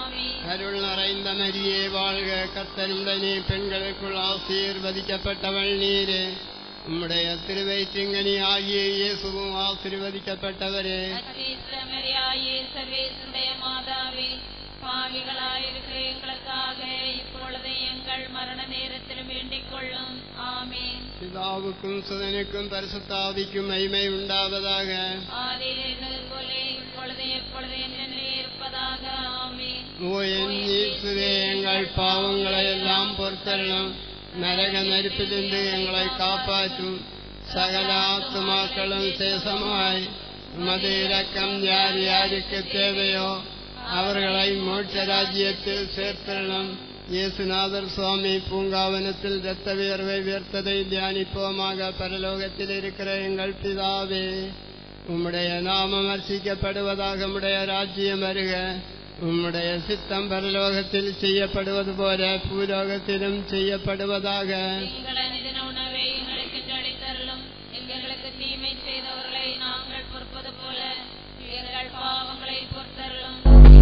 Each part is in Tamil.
ஆமென் அருள் நிறைந்த மரியே வாழ்க கர்த்தருடனே பெண்களுக்குள் ஆசீர்வதிக்கப்பட்டவள் நீரே உம்முடைய திருவயிற்றிங்கனி ஆகிய இயேசுவும் ஆசீர்வதிக்கப்பட்டவரே அச்சீஸ்வரியாயே சர்வேசுடைய மாதாவே பாவிகளாயிருக்கிற எங்களுக்காக இப்பொழுது எங்கள் மரண நேரத்திலும் வேண்டிக் கொள்ளும் ஆமென் பிதாவுக்கும் சுதனுக்கும் பரிசுத்தாவிக்கும் மகிமை உண்டாவதாக ஆதியில் இருந்தது போல இப்பொழுது எப்பொழுது என்னென்ன இருப்பதாக ஆமென் ஓ என் இயேசுவே எங்கள் பாவங்களை எல்லாம் பொறுத்தரணும் நரக நெருப்பிலிருந்து எங்களை காப்பாற்றும் சகல ஆத்துமாக்களும் சேசமாய் உமது இரக்கம் யார் யாருக்கு தேவையோ அவர்களை மோட்ச ராஜ்யத்தில் சேர்த்தரணும் இயேசுநாதர் சுவாமி பூங்காவனத்தில் இரத்த வியர்வை வியர்த்ததை தியானிப்போமாக பரலோகத்தில் இருக்கிற எங்கள் பிதாவே உம்முடைய நாமம் அர்ச்சிக்கப்படுவதாக உம்முடைய ராஜ்யம் வருக உம்முடைய சித்தம் பரலோகத்தில் செய்யப்படுவது போல பூலோகத்திலும் செய்யப்படுவதாக எங்கள் அனுதின உணவை எங்களுக்கு அளித்தருளும் எங்களுக்கு தீமை செய்தவர்களை நாங்கள் பொறுப்பது போல எங்கள் பாவங்களை பொறுத்தருளும்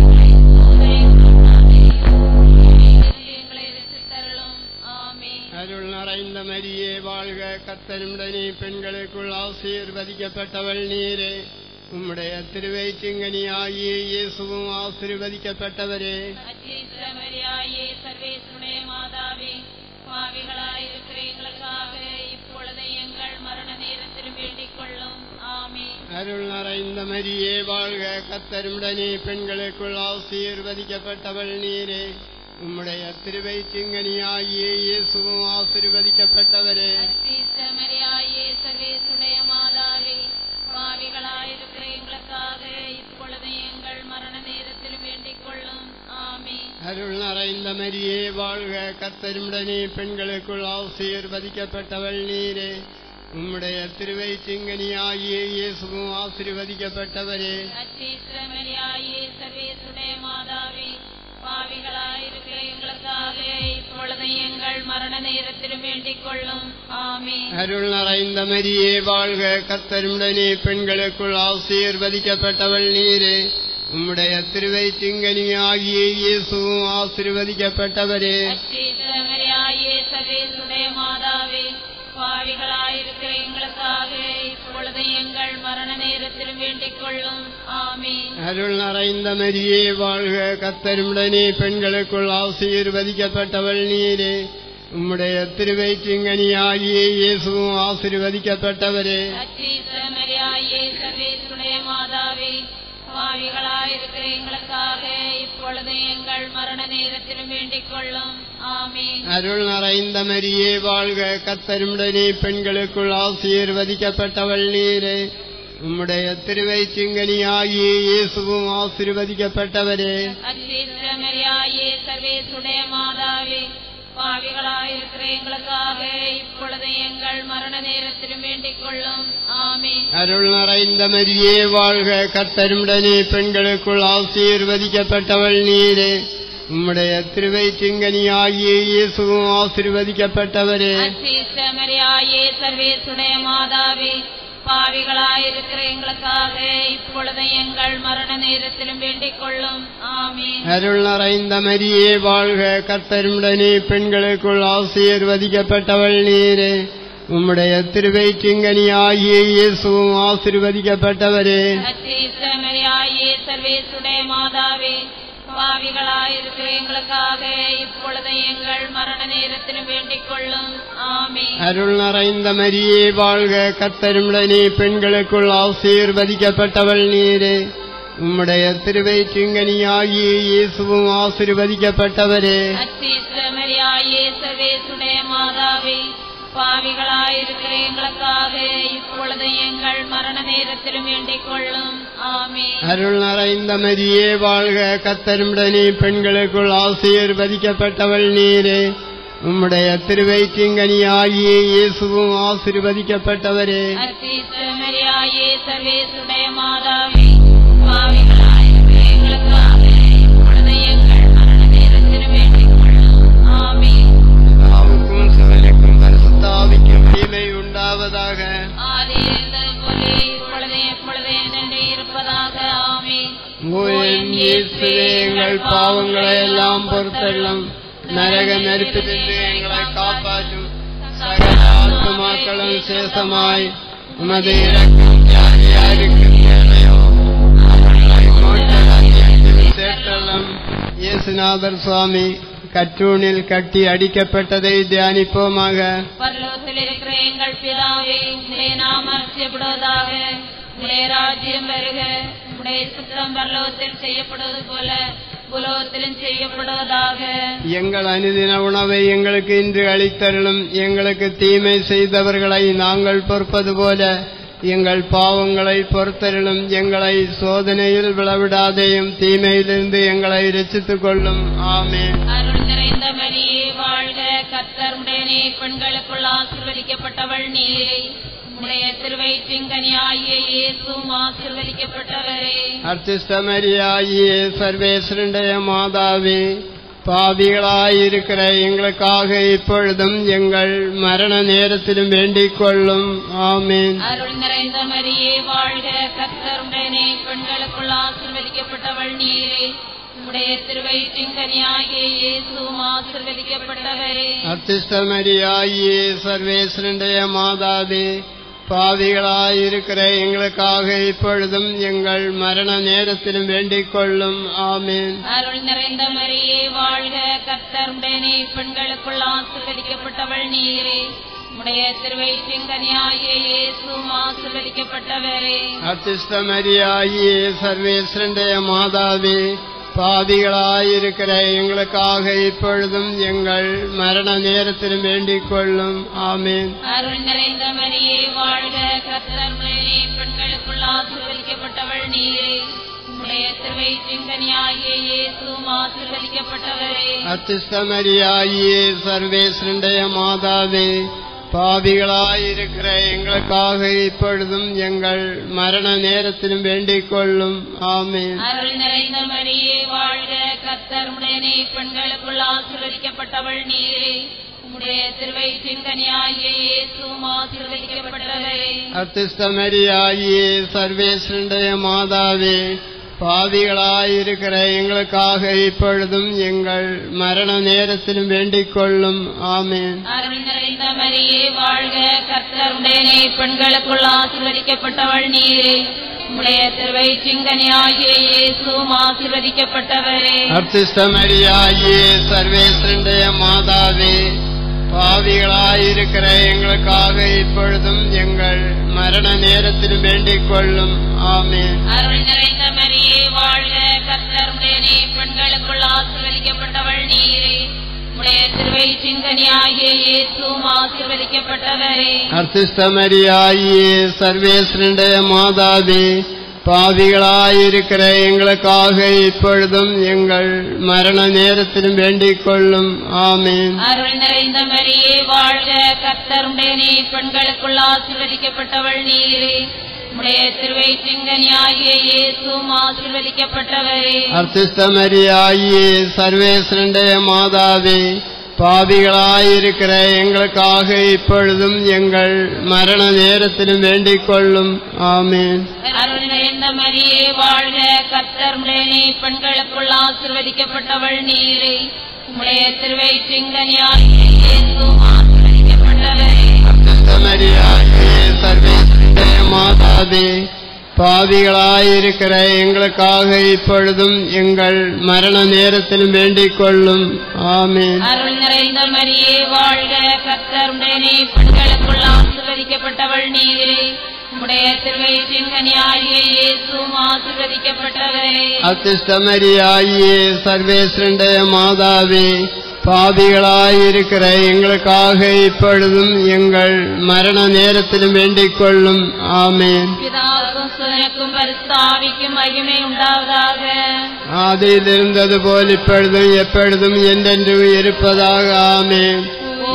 எங்களை ரசித்தருளும் ஆமென் அருள் நிறைந்த மரியே வாழ்க கத்தருடனே பெண்களுக்குள் ஆசீர்வதிக்கப்பட்டவள் நீரே உம்முடைய திருவயிற்றிங்கனி ஆகிய இயேசுவும் ஆசீர்வதிக்கப்பட்டவரே அச்சீஸ்வரியாயே சர்வேசுடைய மாதாவே பாவிகளாயிருக்கிற எங்களுக்காக இப்பொழுது எங்கள் மரண நேரத்திலும் வேண்டிக் கொள்ளும் ஆமென் அருள் நிறைந்த மரியே வாழ்க கத்தருடனே பெண்களுக்குள் ஆசீர்வதிக்கப்பட்டவள் நீரே உம்முடைய திருவயிற்றிங்கனி ஆகிய இயேசுவும் ஆசீர்வதிக்கப்பட்டவரே அச்சீஸ்வரியாயே சர்வேசுடைய மாதாவே பாவிகளாயிருக்கிற எங்களுக்காக இப்பொழுது எங்கள் மரண நேரத்திலும் வேண்டிக் கொள்ளும் ஆமென் அருள் நிறைந்த மரியே வாழ்க கத்தருடனே பெண்களுக்குள் ஆசீர்வதிக்கப்பட்டவள் நீரே உம்முடைய திருவயிற்றிங்கனி ஆகிய இயேசுவும் ஆசீர்வதிக்கப்பட்டவரே அச்சீஸ்வரியாயே சர்வேசுடைய மாதாவே பாவிகளாயிருக்கிற எங்களுக்காக இப்பொழுது எங்கள் மரண நேரத்திலும் வேண்டிக் கொள்ளும் ஆமென் அருள் நிறைந்த மரியே வாழ்க கத்தருடனே பெண்களுக்குள் ஆசீர்வதிக்கப்பட்டவள் நீரே உம்முடைய திருவயிற்றிங்கனி ஆகிய இயேசுவும் ஆசீர்வதிக்கப்பட்டவரே அச்சீஸ்வரியாயே சர்வேசுடைய மாதாவே பாவிகளாயிருக்கிற எங்களுக்காக இப்பொழுது எங்கள் மரண நேரத்திலும் வேண்டிக் கொள்ளும் ஆமென் அருள் நிறைந்த மரியே வாழ்க கத்தருடனே பெண்களுக்குள் ஆசீர்வதிக்கப்பட்டவள் நீரே உம்முடைய திருவயிற்றிங்கனி ஆகிய இயேசுவும் ஆசீர்வதிக்கப்பட்டவரே அச்சீஸ்வரியாயே சர்வேசுடைய மாதாவே பாவிகளாயிருக்கிற எங்களுக்காக இப்பொழுது எங்கள் மரண நேரத்திலும் வேண்டிக் கொள்ளும் ஆமென் அருள் நிறைந்த மரியே வாழ்க கத்தருடனே பெண்களுக்குள் ஆசீர்வதிக்கப்பட்டவள் நீரே உம்முடைய திருவயிற்றிங்கனி ஆகிய இயேசுவும் ஆசீர்வதிக்கப்பட்டவரே அச்சீஸ்வரியாயே சர்வேசுடைய மாதாவே பாவிகளாயிருக்கிற எங்களுக்காக இப்பொழுது எங்கள் மரண நேரத்திலும் வேண்டிக் கொள்ளும் ஆமென் அருள் நிறைந்த மரியே வாழ்க கத்தருடனே பெண்களுக்குள் ஆசீர்வதிக்கப்பட்டவள் நீரே உம்முடைய திருவயிற்றிங்கனி ஆகிய இயேசுவும் ஆசீர்வதிக்கப்பட்டவரே அச்சீஸ்வரியாயே சர்வேசுடைய மாதாவே பாவிகளாயிருக்கிற எங்களுக்காக இப்பொழுது எங்கள் மரண நேரத்திலும் வேண்டிக் கொள்ளும் ஆமென் அருள் நிறைந்த மரியே வாழ்க கர்த்தருடனே பெண்களுக்குள் ஆசீர்வதிக்கப்பட்டவள் நீரே உம்முடைய திருவயிற்றிங்கனி ஆகிய இயேசுவும் ஆசீர்வதிக்கப்பட்டவரே அச்சீஸ்வரியாயே சர்வேசுடைய மாதாவே பாவிகளாயிருக்கிற எங்களுக்காக இப்பொழுது எங்கள் மரண நேரத்திலும் வேண்டிக் கொள்ளும் ஆமென் அருள் நிறைந்த மரியே வாழ்க கர்த்தருடனே பெண்களுக்குள் ஆசீர்வதிக்கப்பட்டவள் நீரே உம்முடைய திருவயிற்றிங்கனி ஆகிய இயேசுவும் ஆசீர்வதிக்கப்பட்டவரே அச்சீஸ்வரியாயே சர்வேசுடைய மாதாவே பாவிகளாயிருக்கிற எங்களுக்காக இப்பொழுது எங்கள் மரண நேரத்திலும் வேண்டிக் கொள்ளும் ஆமென் அருள் நிறைந்த மரியே வாழ்க கர்த்தருடனே பெண்களுக்குள் ஆசீர்வதிக்கப்பட்டவள் நீரே உம்முடைய திருவயிற்றிங்கனி ஆகிய இயேசுவும் ஆசீர்வதிக்கப்பட்டவரே அச்சீஸ்வரியாயே சர்வேசுடைய மாதாவே பாவிகளாயிருக்கிற எங்களுக்காக இப்பொழுது எங்கள் மரண நேரத்திலும் வேண்டிக் கொள்ளும் ஆமென் பிதாவுக்கும் சிவனுக்கும் பரிசுத்தாவிக்கும் தீமை உண்டாவதாக ஆதியிருந்தது போல இப்பொழுது எப்பொழுது என்னென்று இருப்பதாக ஆமென் ஓ என் இயேசுவே, எங்கள் பாவ பாவங்களை எல்லாம் பொறுத்தள்ளும் நரக நெருப்பிலிருந்து எங்களை காப்பாற்றும் சகல ஆத்மாக்களும் சேசமாய் உமது இறக்கம் யார் யாருக்கு தேவையோ அவர்களை மோட்ச ராஜ்யத்தில் சேர்த்தள்ளும் இயேசுநாதர் சுவாமி கற்றூணில் கட்டி அடிக்கப்பட்டதை தியானிப்போமாக பரலோகத்தில் இருக்கிற எங்கள் பிதாவே உடைய நாமம் அர்ச்சப்படுவதாக உடைய ராஜ்யம் வருக உடைய சுத்தம் பரலோகத்தில் செய்யப்படுவது போல புலோகத்திலும் செய்யப்படுவதாக எங்கள் அனுதின உணவை எங்களுக்கு இன்று அளித்தருளும் எங்களுக்கு தீமை செய்தவர்களை நாங்கள் பொறுப்பது போல எங்கள் பாவங்களை பொறுத்தருளும் எங்களை சோதனையில் விளவிடாதேயும் தீமையிலிருந்து எங்களை ரசித்துக் கொள்ளும் ஆமென் அருள் நிறைந்த மரியே வாழ்க கர்த்தர் உடனே பெண்களுக்குள் ஆசிர்வதிக்கப்பட்டவள் நீரே உடைய திருவயிற்றிங்கனி ஆகிய இயேசும் ஆசிர்வதிக்கப்பட்டவரே அர்த்திஷ்டமரியாயே சர்வேஸ்வருடைய மாதாவே பாவிகளாயிருக்கிற எங்களுக்காக இப்பொழுதும் எங்கள் மரண நேரத்திலும் வேண்டிக் கொள்ளும் ஆமேன் அருள் நிறைந்த மரியே வாழ்க கர்த்தர் உடனே பெண்களுக்குள் ஆசிர்வதிக்கப்பட்டவள் நீரே உடைய திருவயிற்றிங்கனி ஆகிய இயேசும் ஆசிர்வதிக்கப்பட்டவரே அர்த்திஷ்டமரியாயே சர்வேஸ்வருடைய மாதாவே பாவிகளாயிருக்கிற எங்களுக்காக இப்பொழுதும் எங்கள் மரண நேரத்திலும் வேண்டிக் கொள்ளும் ஆமேன் அருள் நிறைந்த மரியே வாழ்க கர்த்தர் உடனே பெண்களுக்குள் ஆசிர்வதிக்கப்பட்டவள் நீரே உடைய திருவயிற்றிங்கனி ஆகிய இயேசும் ஆசிர்வதிக்கப்பட்டவரே அர்த்திஷ்டமரியாயே சர்வேஸ்வருடைய மாதாவே பாவிகளாயிருக்கிற எங்களுக்காக இப்பொழுதும் எங்கள் மரண நேரத்திலும் வேண்டிக் கொள்ளும் ஆமேன் அருள் நிறைந்த மரியே வாழ்க கர்த்தர் உடனே பெண்களுக்குள் ஆசிர்வதிக்கப்பட்டவள் நீரே உடைய திருவயிற்றிங்கனி ஆகிய இயேசும் ஆசிர்வதிக்கப்பட்டவரே அர்த்திஷ்டமரியாயே சர்வேஸ்வருடைய மாதாவே பாவிகளாயிருக்கிற எங்களுக்காக இப்பொழுதும் எங்கள் மரண நேரத்திலும் வேண்டிக் கொள்ளும் ஆமேன் அருள் நிறைந்த மரியே வாழ்க கர்த்தர் உடனே பெண்களுக்குள் ஆசிர்வதிக்கப்பட்டவள் நீரே உடைய திருவயிற்றிங்கனி ஆகிய இயேசும் ஆசிர்வதிக்கப்பட்டவரே அர்த்திஷ்டமரியாயே சர்வேஸ்வருடைய மாதாவே பாவிகளாயிருக்கிற எங்களுக்காக இப்பொழுதும் எங்கள் மரண நேரத்திலும் வேண்டிக் கொள்ளும் ஆமேன் அருள் நிறைந்த மரியே வாழ்க கர்த்தர் உடனே பெண்களுக்குள் ஆசிர்வதிக்கப்பட்டவள் நீரே உடைய திருவயிற்றிங்கனி ஆகிய இயேசும் ஆசிர்வதிக்கப்பட்டவரே அர்த்திஷ்டமரியாயே சர்வேஸ்வருடைய மாதாவே பாவிகளாயிருக்கிற எங்களுக்காக இப்பொழுதும் எங்கள் மரண நேரத்திலும் வேண்டிக் கொள்ளும் ஆமேன் அருள் நிறைந்த மரியே வாழ்க கர்த்தர் உடனே பெண்களுக்குள் ஆசிர்வதிக்கப்பட்டவள் நீரே உடைய திருவயிற்றிங்கனி ஆகிய இயேசும் ஆசிர்வதிக்கப்பட்டவரே அர்த்திஷ்டமரியாயே சர்வேஸ்வருடைய மாதாவே பாவிகளாயிருக்கிற எங்களுக்காக இப்பொழுதும் எங்கள் மரண நேரத்திலும் வேண்டிக் கொள்ளும் ஆமேன் அருள் நிறைந்த மரியே வாழ்க கர்த்தர் உடனே பெண்களுக்குள் ஆசிர்வதிக்கப்பட்டவள் நீரே உடைய திருவயிற்றிங்கனி ஆகிய இயேசும் ஆசிர்வதிக்கப்பட்டவரே அர்த்திஷ்டமரியாயே சர்வேஸ்வருடைய மாதாவே பாவிகளாயிருக்கிற எங்களுக்காக இப்பொழுதும் எங்கள் மரண நேரத்திலும் வேண்டிக் கொள்ளும் ஆமேன் அருள் நிறைந்த மரியே வாழ்க கர்த்தர் உடனே பெண்களுக்குள் ஆசிர்வதிக்கப்பட்டவள் நீரே உடைய திருவயிற்றிங்கனி ஆகிய இயேசும் ஆசிர்வதிக்கப்பட்டவரே அர்த்திஷ்டமரியாயே சர்வேஸ்வருடைய மாதாவே பாவிகளாயிருக்கிற எங்களுக்காக இப்பொழுதும் எங்கள் மரண நேரத்திலும் வேண்டிக் கொள்ளும் ஆமேன் அருள் நிறைந்த மரியே வாழ்க கர்த்தர் உடனே பெண்களுக்குள் ஆசிர்வதிக்கப்பட்டவள் நீரே உடைய திருவயிற்றிங்கனி ஆகிய இயேசும் ஆசிர்வதிக்கப்பட்டவரே அத்திஷ்டமரியாயே சர்வேஸ்வருடைய மாதாவே பாவிகளாயிருக்கிற எங்களுக்காக இப்பொழுதும் எங்கள் மரண நேரத்திலும் வேண்டிக் கொள்ளும் ஆமேன் பிதாவுக்கும் சுதனுக்கும் பரிஸ்தாவிக்கும் மகிமை உண்டாவதாக ஆதியில் இருந்தது போல் இப்பொழுதும் எப்பொழுதும் என்றென்றும் இருப்பதாக ஆமேன்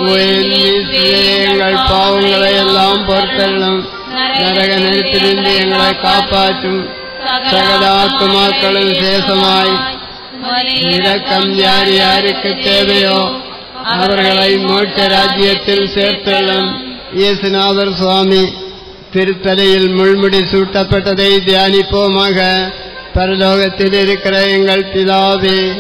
எங்கள் பாவங்களை எல்லாம் பொறுத்தள்ளும் நரக நெருப்பிலிருந்து எங்களை காப்பாற்றும் சகல ஆத்துமாக்களும் சேசமாய் இரக்கம் யார் யாருக்கு தேவையோ அவர்களை மோட்ச ராஜ்யத்தில் சேர்த்தள்ளும் இயேசுநாதர் சுவாமி திருத்தலையில் முள்முடி சூட்டப்பட்டதை தியானிப்போமாக பரலோகத்தில் இருக்கிற எங்கள் பிதாவே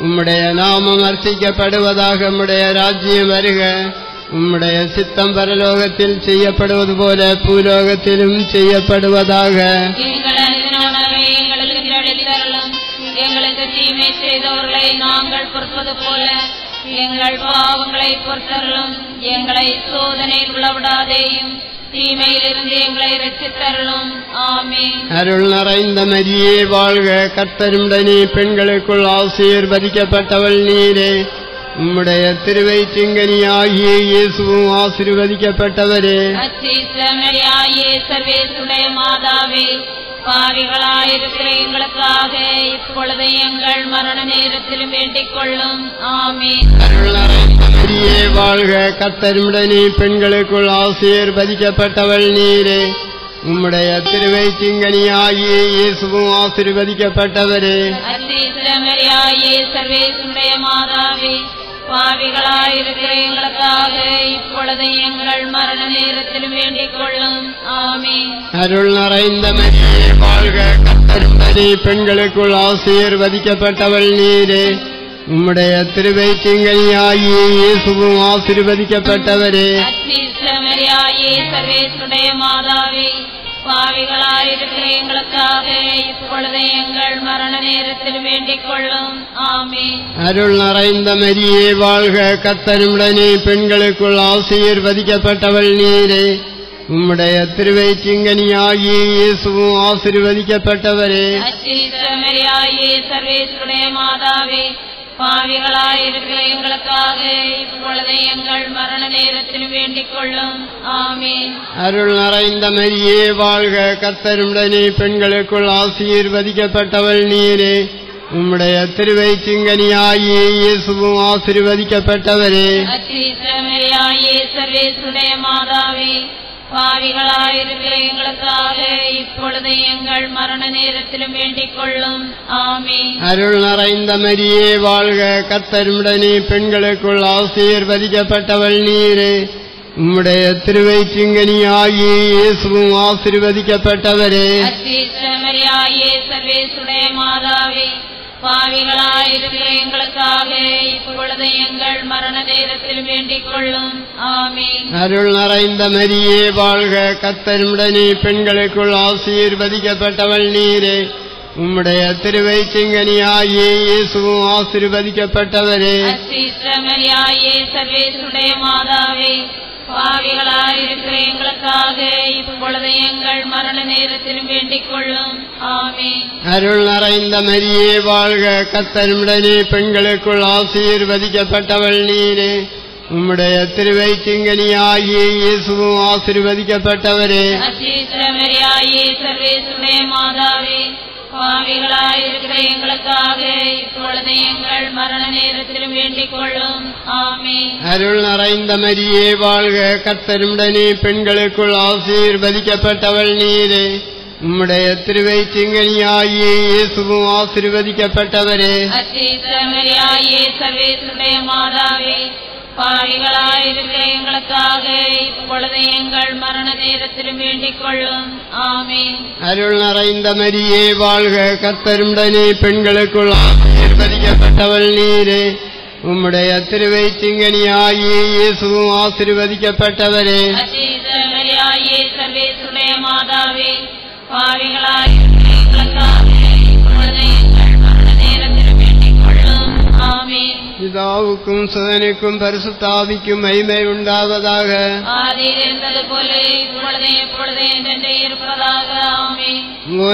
உம்முடைய நாமம் அர்ச்சிக்கப்படுவதாக உம்முடைய ராஜ்யம் வருக உம்முடைய சித்தம் பரலோகத்தில் செய்யப்படுவது போல பூலோகத்திலும் செய்யப்படுவதாக எங்கள் அனுதின உணவை எங்களுக்கு அளித்தருளும் எங்களுக்கு தீமை செய்தவர்களை நாங்கள் பொறுப்பது போல எங்கள் பாவங்களை பொறுத்தருளும் எங்களை சோதனையில் உள்ளவிடாதேயும் தீமையிலிருந்து எங்களை ரட்சித்தருளும் ஆமென் அருள் நிறைந்த மரியே வாழ்க கர்த்தருடனே பெண்களுக்குள் ஆசீர்வதிக்கப்பட்டவள் நீரே உம்முடைய திருவைச்சிங்கனியாகிய இயேசுவும் ஆசீர்வதிக்கப்பட்டவரே அச்சிசமரியாயே சர்வேசுடைய மாதாவே பாவிகளாயிருக்கிற எங்களுக்காக இப்பொழுது எங்கள் மரண நேரத்திலும் வேண்டிக் கொள்ளும் ஆமென் அருள் நிறைந்த மரியே வாழ்க கர்த்தருடனே பெண்களுக்குள் ஆசீர்வதிக்கப்பட்டவள் நீரே உம்முடைய திருவைச்சிங்கனியாகிய இயேசுவும் ஆசீர்வதிக்கப்பட்டவரே அச்சிசமரியாயே சர்வேசுடைய மாதாவே பாவிகளாயிருக்கிற எங்களுக்காக இப்பொழுது எங்கள் மரண நேரத்திலும் வேண்டிக் கொள்ளும் ஆமென் அருள் நிறைந்த மரியே வாழ்க கர்த்தருடனே பெண்களுக்குள் ஆசீர்வதிக்கப்பட்டவள் நீரே உம்முடைய திருவைச்சிங்கனியாகிய இயேசுவும் ஆசீர்வதிக்கப்பட்டவரே அச்சிசமரியாயே சர்வேசுடைய மாதாவே பாவிகளாயிருக்கிற எங்களுக்காக இப்பொழுது எங்கள் மரண நேரத்தில் வேண்டிக் கொள்ளும் ஆமென் அருள் நிறைந்த மரியே வாழ்க கர்த்தருடனே பெண்களுக்குள் ஆசீர்வதிக்கப்பட்டவள் நீரே உம்முடைய திருவைச்சிங்கனியாகிய இயேசுவும் ஆசீர்வதிக்கப்பட்டவரே அச்சிசமரியாயே சர்வேசுடைய மாதாவே பாவிகளாயிருக்கிற எங்களுக்காக இப்பொழுது எங்கள் மரண நேரத்தில் வேண்டிக் கொள்ளும் ஆமென் அருள் நிறைந்த மரியே வாழ்க கர்த்தருடனே பெண்களுக்குள் ஆசீர்வதிக்கப்பட்டவள் நீரே உம்முடைய திருவைச்சிங்கனியாகிய இயேசுவும் ஆசீர்வதிக்கப்பட்டவரே அச்சிசமரியாயே சர்வேசுடைய மாதாவே பாவிகளாயிருக்கிற எங்களுக்காக இப்பொழுது எங்கள் மரண நேரத்திலும் வேண்டிக் கொள்ளும் ஆமென் அருள் நிறைந்த மரியே வாழ்க கர்த்தருடனே பெண்களுக்குள் ஆசீர்வதிக்கப்பட்டவள் நீரே உம்முடைய திருவைச்சிங்கனியாகிய இயேசுவும் ஆசீர்வதிக்கப்பட்டவரே அச்சிசமரியாயே சர்வேசுடைய மாதாவே பாவிகளாயிருக்கிற எங்களுக்காக இப்பொழுது எங்கள் மரண நேரத்தில் வேண்டிக் கொள்ளும் ஆமென் அருள் நிறைந்த மரியே வாழ்க கர்த்தருடனே பெண்களுக்குள் ஆசீர்வதிக்கப்பட்டவள் நீரே உம்முடைய திருவைச்சிங்கனியாகிய இயேசுவும் ஆசீர்வதிக்கப்பட்டவரே அச்சிசமரியாயே சர்வேசுடைய மாதாவே பாவிகளாயிருக்கிற எங்களுக்காக இப்பொழுது எங்கள் மரண நேரத்திலும் வேண்டிக் கொள்ளும் ஆமென் அருள் நிறைந்த மரியே வாழ்க கர்த்தருடனே பெண்களுக்குள் ஆசீர்வதிக்கப்பட்டவள் நீரே உம்முடைய திருவைச்சிங்கனியாகிய இயேசுவும் ஆசீர்வதிக்கப்பட்டவரே அச்சிசமரியாயே சர்வேசுடைய மாதாவே பாவிகளாயிருக்கிற எங்களுக்காக இப்பொழுது எங்கள் மரண நேரத்திலும் வேண்டிக் கொள்ளும் ஆமென் அருள் நிறைந்த மரியே வாழ்க கர்த்தருடனே பெண்களுக்குள் ஆசீர்வதிக்கப்பட்டவள் நீரே உம்முடைய திருவைச்சிங்கனியாகிய இயேசுவும் ஆசீர்வதிக்கப்பட்டவரே அச்சிசமரியாயே சர்வேசுடைய மாதாவே பாவிகளாயிருக்கிற எங்களுக்காக இப்பொழுது எங்கள் மரண நேரத்திலும் வேண்டிக் கொள்ளும் ஆமென் அருள் நிறைந்த மரியே வாழ்க கர்த்தருடனே பெண்களுக்குள் ஆசீர்வதிக்கப்பட்டவள் நீரே உம்முடைய திருவைச்சிங்கனியாகிய இயேசுவும் ஆசீர்வதிக்கப்பட்டவரே அச்சிசமரியாயே சர்வேசுடைய மாதாவே பாவிகளாயிருக்கிற எங்களுக்காக இப்பொழுது எங்கள் மரண நேரத்திலும் வேண்டிக் கொள்ளும் ஆமென் பிதாவுக்கும் சுதனுக்கும் பரிசுத்தாவிக்கும் மகிமை உண்டாவதாக ஆதியில் இருந்தது போல இப்பொழுது எப்பொழுது என்றென்றே இருப்பதாக ஆமென்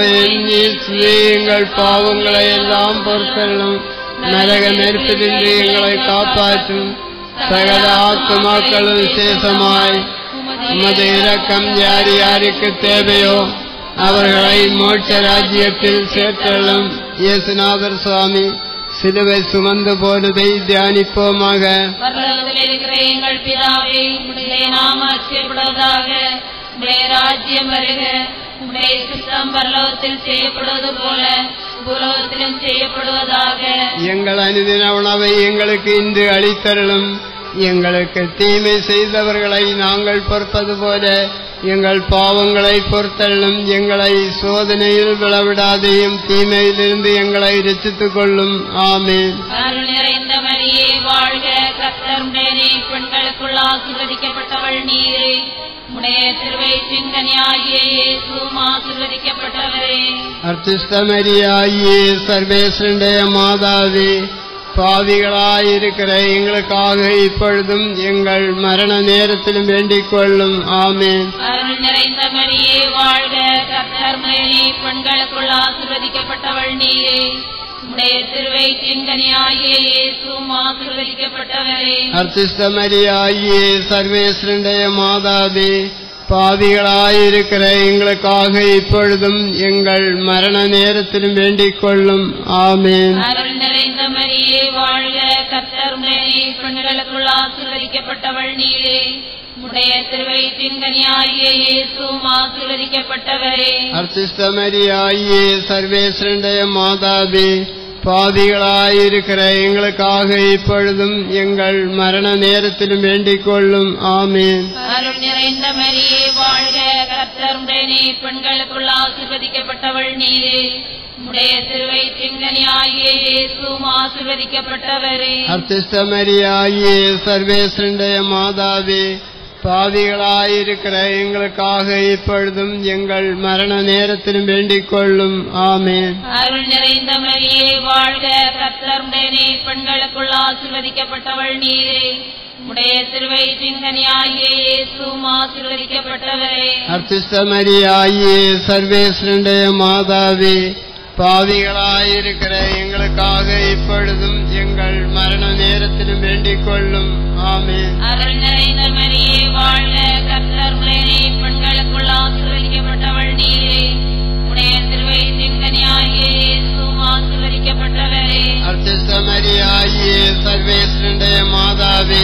இயேசுவே, எங்கள் பாவங்களை எல்லாம் பொறுத்தள்ளும் நரக நெருப்பிலிருந்து எங்களை காப்பாற்றும் சகல ஆத்துமாக்களும் விசேஷமாய் உமது இரக்கம் யார் யாருக்கு தேவையோ அவர்களை மோட்ச ராஜ்யத்தில் சேர்த்தள்ளும் இயேசுநாதர் சுவாமி சிலுவை சுமந்து போனதை தியானிப்போமாக பரலோகத்தில் இருக்கிற எங்கள் பிதாவே உடைய நாம அச்சப்படுவதாக உடைய ராஜ்யம் வருக உடைய சித்தம் பரலோகத்தில் செய்யப்படுவது போல பூலோகத்திலும் செய்யப்படுவதாக எங்கள் அனுதின உணவை எங்களுக்கு இன்று அளித்தருளும் எங்களுக்கு தீமை செய்தவர்களை நாங்கள் பொறுப்பது போல எங்கள் பாவங்களை பொறுத்தள்ளும் எங்களை சோதனையில் விளவிடாதையும் தீமையிலிருந்து எங்களை ரசித்துக் கொள்ளும் ஆமேன் அருள் நிறைந்த மரியே வாழ்க கத்தருடனே பெண்களுக்குள் ஆசீர்வதிக்கப்பட்டவள் நீரே உடைய திருவயிற்றின் கனியாகிய இயேசுவும் ஆசீர்வதிக்கப்பட்டவரே அர்த்திஸ்தமரியாயே சர்வேசனுடைய மாதாவே பாவிகளாயிருக்கிற எங்களுக்காக இப்பொழுதும் எங்கள் மரண நேரத்திலும் வேண்டிக் கொள்ளும் ஆமேன் அருள் நிறைந்த மரியே வாழ்க கத்தருடனே பெண்களுக்குள் ஆசீர்வதிக்கப்பட்டவள் நீரே உடைய திருவயிற்றின் கனியாகிய இயேசுவும் ஆசீர்வதிக்கப்பட்டவரே அர்த்திஸ்தமரியாயே சர்வேசனுடைய மாதாவே பாவிகளாயிருக்கிற எங்களுக்காக இப்பொழுதும் எங்கள் மரண நேரத்திலும் வேண்டிக் கொள்ளும் ஆமேன் அருள் நிறைந்த மரியே வாழ்க கத்தருடனே பெண்களுக்குள் ஆசீர்வதிக்கப்பட்டவள் நீரே உடைய திருவயிற்றின் கனியாகிய இயேசுவும் ஆசீர்வதிக்கப்பட்டவரே அர்த்திஸ்தமரியாயே சர்வேசனுடைய மாதாவே பாவிகளாயிருக்கிற எங்களுக்காக இப்பொழுதும் எங்கள் மரண நேரத்திலும் வேண்டிக் கொள்ளும் ஆமேன் அருள் நிறைந்த மரியே வாழ்க கத்தருடனே பெண்களுக்குள் ஆசீர்வதிக்கப்பட்டவள் நீரே உடைய திருவயிற்றின் கனியாகிய இயேசுவும் ஆசீர்வதிக்கப்பட்டவரே அர்த்திஸ்தமரியாயே சர்வேசனுடைய மாதாவே பாவிகளாயிருக்கிற எங்களுக்காக இப்பொழுதும் எங்கள் மரண நேரத்திலும் வேண்டிக் கொள்ளும் ஆமேன் அருள் நிறைந்த மரியே வாழ்க கத்தருடனே பெண்களுக்குள் ஆசீர்வதிக்கப்பட்டவள் நீரே உடைய திருவயிற்றின் கனியாகிய இயேசுவும் ஆசீர்வதிக்கப்பட்டவரே அர்த்திஸ்தமரியாயே சர்வேசனுடைய மாதாவே பாவிகளாயிருக்கிற எங்களுக்காக இப்பொழுதும் எங்கள் மரண நேரத்திலும் வேண்டிக் கொள்ளும் ஆமேன் அருள் நிறைந்த மரியே வாழ்க கத்தருடனே பெண்களுக்குள் ஆசீர்வதிக்கப்பட்டவள் நீரே உடைய திருவயிற்றின் கனியாகிய இயேசுவும் ஆசீர்வதிக்கப்பட்டவரே அர்த்திஸ்தமரியாயே சர்வேசனுடைய மாதாவே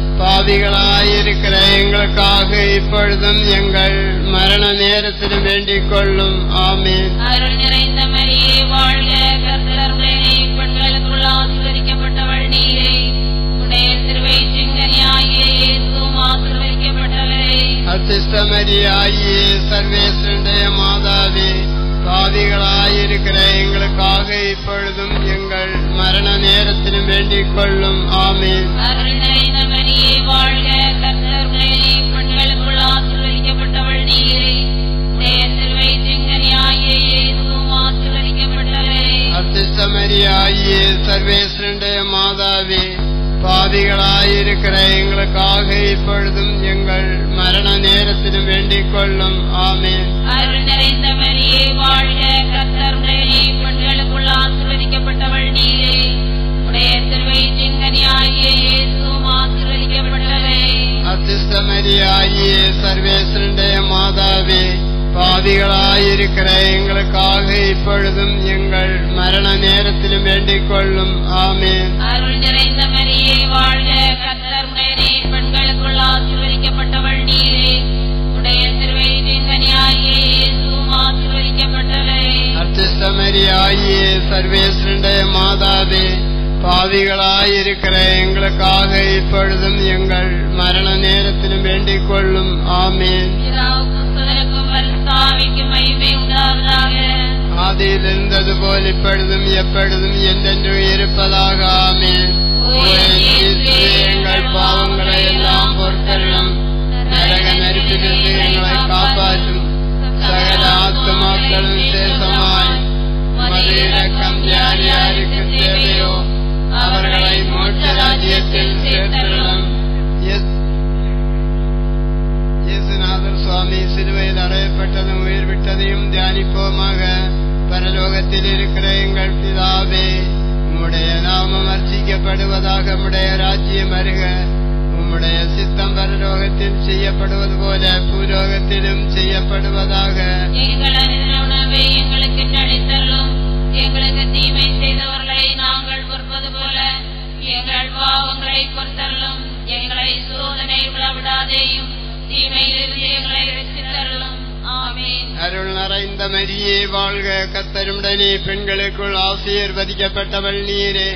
பாவிகளாயிருக்கிற எங்களுக்காக இப்பொழுதும் எங்கள் மரண நேரத்திலும் வேண்டிக் கொள்ளும் ஆமேன் அருள் நிறைந்த மரியே வாழ்க கர்த்தருடனே பெண்களுக்குள் ஆசீர்வதிக்கப்பட்டவள் நீரே உடைய திருவயிற்றின் கனியாகிய இயேசுவும் ஆசீர்வதிக்கப்பட்டவரே அர்த்திஸ்தமரியாயே சர்வேசனுடைய மாதாவே பாவிகளாயிருக்கிற எங்களுக்காக இப்பொழுதும் எங்கள் மரண நேரத்திலும் வேண்டிக் கொள்ளும் ஆமேன் அருள் நிறைந்த மரியே வாழ்க கர்த்தருடனே பெண்களுக்குள் ஆசீர்வதிக்கப்பட்டவள் நீரே உடைய திருவயிற்றின் கனியாகிய இயேசுவும் ஆசீர்வதிக்கப்பட்டவரே அர்த்திஸ்தமரியாயே சர்வேசனுடைய மாதாவே பாவிகளாயிருக்கிற எங்களுக்காக இப்பொழுதும் எங்கள் மரண நேரத்திலும் வேண்டிக் கொள்ளும் ஆமேன் அருள் நிறைந்த மரியே வாழ்க கர்த்தருடனே பெண்களுக்குள் ஆசீர்வதிக்கப்பட்டவள் நீரே உடைய திருவயிற்றின் கனியாகிய இயேசுவும் ஆசீர்வதிக்கப்பட்டவரே அர்த்திஸ்தமரியாயே சர்வேசனுடைய மாதாவே பாவிகளாயிருக்கிற எங்களுக்காக இப்பொழுதும் எங்கள் மரண நேரத்திலும் வேண்டிக் கொள்ளும் ஆமேன் அருள் நிறைந்த மரியே வாழ்க கர்த்தருடனே பெண்களுக்குள் ஆசீர்வதிக்கப்பட்டவள் நீரே உடைய திருவயிற்றின் கனியாகிய இயேசுவும் ஆசீர்வதிக்கப்பட்டவரே அர்த்திஸ்தமரியாயே சர்வேசனுடைய மாதாவே பாவிகளாயிருக்கிற எங்களுக்காக இப்பொழுதும் எங்கள் மரண நேரத்திலும் வேண்டிக் கொள்ளும் ஆமேன் பிதாவுக்கும் சுதனுக்கும் பரிசுத்தாவிக்கும் மகிமை உண்டாவதாக ஆதியில் இருந்தது போல் இப்பொழுதும் எப்பொழுதும் என்றென்றும் இருப்பதாக ஆமேன் ஓ என் இயேசுவே, எங்கள் பாவங்களை எல்லாம் பொறுத்தருளும் நரக நெருப்பிலிருந்து எங்களை காப்பாற்றும் சகல ஆத்மாக்களும் சேசமாய் மது இரக்கம் யார் யாருக்கு தேவையோ அவர்களை மோட்ச ராஜ்யத்தில் சேர்த்தருளும் எஸ்- இயேசுநாதர் சுவாமி சிலுவையில் அறையப்பட்டதும் உயிர் விட்டதையும் தியானிப்போமாக பரலோகத்தில் இருக்கிற எங்கள் பிதாவே உம்முடைய நாமம் அர்ச்சிக்கப்படுவதாக உம்முடைய ராஜ்யம் அருக உம்முடைய சித்தம் பரலோகத்தில் செய்யப்படுவது போல பூலோகத்திலும் செய்யப்படுவதாக எங்கள் அனுதின உணவை எங்களுக்கு அளித்தருளும் எங்களுக்கு தீமை செய்தவர்களை நாங்கள் பொறுப்பது போல எங்கள் பாவங்களை பொறுத்தருளும் எங்களை சோதனை விடவிடாதேயும் தீமையிலிருந்து எங்களை ரசித்தருளும் ஆமீன் அருள் நிறைந்த மரியே வாழ்க கத்தருடனே பெண்களுக்குள் ஆசீர்வதிக்கப்பட்டவள் நீரே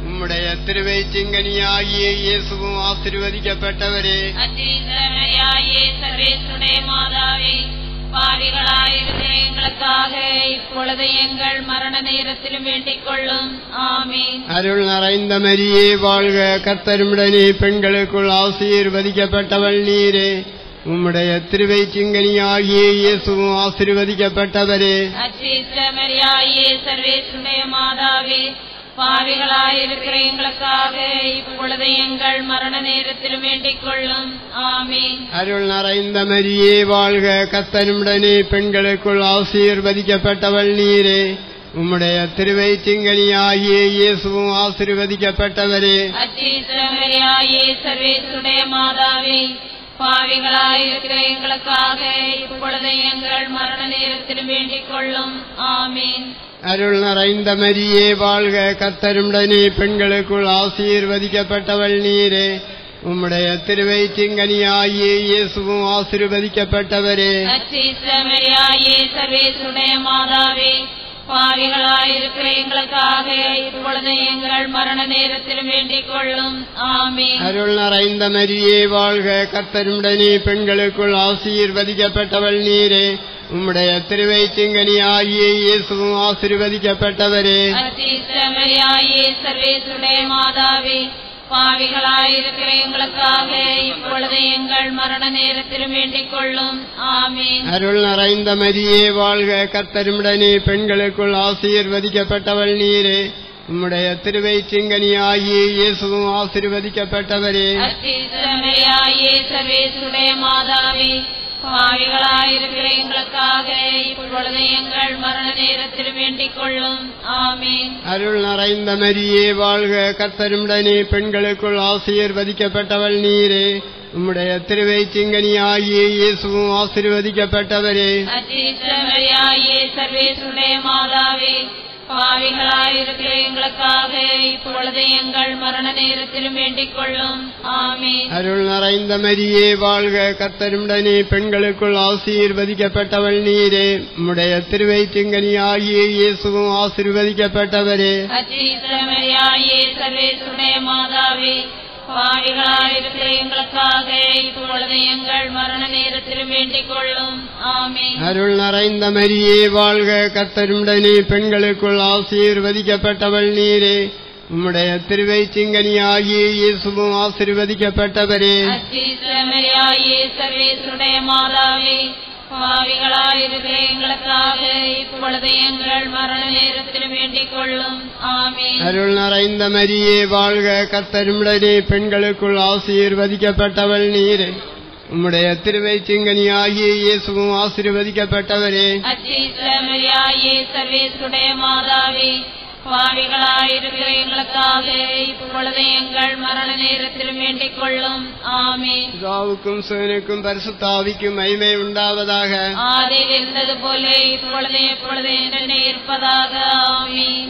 உம்முடைய திருவைச்சிங்கனியாகிய இயேசுவும் ஆசிர்வதிக்கப்பட்டவரே அச்சீசமரியாயே சர்வேசுடைய மாதாவே பாவிகளாயிருக்கிற எங்களுக்காக இப்பொழுது எங்கள் மரண நேரத்திலும் வேண்டிக் கொள்ளும் ஆமீன் அருள் நிறைந்த மரியே வாழ்க கர்த்தருமுடனே பெண்களுக்குள் ஆசீர்வதிக்கப்பட்டவள் நீரே உம்முடைய திருவைச்சிங்கனியாகிய இயேசுவும் ஆசிர்வதிக்கப்பட்டவரே அச்சீசமரியாயே சர்வேசுடைய மாதாவே பாவிகளாயிருக்கிற எங்களுக்காக இப்பொழுது எங்கள் மரண நேரத்திலும் வேண்டிக் கொள்ளும் ஆமீன் அருள் நிறைந்த மரியே வாழ்க கர்த்தருமுடனே பெண்களுக்குள் ஆசீர்வதிக்கப்பட்டவள் நீரே உம்முடைய திருவைச்சிங்கனியாகிய இயேசுவும் ஆசிர்வதிக்கப்பட்டவரே அச்சீசமரியாயே சர்வேசுடைய மாதாவே பாவிகளாயிருக்கிற எங்களுக்காக இப்பொழுது எங்கள் மரண நேரத்திலும் வேண்டிக் கொள்ளும் ஆமீன் அருள் நிறைந்த மரியே வாழ்க கர்த்தருமுடனே பெண்களுக்குள் ஆசீர்வதிக்கப்பட்டவள் நீரே உம்முடைய திருவைச்சிங்கனியாகிய இயேசுவும் ஆசிர்வதிக்கப்பட்டவரே அச்சீசமரியாயே சர்வேசுடைய மாதாவே பாவிகளாயிருக்கிற எங்களுக்காக இப்பொழுது எங்கள் மரண நேரத்திலும் வேண்டிக் கொள்ளும் ஆமீன் அருள் நிறைந்த மரியே வாழ்க கர்த்தருமுடனே பெண்களுக்குள் ஆசீர்வதிக்கப்பட்டவள் நீரே உம்முடைய திருவைச்சிங்கனியாகிய இயேசுவும் ஆசிர்வதிக்கப்பட்டவரே அச்சீசமரியாயே சர்வேசுடைய மாதாவே பாவிகளாயிருக்கிற எங்களுக்காக இப்பொழுது எங்கள் மரண நேரத்திலும் வேண்டிக் கொள்ளும் ஆமீன் அருள் நிறைந்த மரியே வாழ்க கர்த்தருமுடனே பெண்களுக்குள் ஆசீர்வதிக்கப்பட்டவள் நீரே உம்முடைய திருவைச்சிங்கனியாகிய இயேசுவும் ஆசிர்வதிக்கப்பட்டவரே அச்சீசமரியாயே சர்வேசுடைய மாதாவே பாவிகளாயிருக்கிற எங்களுக்காக இப்பொழுது எங்கள் மரண நேரத்திலும் வேண்டிக் கொள்ளும் ஆமீன் அருள் நிறைந்த மரியே வாழ்க கர்த்தருமுடனே பெண்களுக்குள் ஆசீர்வதிக்கப்பட்டவள் நீரே உம்முடைய திருவைச்சிங்கனியாகிய இயேசுவும் ஆசிர்வதிக்கப்பட்டவரே அச்சீசமரியாயே சர்வேசுடைய மாதாவே பாவிகளாயிருக்கிற எங்களுக்காக இப்பொழுது எங்கள் மரண நேரத்திலும் வேண்டிக் கொள்ளும் ஆமீன் அருள் நிறைந்த மரியே வாழ்க கர்த்தருமுடனே பெண்களுக்குள் ஆசீர்வதிக்கப்பட்டவள் நீரே உம்முடைய திருவைச்சிங்கனியாகிய இயேசுவும் ஆசிர்வதிக்கப்பட்டவரே அச்சீசமரியாயே சர்வேசுடைய மாதாவே பாவிகளாயிருக்கிற எங்களுக்காக இப்பொழுது எங்கள் மரண நேரத்திலும் வேண்டிக் கொள்ளும் ஆமீன் அருள் நிறைந்த மரியே வாழ்க கர்த்தருமுடனே பெண்களுக்குள் ஆசீர்வதிக்கப்பட்டவள் நீரே உம்முடைய திருவைச்சிங்கனியாகிய இயேசுவும் ஆசிர்வதிக்கப்பட்டவரே அச்சீசமரியாயே சர்வேசுடைய மாதாவே பாவிகளாயிருக்கிற எங்களுக்காக இப்பொழுது எங்கள் மரண நேரத்திலும் வேண்டிக் கொள்ளும் ஆமீன் அருள் நிறைந்த மரியே வாழ்க கர்த்தருமுடனே பெண்களுக்குள் ஆசீர்வதிக்கப்பட்டவள் நீரே உம்முடைய திருவைச்சிங்கனியாகிய இயேசுவும் ஆசீர்வதிக்கப்பட்டவரே அச்சீசமரியாயே சர்வேசுடைய மாதாவே பாவிகளாயிருக்கிற எங்களுக்காக இப்பொழுது எங்கள் மரண நேரத்திலும் வேண்டிக் கொள்ளும் ஆமீன் பிதாவுக்கும் சிவனுக்கும் பரிசுத்தாவிக்கும் மகிமை உண்டாவதாக ஆதியில் இருந்தது போல இப்பொழுது எப்பொழுது என்று இருப்பதாக ஆமீன்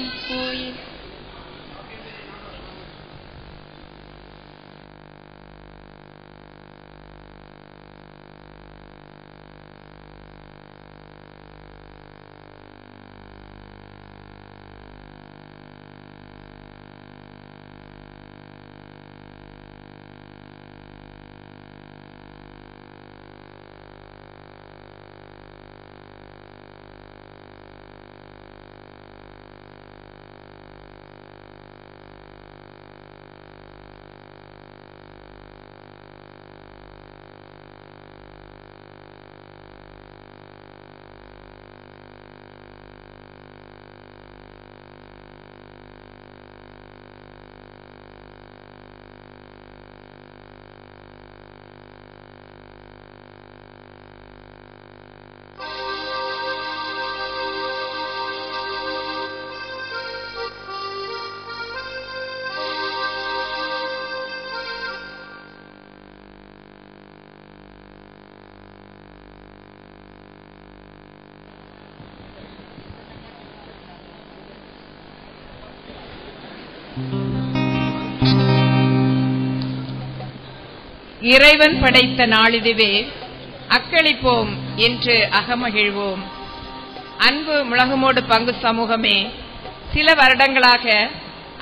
இறைவன் படைத்த நாளிதுவே அக்களிப்போம் என்று அகமகிழ்வோம் அன்பு முழகமோடு பங்கு சமூகமே சில வருடங்களாக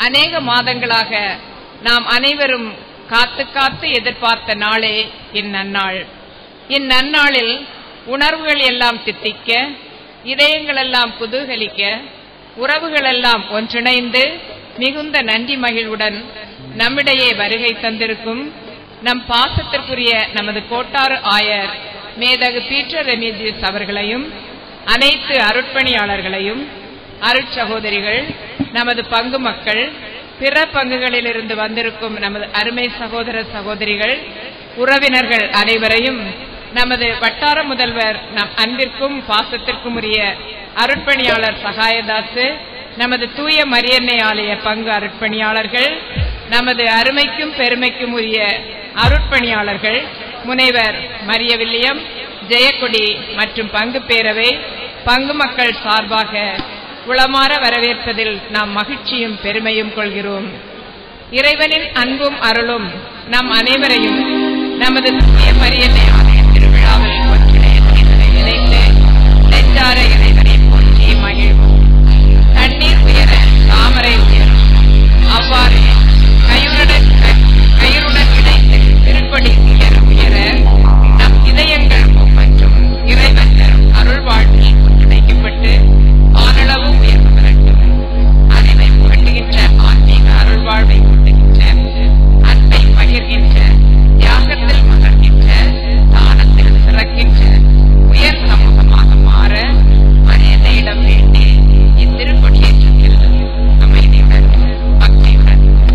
அநேக மாதங்களாக நாம் அனைவரும் காத்து காத்து எதிர்பார்த்த நாளே இந்நன்னாள் இந்நன்னாளில் உணர்வுகள் எல்லாம் தித்திக்க இதயங்கள் எல்லாம் குதூகலிக்க உறவுகள் எல்லாம் ஒன்றிணைந்து மிகுந்த நன்றி மகிழ்வுடன் நம்மிடையே வருகை தந்திருக்கும் நம் பாசத்திற்குரிய நமது கோட்டாறு ஆயர் மேதகு பீட்டர் ரெமிஜிஸ் அவர்களையும் அனைத்து அருட்பணியாளர்களையும் அருட்சகோதரிகள் நமது பங்கு மக்கள் பிற பங்குகளிலிருந்து வந்திருக்கும் நமது அருமை சகோதர சகோதரிகள் உறவினர்கள் அனைவரையும் நமது வட்டார முதல்வர் நம் அன்பிற்கும் பாசத்திற்கும் உரிய அருட்பணியாளர் சகாயதாசு நமது தூய மரியன்னை ஆலய பங்கு அருட்பணியாளர்கள் நமது அருமைக்கும் பெருமைக்கும் உரிய அருட்பணியாளர்கள் முனைவர் மரிய வில்லியம் ஜெயக்கொடி மற்றும் பங்கு பேரவை பங்கு மக்கள் சார்பாக உளமாற வரவேற்பதில் நாம் மகிழ்ச்சியும் பெருமையும் கொள்கிறோம் இறைவனின் அன்பும் அருளும் நம் அனைவரையும் நமது தூய மரியன்னை ஆலய திருவிழாவில் ஒன்றிணைய செய்ததை நினைத்து நெஞ்சார இறைவனை போற்றி மகிழ்வோம் தண்ணீர் உயர தாமரை உயரும் அவ்வாறு கயுடன் கயிறுடன் இணைந்து திருப்படி உயர உயர நம் இதயங்கள் ஒவ்வொன்றும் இறைவன் தரும் அருள் வாழ்வில் ஒன்றிணைக்கப்பட்டு ஆனளவு உயர்வு பெறட்டும் அறிவை புகட்டுகின்ற ஆன்மீக அருள் வாழ்வை கூட்டுகின்ற அன்பை பகிர்கின்ற தியாகத்தில் மலர்கின்ற தானத்தில் சிறக்கின்ற உயர் சமூகமாக மாற மனிதனிடம் வேண்டி இத்திருப்படியேற்றத்தில் அமைதியுடன் பக்தியுடன்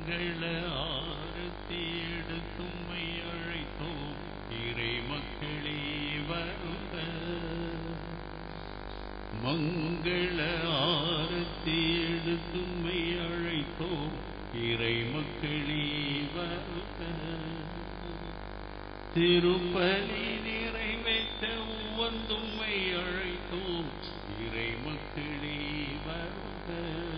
மங்கள ஆரத்தி எடுத்தும்மை அழைத்தோம் இறை மக்களே வருக மங்கள ஆரத்தி எடுத்தும்மை அழைத்தோம் இறை மக்களே வருக திருப்பலி நிறைவேற்ற உவந்தும்மை அழைத்தோம் இறை மக்களே வருக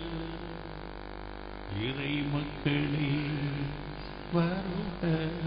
இறை மக்களே வருக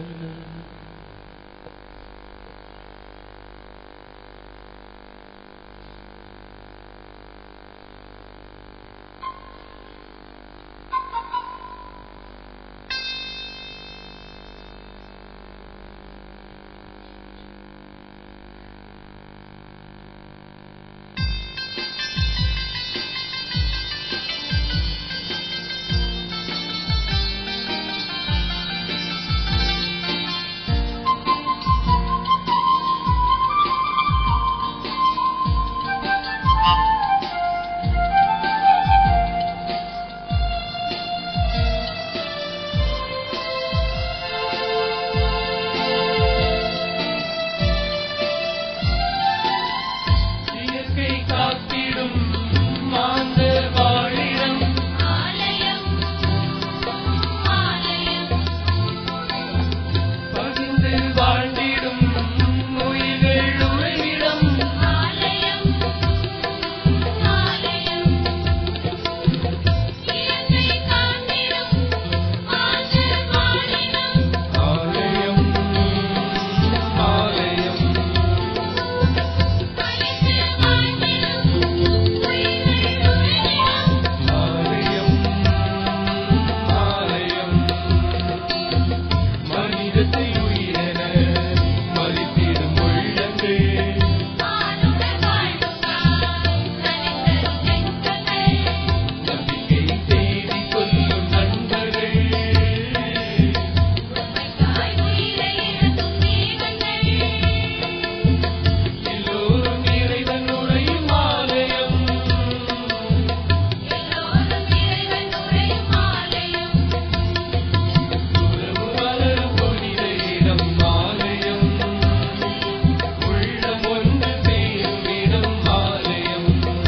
இயற்கை காத்திடும் மாந்தர் வாழிடம் ஆலயம் ஆலயம் பகிர்ந்து வாழ்ந்திடும் உயிர்கள் உறைவிடம் ஆலயம் ஆலயம் இயற்கை காத்திடும் மாந்தர் வாழிடம் ஆலயம் ஆலயம் பரிசு வாழ்ந்திடும் உயிர்கள் உறைவிடம் ஆலயம் ஆலயம் மனிதத்தை உயிரென மதித்திடும் உள்ளங்கள் ஆளுடர் வாழ்வுக்காய் நனிதரும் நெஞ்சங்கள் நம்பிக்கை செய்தி சொல்லும் நண்பர்கள் உண்மைக்காய் உயிரை இழக்கும் ஜீவன்கள் எல்லோரும் இறைவன் நுழையும் ஆலயம் எல்லோரும் இறைவன் நுழையும் ஆலயம் உறவு வளரும் புனித இடம் ஆலயம் உள்ளம் ஒன்று சேரும் இடம் ஆலயம்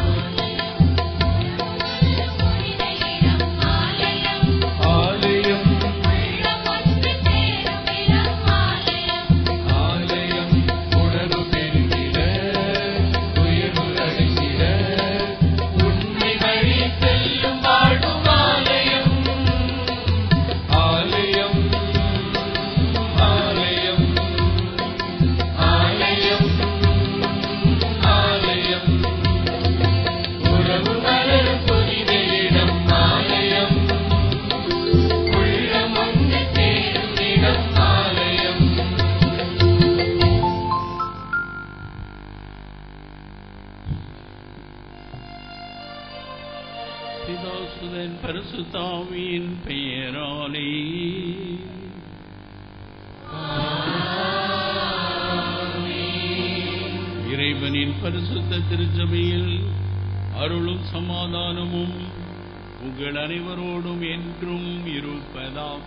புனித இடம் ஆலயம் ஆலயம் உள்ளம் ஒன்று சேரும் இடம் ஆலயம் ஆலயம் உணர்வு பெருகிட உயர்வு அடைந்திட உண்மை வழி செல்லும் வாழும் ஆலயம் ஆலயம் ஆலயம் ஆலயம் ஆலயம் உறவு மலரும் புனித இடம் ஆலயம் உள்ளம் ஒன்று சேரும் இடம் ஆலயம் பிதாசுதன் பரிசுத்தாவியின் பெயராலே இறைவனின் பரிசுத்த திருச்சபையில் அருளும் சமாதானமும் உங்கள் அனைவரோடும் என்றும் இருப்பதாக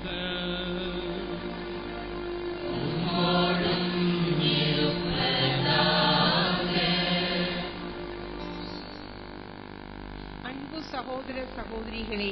அன்பு சகோதர சகோதரிகளே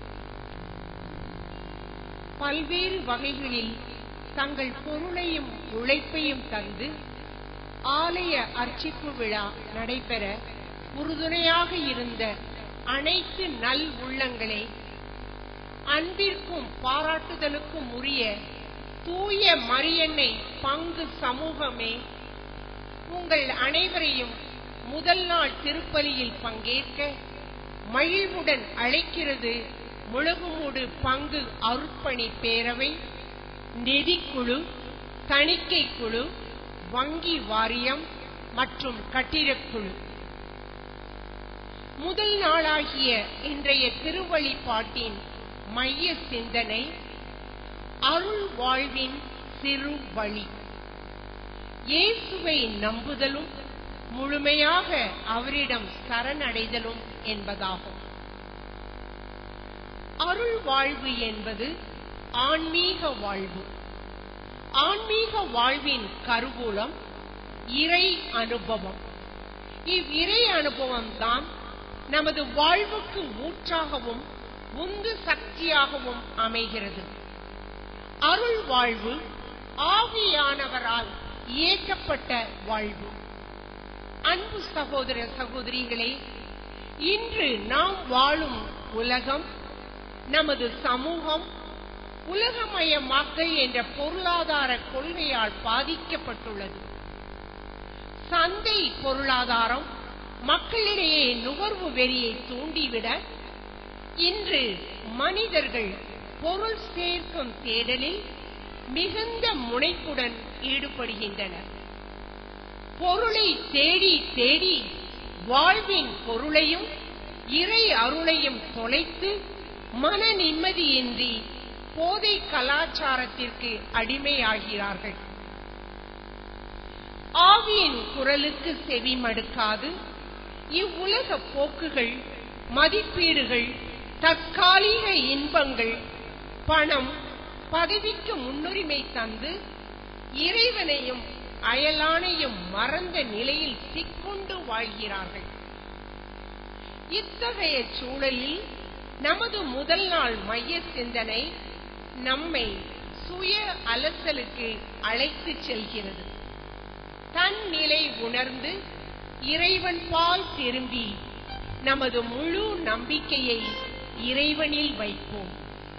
பல்வேறு வகைகளில் தங்கள் பொருளையும் உழைப்பையும் தந்து ஆலய அர்ச்சிப்பு விழா நடைபெற உறுதுணையாக இருந்த அனைத்து நல் உள்ளங்களே அன்பிற்கும் பாராட்டுதலுக்கும் உரிய தூய மரியன்னை பங்கு சமூகமே உங்கள் அனைவரையும் முதல் நாள் திருப்பலியில் பங்கேற்க மகிழ்வுடன் அழைக்கிறது முழுகுமூடு பங்கு அருட்பணி பேரவை நிதிக்குழு தணிக்கை குழு வங்கி வாரியம் மற்றும் கட்டிடக்குழு முதல் நாளாகிய இன்றைய திருவழிபாட்டின் மைய சிந்தனை அருள் வாழ்வின் சிறு வழி இயேசுவை நம்புதலும் முழுமையாக அவரிடம் சரணடைதலும் என்பதாகும் அருள் வாழ்வு என்பது ஆன்மீக வாழ்வு ஆன்மீக வாழ்வின் கருவூலம் இறை அனுபவம் இவ்விறை அனுபவம் தான் நமது வாழ்வுக்கு ஊற்றாகவும் உந்து சக்தியாகவும் அமைகிறது அருள் வாழ்வு ஆவியானவரால் இயக்கப்பட்ட வாழ்வு அன்பு சகோதர சகோதரிகளே இன்று நாம் வாழும் உலகம் நமது சமூகம் உலகமயமாக்கல் என்ற பொருளாதார கொள்கையால் பாதிக்கப்பட்டுள்ளது சந்தை பொருளாதாரம் மக்களிடையே நுகர்வு வெறியை தூண்டிவிட இன்று மனிதர்கள் பொருள் சேர்க்கும் தேடலில் மிகுந்த முனைப்புடன் ஈடுபடுகின்றனர் பொருளை தேடி தேடி வாழ்வின் பொருளையும் இறை அருளையும் தொலைத்து மன நிம்மதியின்றி போதை கலாச்சாரத்திற்கு அடிமையாகிறார்கள் ஆவியின் குரலுக்கு செவி மடுக்காது இவ்வுலக போக்குகள் மதிப்பீடுகள் தற்காலிக இன்பங்கள் பணம் பதவிக்கு முன்னுரிமை தந்து இறைவனையும் அயலானையும் மறந்த நிலையில் சிக்கொண்டு வாழ்கிறார்கள் இத்தகைய சூழலில் நமது முதல் நாள் மைய சிந்தனை நம்மை சுய அலசலுக்கு அழைத்து செல்கிறது தன் நிலை உணர்ந்து இறைவன் பால் திரும்பி நமது முழு நம்பிக்கையை இறைவனில் வைப்போம்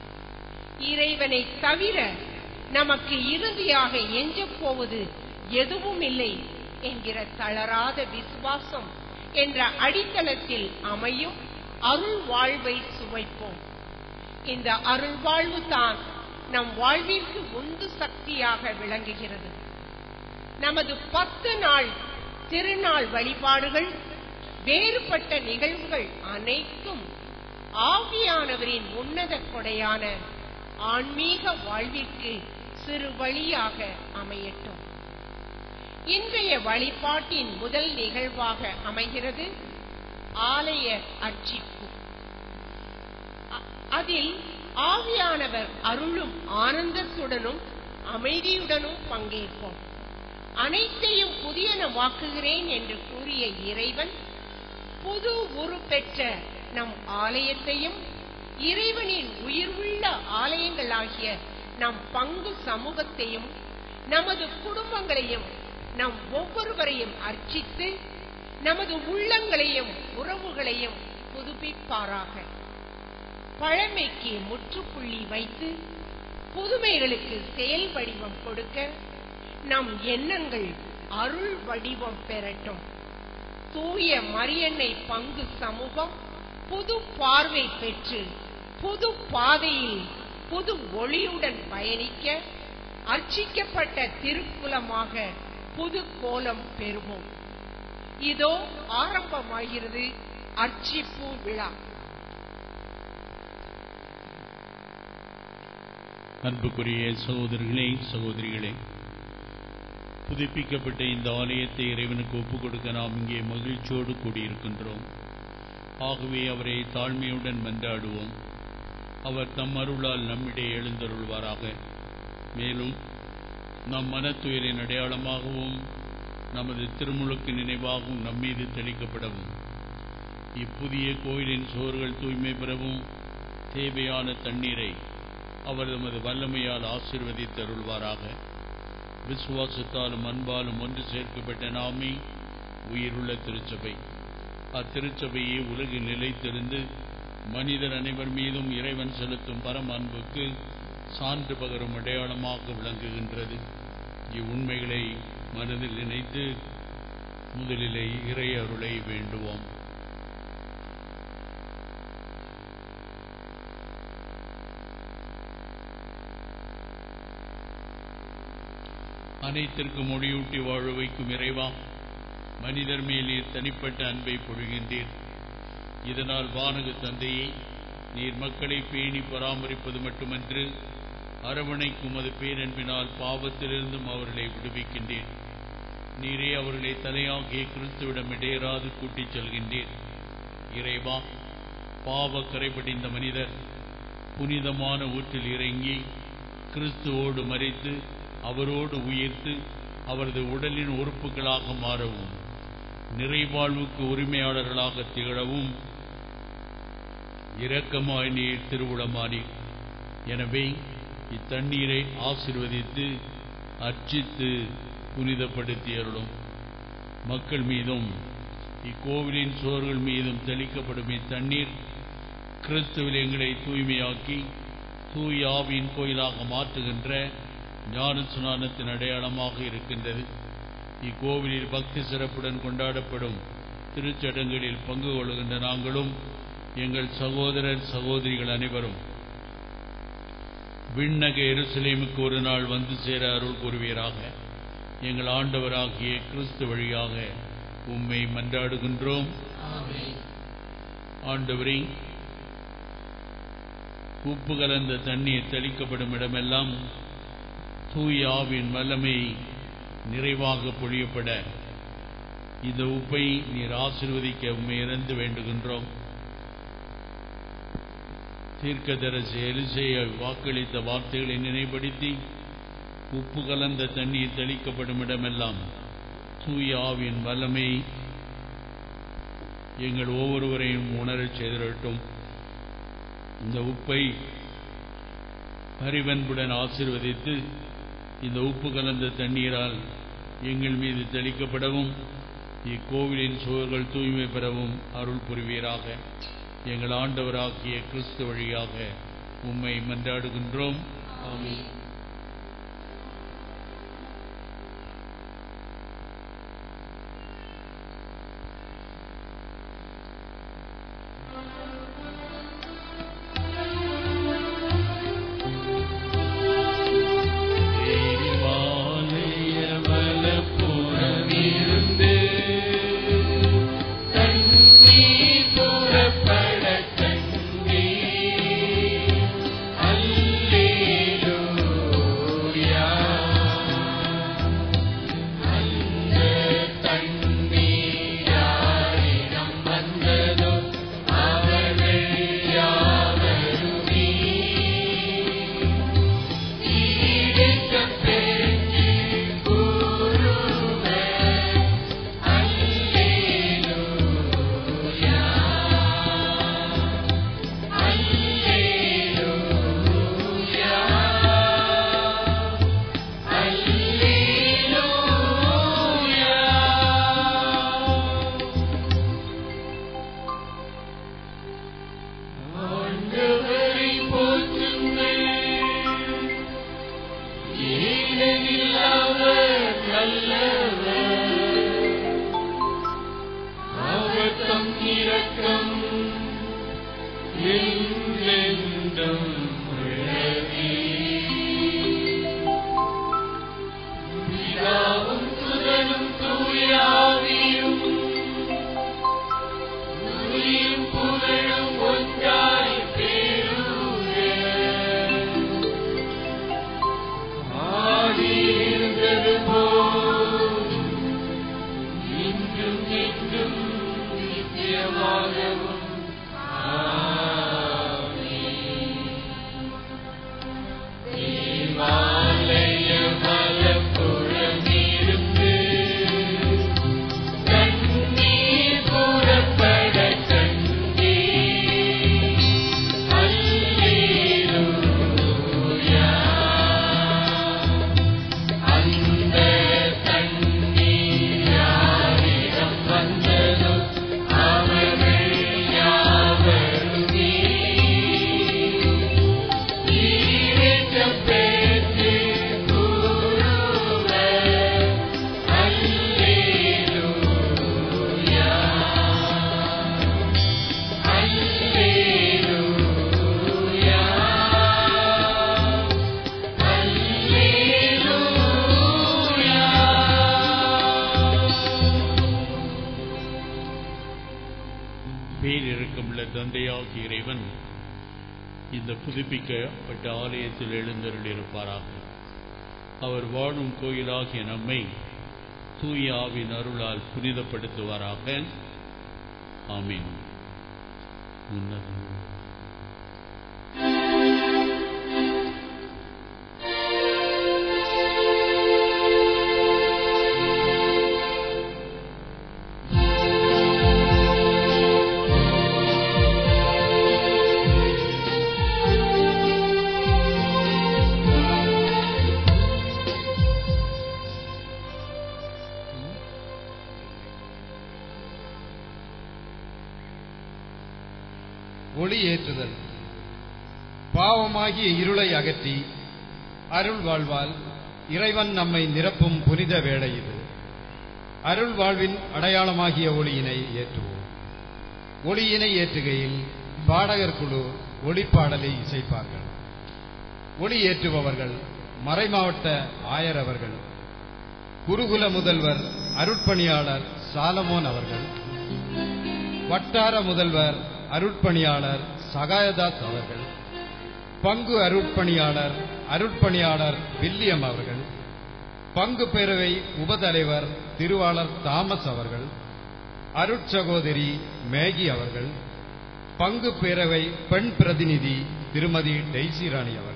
இறைவனை தவிர நமக்கு இறுதியாக எஞ்சப் போவது எதுவும் இல்லை என்கிற தளராத விசுவாசம் என்ற அடித்தளத்தில் அமையும் அருள் வாழ்வை சுவைப்போம் இந்த அருள் வாழ்வு தான் நம் வாழ்விற்கு உந்து சக்தியாக விளங்குகிறது நமது பத்து நாள் திருநாள் வழிபாடுகள் வேறுபட்ட நிகழ்வுகள் அனைத்தும் ஆவியானவரின் உன்னத கொடையான ஆன்மீக வாழ்விற்கு சிறு வழியாக அமையட்டும் இன்றைய வழிபாட்டின் முதல் நிகழ்வாக அமைகிறது ஆலய அர்ச்சிப்பு அ- அதில் ஆவியானவர் அருளும் ஆனந்தத்துடனும் அமைதியுடனும் பங்கேற்போம் அனைத்தையும் புதியனவாக்குகிறேன் என்று கூறிய இறைவன் புது உரு பெற்ற நம் ஆலயத்தையும் இறைவனின் உயிர்வுள்ள ஆலயங்களாகிய நம் பங்கு சமூகத்தையும் நமது குடும்பங்களையும் நம் ஒவ்வொருவரையும் அர்ச்சித்து நமது உள்ளங்களையும் உறவுகளையும் புதுப்பிப்பாராக பழமைக்கு முற்றுப்புள்ளி வைத்து புதுமைகளுக்கு செயல் வடிவம் கொடுக்க நம் எண்ணங்கள் அருள் வடிவம் பெறட்டும் தூய மரியன்னை பங்கு சமூகம் புது பார்வை பெற்று புது பாதையில் புது ஒளியுடன் பயணிக்க அர்ச்சிக்கப்பட்ட திருக்குலமாக புது கோலம் பெறுவோம் இதோ ஆரம்பமாகிறது அர்ச்சிப்பு விழா அன்புக்குரிய சகோதரர்களே சகோதரிகளே புதுப்பிக்கப்பட்ட இந்த ஆலயத்தை இறைவனுக்கு ஒப்புக் கொடுக்க நாம் இங்கே மகிழ்ச்சியோடு கூடியிருக்கின்றோம் ஆகவே அவரை தாழ்மையுடன் மன்றாடுவோம் அவர் தம் அருளால் நம்மிடையே எழுந்தருள்வாராக மேலும் நம் மனத்துயரின் அடையாளமாகவும் நமது திருமுழுக்கு நினைவாகவும் நம்மீது தெளிக்கப்படவும் இப்புதிய கோயிலின் சுவர்கள் தூய்மை பெறவும் தேவையான தண்ணீரை அவர் தமது வல்லமையால் ஆசீர்வதித்தருள்வாராக விசுவாசத்தாலும் அன்பாலும் ஒன்று சேர்க்கப்பட்ட நாமே உயிருள்ள திருச்சபை அத்திருச்சபையே உலகில் நிலைத்திருந்து மனிதர் அனைவர் மீதும் இறைவன் செலுத்தும் பரம அன்புக்கு சான்று பகரும் அடையாளமாக விளங்குகின்றது இவ்வுண்மைகளை மனதில் நினைத்து முதலிலே இறை அருளை வேண்டுவோம் அனைத்திற்கும் ஒளியூட்டி வாழ வைக்கும் இறைவா மனிதர் மேல் நீர் தனிப்பட்ட அன்பை பொழிகின்றீர் இதனால் வானக தந்தையை நீர் மக்களை பேணி பராமரிப்பது மட்டுமன்று அரவணைக்கும் அது பேரன்பினால் பாவத்திலிருந்தும் அவர்களை விடுவிக்கின்றீர் நீரே அவர்களை தலையாகிய கிறிஸ்துவிடம் இடையராது கூட்டிச் செல்கின்றீர் இறைவா பாவ கரைபடிந்த மனிதர் புனிதமான ஊற்றில் இறங்கி கிறிஸ்துவோடு மறித்து அவரோடு உயிர்த்து அவரது உடலின் உறுப்புகளாக மாறவும் நிறைவாழ்வுக்கு உரிமையாளர்களாக திகழவும் இரக்கமாய் நீர் திருவுளமானீர் எனவே இத்தண்ணீரை ஆசிர்வதித்து அர்ச்சித்து புனிதப்படுத்தி அருளும் மக்கள் மீதும் இக்கோவிலின் சோர்கள் மீதும் தெளிக்கப்படும் இத்தண்ணீர் கிறிஸ்துவில் எங்களை தூய்மையாக்கி தூய் ஆவியின் கோயிலாக மாற்றுகின்ற ஞான சுனானத்தின் அடையாளமாக இருக்கின்றது இக்கோவிலில் பக்தி சிறப்புடன் கொண்டாடப்படும் திருச்சடங்குகளில் பங்கு கொள்கின்ற நாங்களும் எங்கள் சகோதரர் சகோதரிகள் அனைவரும் விண்ணக எருசலேமுக்கு ஒரு நாள் வந்து சேர அருள் கூறுவீராக எங்கள் ஆண்டவராகிய கிறிஸ்து வழியாக உம்மை மன்றாடுகின்றோம் ஆண்டவரே உப்பு கலந்த தண்ணீர் தெளிக்கப்படும் இடமெல்லாம் தூய் ஆவின் வல்லமை நிறைவாக பொழியப்பட இந்த உப்பை நீர் ஆசிர்வதிக்க உண்மை இறந்து வேண்டுகின்றோம் தீர்க்கதரசு எலிசைய வாக்களித்த வார்த்தைகளை நினைப்படுத்தி உப்பு கலந்த தண்ணீர் தெளிக்கப்படும் இடமெல்லாம் தூய ஆவின் வல்லமை எங்கள் ஒவ்வொருவரையும் உணரச் செய்திடட்டும் இந்த உப்பை பரிவன்புடன் ஆசிர்வதித்து இந்த உப்பு கலந்த தண்ணீரால் எங்கள் மீது தெளிக்கப்படவும் இக்கோவிலின் சுவர்கள் தூய்மை பெறவும் அருள் புரிவீராக எங்கள் ஆண்டவராகிய கிறிஸ்து வழியாக உம்மை மன்றாடுகின்றோம் ஆமென். தேவாலய வலப்புறமிருந்து தண்ணீர் புறப்பட கண்டீர். அல்லேலூயா. அந்த தண்ணீர் யாரிடம் வந்ததோ அவர்கள் யாவருமே ஈடுக்கப் பெற்று கூறுவர் அல்லேலூயா அல்லேலூயா அல்லேலூயா ஆண்டவரை போற்றுங்கள் ஏனெனில் அவர் நல்லவர் அவர் தம் இரக்கம் என்றென்றும் உள்ளதே. பிதாவும் சுதனும் தூயாவியும் துதியும் புகழும் ஒன்றாய் பெறுக. ஆதியிருந்தது போல் இன்றும் என்றும் நித்தியமாகவும் ஆமென். தேவாலய வலப்புறமிருந்து தண்ணீர் புறப்பட கண்டீர். அல்லேலூயா. அந்த தண்ணீர் யாரிடம் வந்ததோ அவர்கள் யாவருமே ஈரேற்றப் பெற்று கூறுவர் அல்லேலூயா. அல்லேலூயா. பேரிறக்கமுள்ள தந்தையாகிய இறைவன் இந்த புதுப்பிக்கப்பட்ட ஆலயத்தில் எழுந்தருளிருப்பாராக அவர் வாழும் கோயிலாகிய நம்மை தூய ஆவின் அருளால் புனிதப்படுத்துவாராக ஆமீன் உன்னதம் ஒளி ஏற்றுதல் பாவமாகிய இருளை அகற்றி அருள் வாழ்வால் இறைவன் நம்மை நிரப்பும் புனித வேளை இது அருள் வாழ்வின் அடையாளமாகிய ஒளியினை ஏற்றுவோம் ஒளியினை ஏற்றுகையில் பாடகர் குழு ஒளிப்பாடலை இசைப்பார்கள் ஒளி ஏற்றுபவர்கள் மறைமாவட்ட ஆயர் அவர்கள் குருகுல முதல்வர் அருட்பணியாளர் சாலமோன் அவர்கள் வட்டார முதல்வர் அருட்பணியாளர் சகாயதாஸ் அவர்கள் பங்கு அருட்பணியாளர் அருட்பணியாளர் வில்லியம் அவர்கள் பங்கு பேரவை உபதலைவர் திருவாளர் தாமஸ் அவர்கள் அருட்சகோதரி மேகி அவர்கள் பங்கு பேரவை பெண் பிரதிநிதி திருமதி டெய்சி ராணி அவர்கள்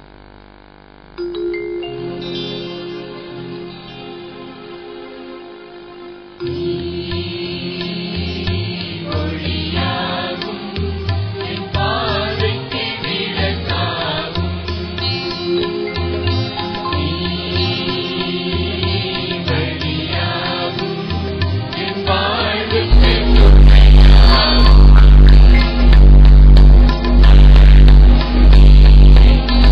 ஒளியாகும் என் பாதைக்கு விளக்காகும் நீ வழியாகும் என் வாழ்வுக்கு துணையாகும்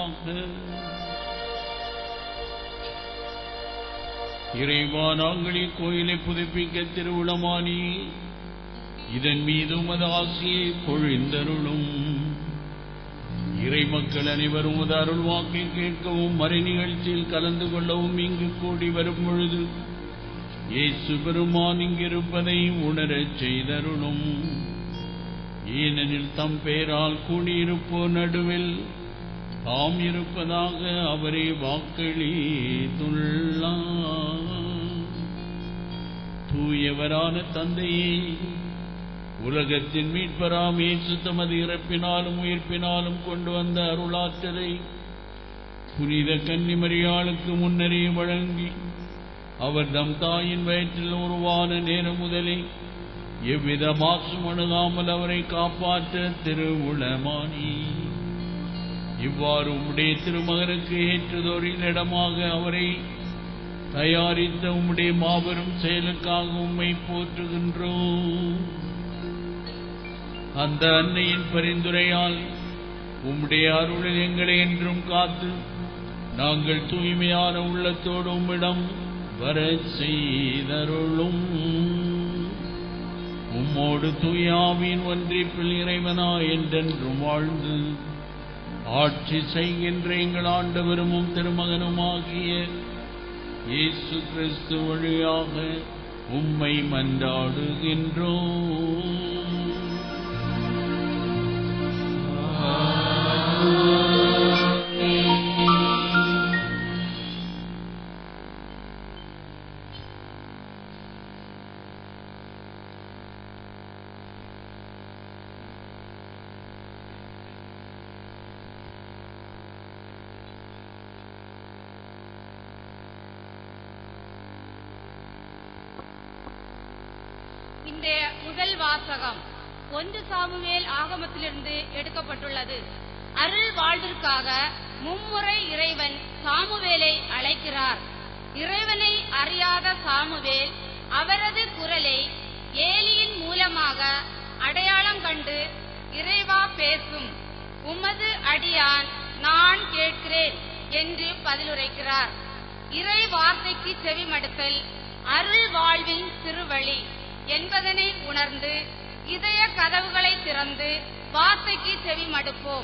இறைவா நாங்கள் இக்கோயிலை புதுப்பிக்க திருவுளமானி இதன் மீது உமது ஆசியை பொழிந்தருளும் இறை மக்கள் அனைவரும் உமது அருள் வாக்கை கேட்கவும் மறை நிகழ்ச்சியில் கலந்து கொள்ளவும் இங்கு கூடி வரும் பொழுது இயேசு பெருமான் இங்கிருப்பதை உணரச் செய்தருளும் ஏனெனில் தம் பெயரால் கூடியிருப்போர் நடுவில் தாம் இருப்பதாக அவரே வாக்களித்துள்ளார் தூயவரான தந்தையே உலகத்தின் மீட்பராம் இயேசு தமது இறப்பினாலும் உயிர்ப்பினாலும் கொண்டு வந்த அருளாற்றலை புனித கன்னிமரியாளுக்கு முன்னரே வழங்கி அவர் தம் தாயின் வயிற்றில் உருவான நேரம் முதலே எவ்வித மாசும் அணுகாமல் அவரை காப்பாற்ற திருவுளமானி இவ்வாறு உம்முடைய திருமகனுக்கு ஏற்றதோரின் இடமாக அவரை தயாரித்த உம்முடைய மாபெரும் செயலுக்காக உம்மை போற்றுகின்றோம் அந்த அன்னையின் பரிந்துரையால் உம்முடைய அருளில் எங்களை என்றும் காத்து நாங்கள் தூய்மையான உள்ளத்தோடு உம்மிடம் வரச் செய்தருளும் உம்மோடு தூயாவின் ஒன்றிப்பில் இறைவனா என்றென்றும் வாழ்ந்து ஆட்சி செய்கின்ற எங்கள் ஆண்டவரும் உம் திருமகனுமாகிய இயேசு கிறிஸ்து வழியாக உம்மை மன்றாடுகின்றோம் இன்றைய முதல் வாசகம் ஒன்று சாமுவேல் ஆகமத்திலிருந்து எடுக்கப்பட்டுள்ளது அருள் வாழ்விற்காக மும்முறை இறைவன் சாமுவேலை அழைக்கிறார் இறைவனை அறியாத சாமுவேல் அவரது குரலை ஏலியின் மூலமாக அடையாளம் கண்டு இறைவா பேசும் உமது அடியான் நான் கேட்கிறேன் என்று பதிலுரைக்கிறார் இறை வார்த்தைக்கு செவிமடுத்தல் அருள் வாழ்வின் திருவழி என்பதனை உணர்ந்து இதய கதவுகளை திறந்து வார்த்தைக்கு செவிமடுப்போம்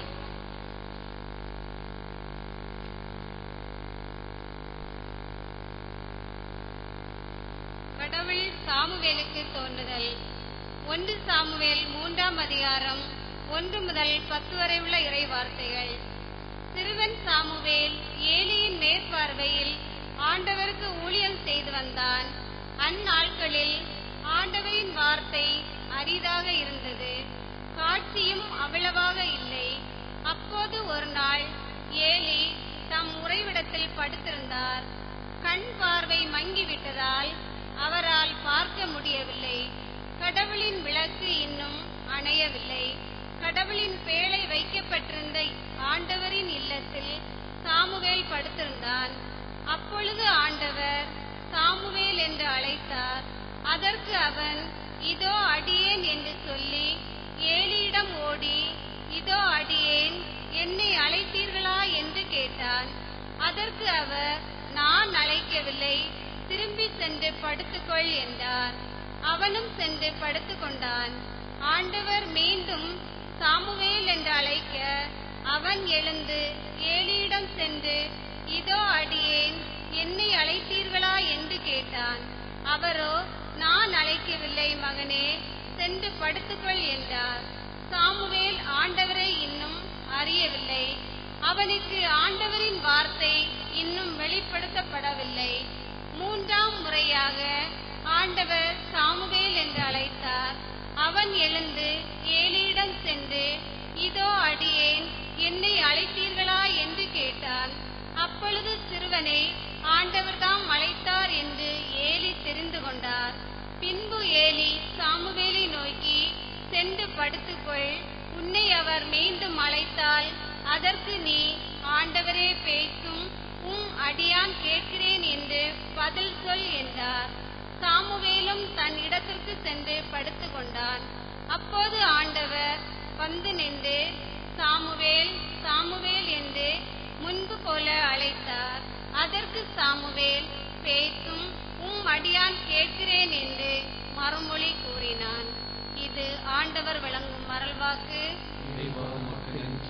கடவுள் சாமுவேலுக்கு தோன்றுதல் ஒன்று சாமுவேல் மூன்றாம் அதிகாரம் ஒன்று முதல் பத்து வரை உள்ள இறை வார்த்தைகள் சிறுவன் சாமுவேல் ஏலியின் மேற்பார்வையில் ஆண்டவருக்கு ஊழியம் செய்து வந்தான் அந்நாட்களில் ஆண்டவரின் வார்த்தை அரிதாக இருந்தது காட்சியும் அவ்வளவாக இல்லை அப்போது ஒரு நாள் ஏலி தம் உறைவிடத்தில் படுத்திருந்தார் கண் பார்வை மங்கிவிட்டதால் அவரால் பார்க்க முடியவில்லை கடவுளின் விளக்கு இன்னும் அணையவில்லை கடவுளின் பேழை வைக்கப்பட்டிருந்த ஆண்டவரின் இல்லத்தில் சாமுவேல் படுத்திருந்தான் அப்பொழுது ஆண்டவர் சாமுவேல் என்று அழைத்தார் அதற்கு அவன் இதோ அடியேன் என்று சொல்லி ஏலியிடம் ஓடி இதோ அடியேன் என்னை அழைத்தீர்களா என்று கேட்டான் அதற்கு அவர் நான் அழைக்கவில்லை திரும்பி சென்று படுத்துக்கொள் என்றார் அவனும் சென்று படுத்துக் கொண்டான் ஆண்டவர் மீண்டும் சாமுவேல் என்று அழைக்க அவன் எழுந்து ஏலியிடம் சென்று இதோ அடியேன் என்னை அழைத்தீர்களா என்று கேட்டான் அவரோ நான் அழைக்கவில்லை மகனே சென்று படுத்துக்கொள் என்றார் சாமுவேல் ஆண்டவரை இன்னும் அறியவில்லை அவனுக்கு ஆண்டவரின் வார்த்தை இன்னும் வெளிப்படுத்தப்படவில்லை மூன்றாம் முறையாக ஆண்டவர் சாமுவேல் என்று அழைத்தார் அவன் எழுந்து ஏலியிடம் சென்று இதோ அடியேன் என்னை அழைத்தீர்களா என்று கேட்டான் அப்பொழுது சிறுவனை ஆண்டவர்தாம் அழைத்தார் என்று ஏலி தெரிந்து கொண்டார் பின்பு ஏலி சாமுவேலை நோக்கி சென்று படுத்துக்கொள் உன்னை அவர் மீண்டும் அழைத்தால் அதற்கு நீ ஆண்டவரே பேசும் உம் அடியான் கேட்கிறேன் என்று பதில் சொல் என்றார் சாமுவேலும் தன் இடத்திற்கு சென்று படுத்துக் கொண்டான் அப்போது ஆண்டவர் வந்து நின்று சாமுவேல் சாமுவேல் என்று முன்பு போல அழைத்தார் அதற்கு சாமுவேல் பேசும் உம் அடியான் கேட்கிறேன் என்று மறுமொழி கூறினான் இது ஆண்டவர் வழங்கும் மரல்வாக்கு இறைவா மக்களுக்கு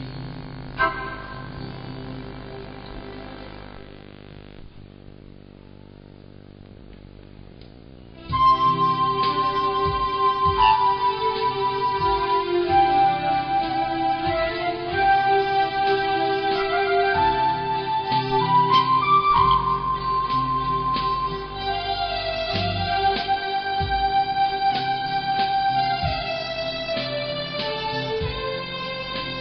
ஆ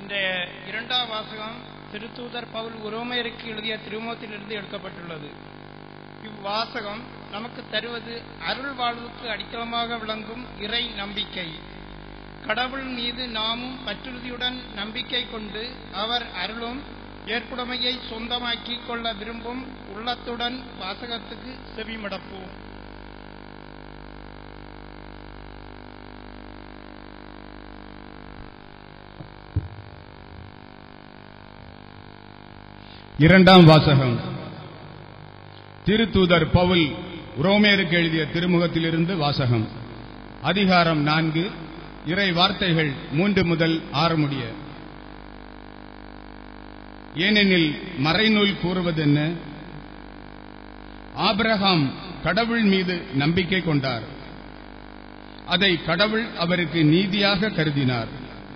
இன்றைய இரண்டாம் வாசகம் திருத்தூதர் பவுல் உரோமையருக்கு எழுதிய திருமுகத்திலிருந்து எடுக்கப்பட்டுள்ளது இவ்வாசகம் நமக்கு தருவது அருள் வாழ்வுக்கு அடித்தளமாக விளங்கும் இறை நம்பிக்கை கடவுள் மீது நாமும் பற்றுறுதியுடன் நம்பிக்கை கொண்டு அவர் அருளும் ஏற்புடைமையை சொந்தமாக்கிக் கொள்ள விரும்பும் உள்ளத்துடன் வாசகத்துக்கு செவிமடப்போம் இரண்டாம் வாசகம் திருத்தூதர் பவுல் உரோமேருக்கு எழுதிய திருமுகத்திலிருந்து வாசகம் அதிகாரம் நான்கு இறை வார்த்தைகள் மூன்று முதல் ஆறு முடிய ஏனெனில் மறைநூல் கூறுவதென்ன ஆபிரகாம் கடவுள் மீது நம்பிக்கை கொண்டார் அதை கடவுள் அவருக்கு நீதியாக கருதினார்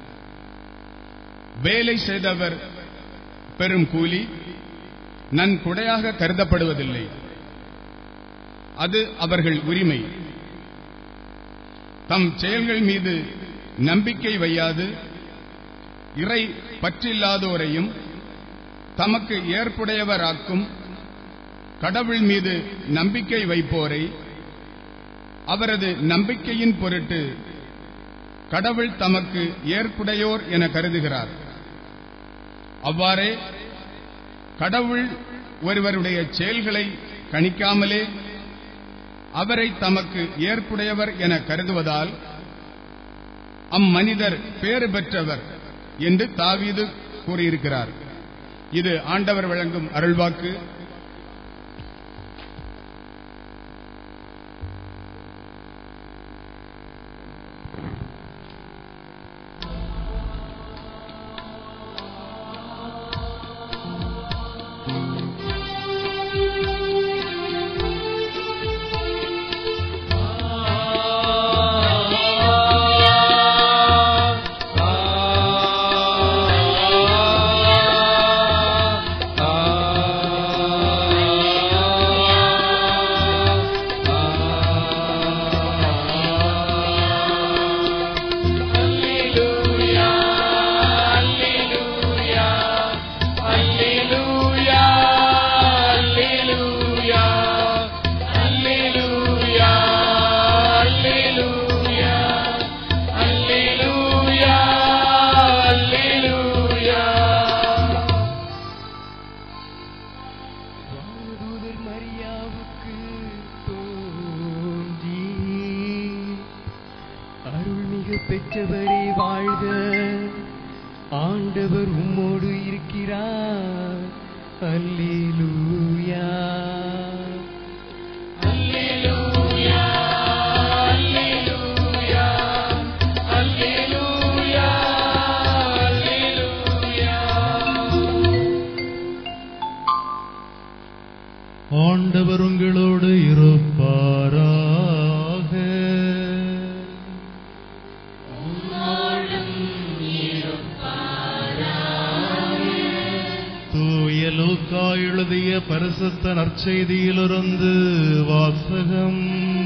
வேலை செய்தவர் பெரும் கூலி நன்கொடையாக கருதப்படுவதில்லை அது அவர்கள் உரிமை தம் செயல்கள் மீது நம்பிக்கை வையாது இறை பற்றில்லாதோரையும் தமக்கு ஏற்புடையவராக்கும் கடவுள் மீது நம்பிக்கை வைப்போரை அவரது நம்பிக்கையின் பொருட்டு கடவுள் தமக்கு ஏற்புடையோர் என கருதுகிறார் அவ்வாறே கடவுள் ஒருவருடைய செயல்களை கணிக்காமலே அவரை தமக்கு ஏற்புடையவர் என கருதுவதால் அம்மனிதர் பேறு பெற்றவர் என்று தாவீது கூறியிருக்கிறார் இது ஆண்டவர் வழங்கும் அருள்வாக்கு வானதூதர் மரியாவுக்கு தோன்றி அருள்மிகு பெற்றவரே வாழ்க ஆண்டவர் உம்மோடு இருக்கிறார் அல்லேலூயா ஆண்டவர் உங்களோடு இருப்பாராக தூய லூக்கா எழுதிய பரிசுத்த நற்செய்தியிலிருந்து வாசகம்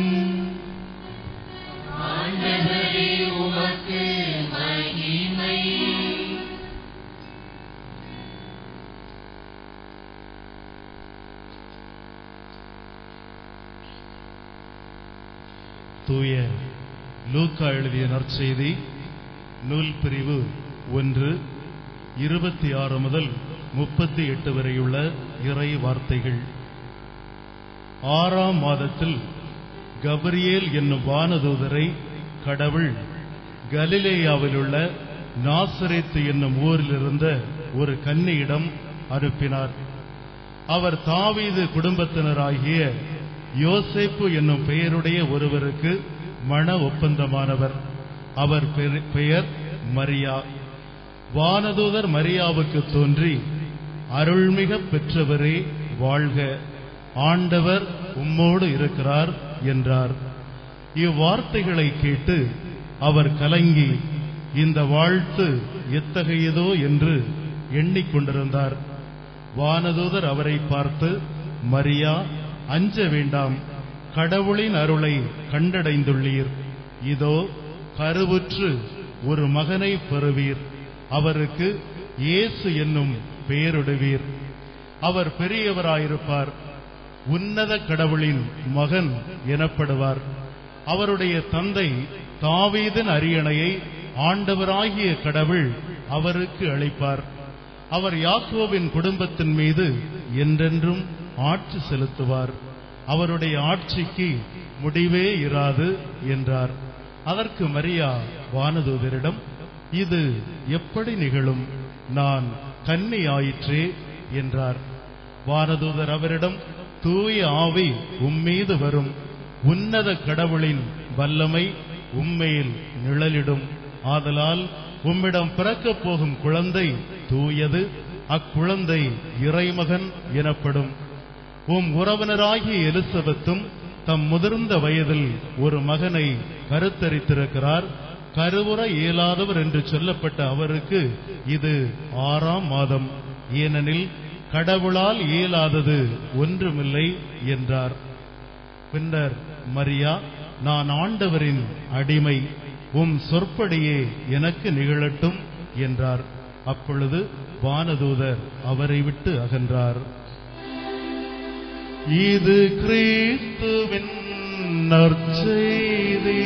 தூய லூக்கா எழுதிய நற்செய்தி நூல் பிரிவு ஒன்று இருபத்தி ஆறு முதல் முப்பத்தி எட்டு வரையுள்ள இறை வார்த்தைகள் ஆறாம் மாதத்தில் கபரியேல் என்னும் வானதூதரை கடவுள் கலிலேயாவிலுள்ள நாசரேத்து என்னும் ஊரில் இருந்த ஒரு கன்னியிடம் அனுப்பினார் அவர் தாவீது குடும்பத்தினராகிய யோசேப்பு என்னும் பெயருடைய ஒருவருக்கு மன ஒப்பந்தமானவர் அவர் பெரு- பெயர் மரியா வானதூதர் மரியாவுக்கு தோன்றி அருள்மிக பெற்றவரே வாழ்க ஆண்டவர் உம்மோடு இருக்கிறார் என்றார் இவ்வார்த்தைகளை கேட்டு அவர் கலங்கி இந்த வாழ்த்து எத்தகையதோ என்று எண்ணிக்கொண்டிருந்தார் வானதூதர் அவரை பார்த்து மரியா அஞ்ச வேண்டாம் கடவுளின் அருளை கண்டடைந்துள்ளீர் இதோ கருவுற்று ஒரு மகனை பெறுவீர் அவருக்கு இயேசு என்னும் பெயரிடுவீர் அவர் பெரியவராயிருப்பார் உன்னத கடவுளின் மகன் எனப்படுவார் அவருடைய தந்தை தாவீதின் அரியணையை ஆண்டவராகிய கடவுள் அவருக்கு அளிப்பார் அவர் யாக்கோவின் குடும்பத்தின் மீது என்றென்றும் ஆட்சி செலுத்துவார் அவருடைய ஆட்சிக்கு முடிவே இராது என்றார் அதற்கு மரியா வானதூதரிடம் இது எப்படி நிகழும் நான் கன்னி ஆயிற்றே என்றார் வானதூதர் அவரிடம் தூய ஆவி உம்மீது வரும் உன்னத கடவுளின் வல்லமை உம்மேல் நிழலிடும் ஆதலால் உம்மிடம் பிறக்கப் போகும் குழந்தை தூயது அக்குழந்தை இறைமகன் எனப்படும் உம் உறவினராகிய எலிசபெத்தும் தம் முதிர்ந்த வயதில் ஒரு மகனை கருத்தரித்திருக்கிறார் கருவுற இயலாதவர் என்று சொல்லப்பட்ட அவருக்கு இது ஆறாம் மாதம் ஏனெனில் கடவுளால் இயலாதது ஒன்றுமில்லை என்றார் பின்னர் மரியா நான் ஆண்டவரின் அடிமை உம் சொற்படியே எனக்கு நிகழட்டும் என்றார் அப்பொழுது வானதூதர் அவரை விட்டு அகன்றார் இது கிறிஸ்துவின் நற்செய்தி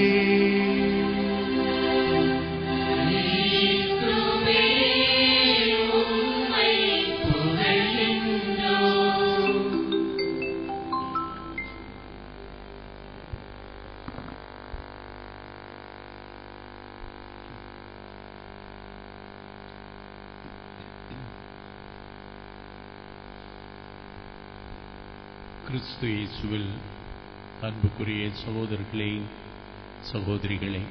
கிறிஸ்து இயேசுவில் அன்புக்குரிய சகோதரர்களே சகோதரிகளே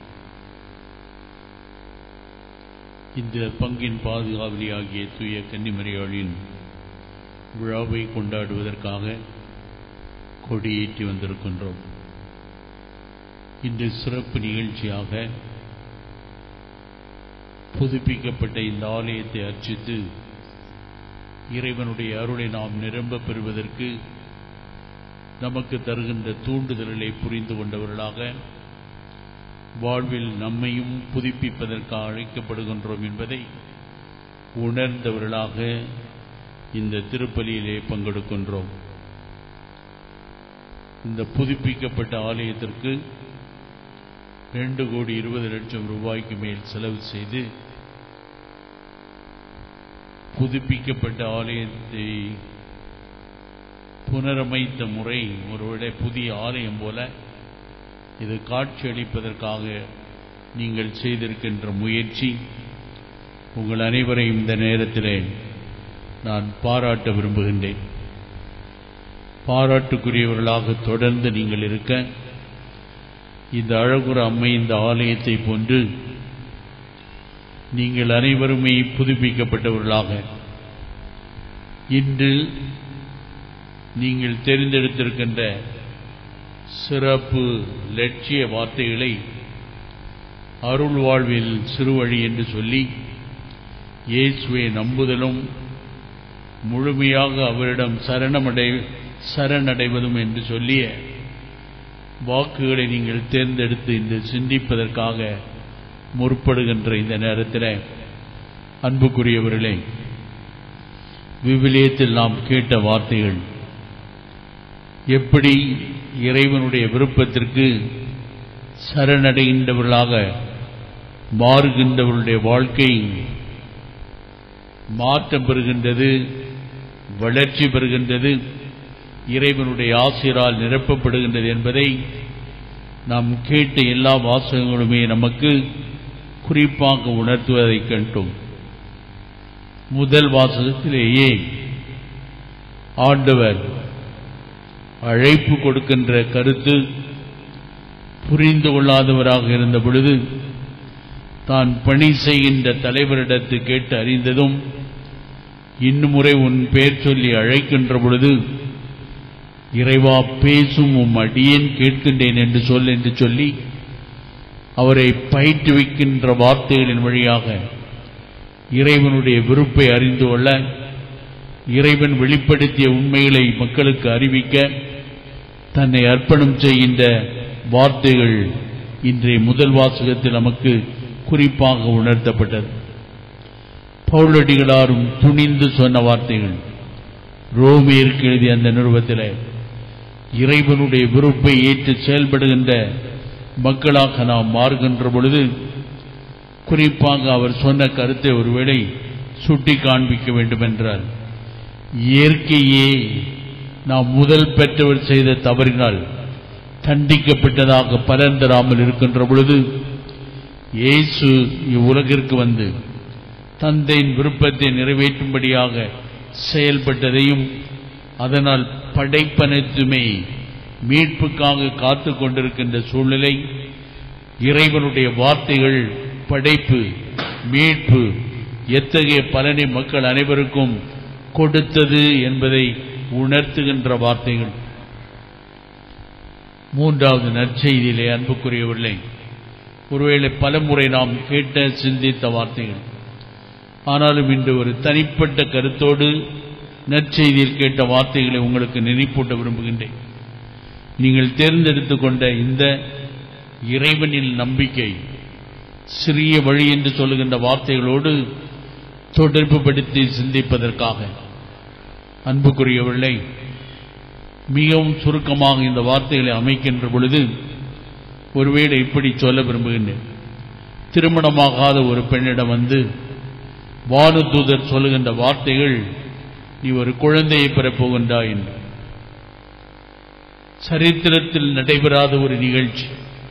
இந்த பங்கின் பாதுகாவலியாகிய தூய கன்னிமரியாளின் விழாவை கொண்டாடுவதற்காக கொடியேற்றி வந்திருக்கின்றோம் இந்த சிறப்பு நிகழ்ச்சியாக புதுப்பிக்கப்பட்ட இந்த ஆலயத்தை அர்ச்சித்து இறைவனுடைய அருளை நாம் நிரம்ப பெறுவதற்கு நமக்கு தருகின்ற தூண்டுதல்களை புரிந்து கொண்டவர்களாக வாழ்வில் நம்மையும் புதுப்பிப்பதற்காக அழைக்கப்படுகின்றோம் என்பதை உணர்ந்தவர்களாக இந்த திருப்பலியிலே பங்கெடுக்கின்றோம் இந்த புதுப்பிக்கப்பட்ட ஆலயத்திற்கு ரெண்டு கோடி இருபது லட்சம் ரூபாய்க்கு மேல் செலவு செய்து புதுப்பிக்கப்பட்ட ஆலயத்தை புனரமைத்த முறை ஒருவேளை புதிய ஆலயம் போல இது காட்சியளிப்பதற்காக நீங்கள் செய்திருக்கின்ற முயற்சி உங்கள் அனைவரையும் இந்த நேரத்திலே நான் பாராட்ட விரும்புகின்றேன் பாராட்டுக்குரியவர்களாக தொடர்ந்து நீங்கள் இருக்க இந்த அழகுற அம்மை இந்த ஆலயத்தை போன்று நீங்கள் அனைவருமே புதுப்பிக்கப்பட்டவர்களாக இன்று நீங்கள் தெரிந்தெடுத்திருக்கின்ற சிறப்பு லட்சிய வார்த்தைகளை அருள் வாழ்வில் சிறுவழி என்று சொல்லி இயேசுவை நம்புதலும் முழுமையாக அவரிடம் சரணமடை சரணடைவதும் என்று சொல்லிய வாக்குகளை நீங்கள் தேர்ந்தெடுத்து இந்த சிந்திப்பதற்காக முற்படுகின்ற இந்த நேரத்தில் அன்புக்குரியவர்களே விவிலியத்தில் நாம் கேட்ட வார்த்தைகள் எப்படி இறைவனுடைய விருப்பத்திற்கு சரணடைகின்றவர்களாக மாறுகின்றவர்களுடைய வாழ்க்கை மாற்றம் பெறுகின்றது வளர்ச்சி பெறுகின்றது இறைவனுடைய ஆசிரால் நிரப்பப்படுகின்றது என்பதை நாம் கேட்ட எல்லா வாசகங்களுமே நமக்கு குறிப்பாக உணர்த்துவதை கண்டோம் முதல் வாசகத்திலேயே ஆண்டவர் அழைப்பு கொடுக்கின்ற கருத்து புரிந்து கொள்ளாதவராக இருந்த பொழுது தான் பணி செய்கின்ற தலைவரிடத்து கேட்டு அறிந்ததும் இன்னும் முறை உன் பெயர் சொல்லி அழைக்கின்ற பொழுது இறைவா பேசும் உம் அடியேன் கேட்கின்றேன் என்று சொல் என்று சொல்லி அவரை பயிற்றுவிக்கின்ற வார்த்தைகளின் வழியாக இறைவனுடைய விருப்பை அறிந்து கொள்ள இறைவன் வெளிப்படுத்திய உண்மைகளை மக்களுக்கு அறிவிக்க தன்னை அர்ப்பணம் செய்கின்ற வார்த்தைகள் இன்றைய முதல் வாசகத்தில் நமக்கு குறிப்பாக உணர்த்தப்பட்டது பவுலடிகளாரும் துணிந்து சொன்ன வார்த்தைகள் ரோமியருக்கு எழுதிய அந்த நிறுவத்தில் இறைவனுடைய விருப்பை ஏற்று செயல்படுகின்ற மக்களாக நாம் மாறுகின்ற பொழுது குறிப்பாக அவர் சொன்ன கருத்தை ஒருவேளை சுட்டி காண்பிக்க வேண்டும் என்றால் இயற்கையே நாம் முதல் பெற்றவர் செய்த தவறினால் தண்டிக்கப்பட்டதாக பலன் தராமல் இருக்கின்ற பொழுது இயேசு இவ்வுலகிற்கு வந்து தந்தையின் விருப்பத்தை நிறைவேற்றும்படியாக செயல்பட்டதையும் அதனால் படைப்பனைத்துமே மீட்புக்காக காத்து கொண்டிருக்கின்ற சூழ்நிலை இறைவனுடைய வார்த்தைகள் படைப்பு மீட்பு எத்தகைய பலனை மக்கள் அனைவருக்கும் கொடுத்தது என்பதை உணர்த்துகின்ற வார்த்தைகள் மூன்றாவது நற்செய்தியிலே அன்புக்குரியவர்களே ஒருவேளை பலமுறை நாம் கேட்ட சிந்தித்த வார்த்தைகள் ஆனாலும் இன்று ஒரு தனிப்பட்ட கருத்தோடு நற்செய்தியில் கேட்ட வார்த்தைகளை உங்களுக்கு நினைப்பூட்ட விரும்புகின்றேன் நீங்கள் தேர்ந்தெடுத்துக் கொண்ட இந்த இறைவனில் நம்பிக்கை சிறிய வழி என்று சொல்லுகின்ற வார்த்தைகளோடு தொடர்பு படுத்தி சிந்திப்பதற்காக அன்புக்குரியவர்களே மிகவும் சுருக்கமாக இந்த வார்த்தைகளை அமைக்கின்ற பொழுது ஒருவேளை இப்படி சொல்ல விரும்புகின்றேன் திருமணமாகாத ஒரு பெண்ணிடம் வந்து வானுதூதர் சொல்லுகின்ற வார்த்தைகள் நீ ஒரு குழந்தையை பெறப் போகின்றாய் என்று சரித்திரத்தில் நடைபெறாத ஒரு நிகழ்ச்சி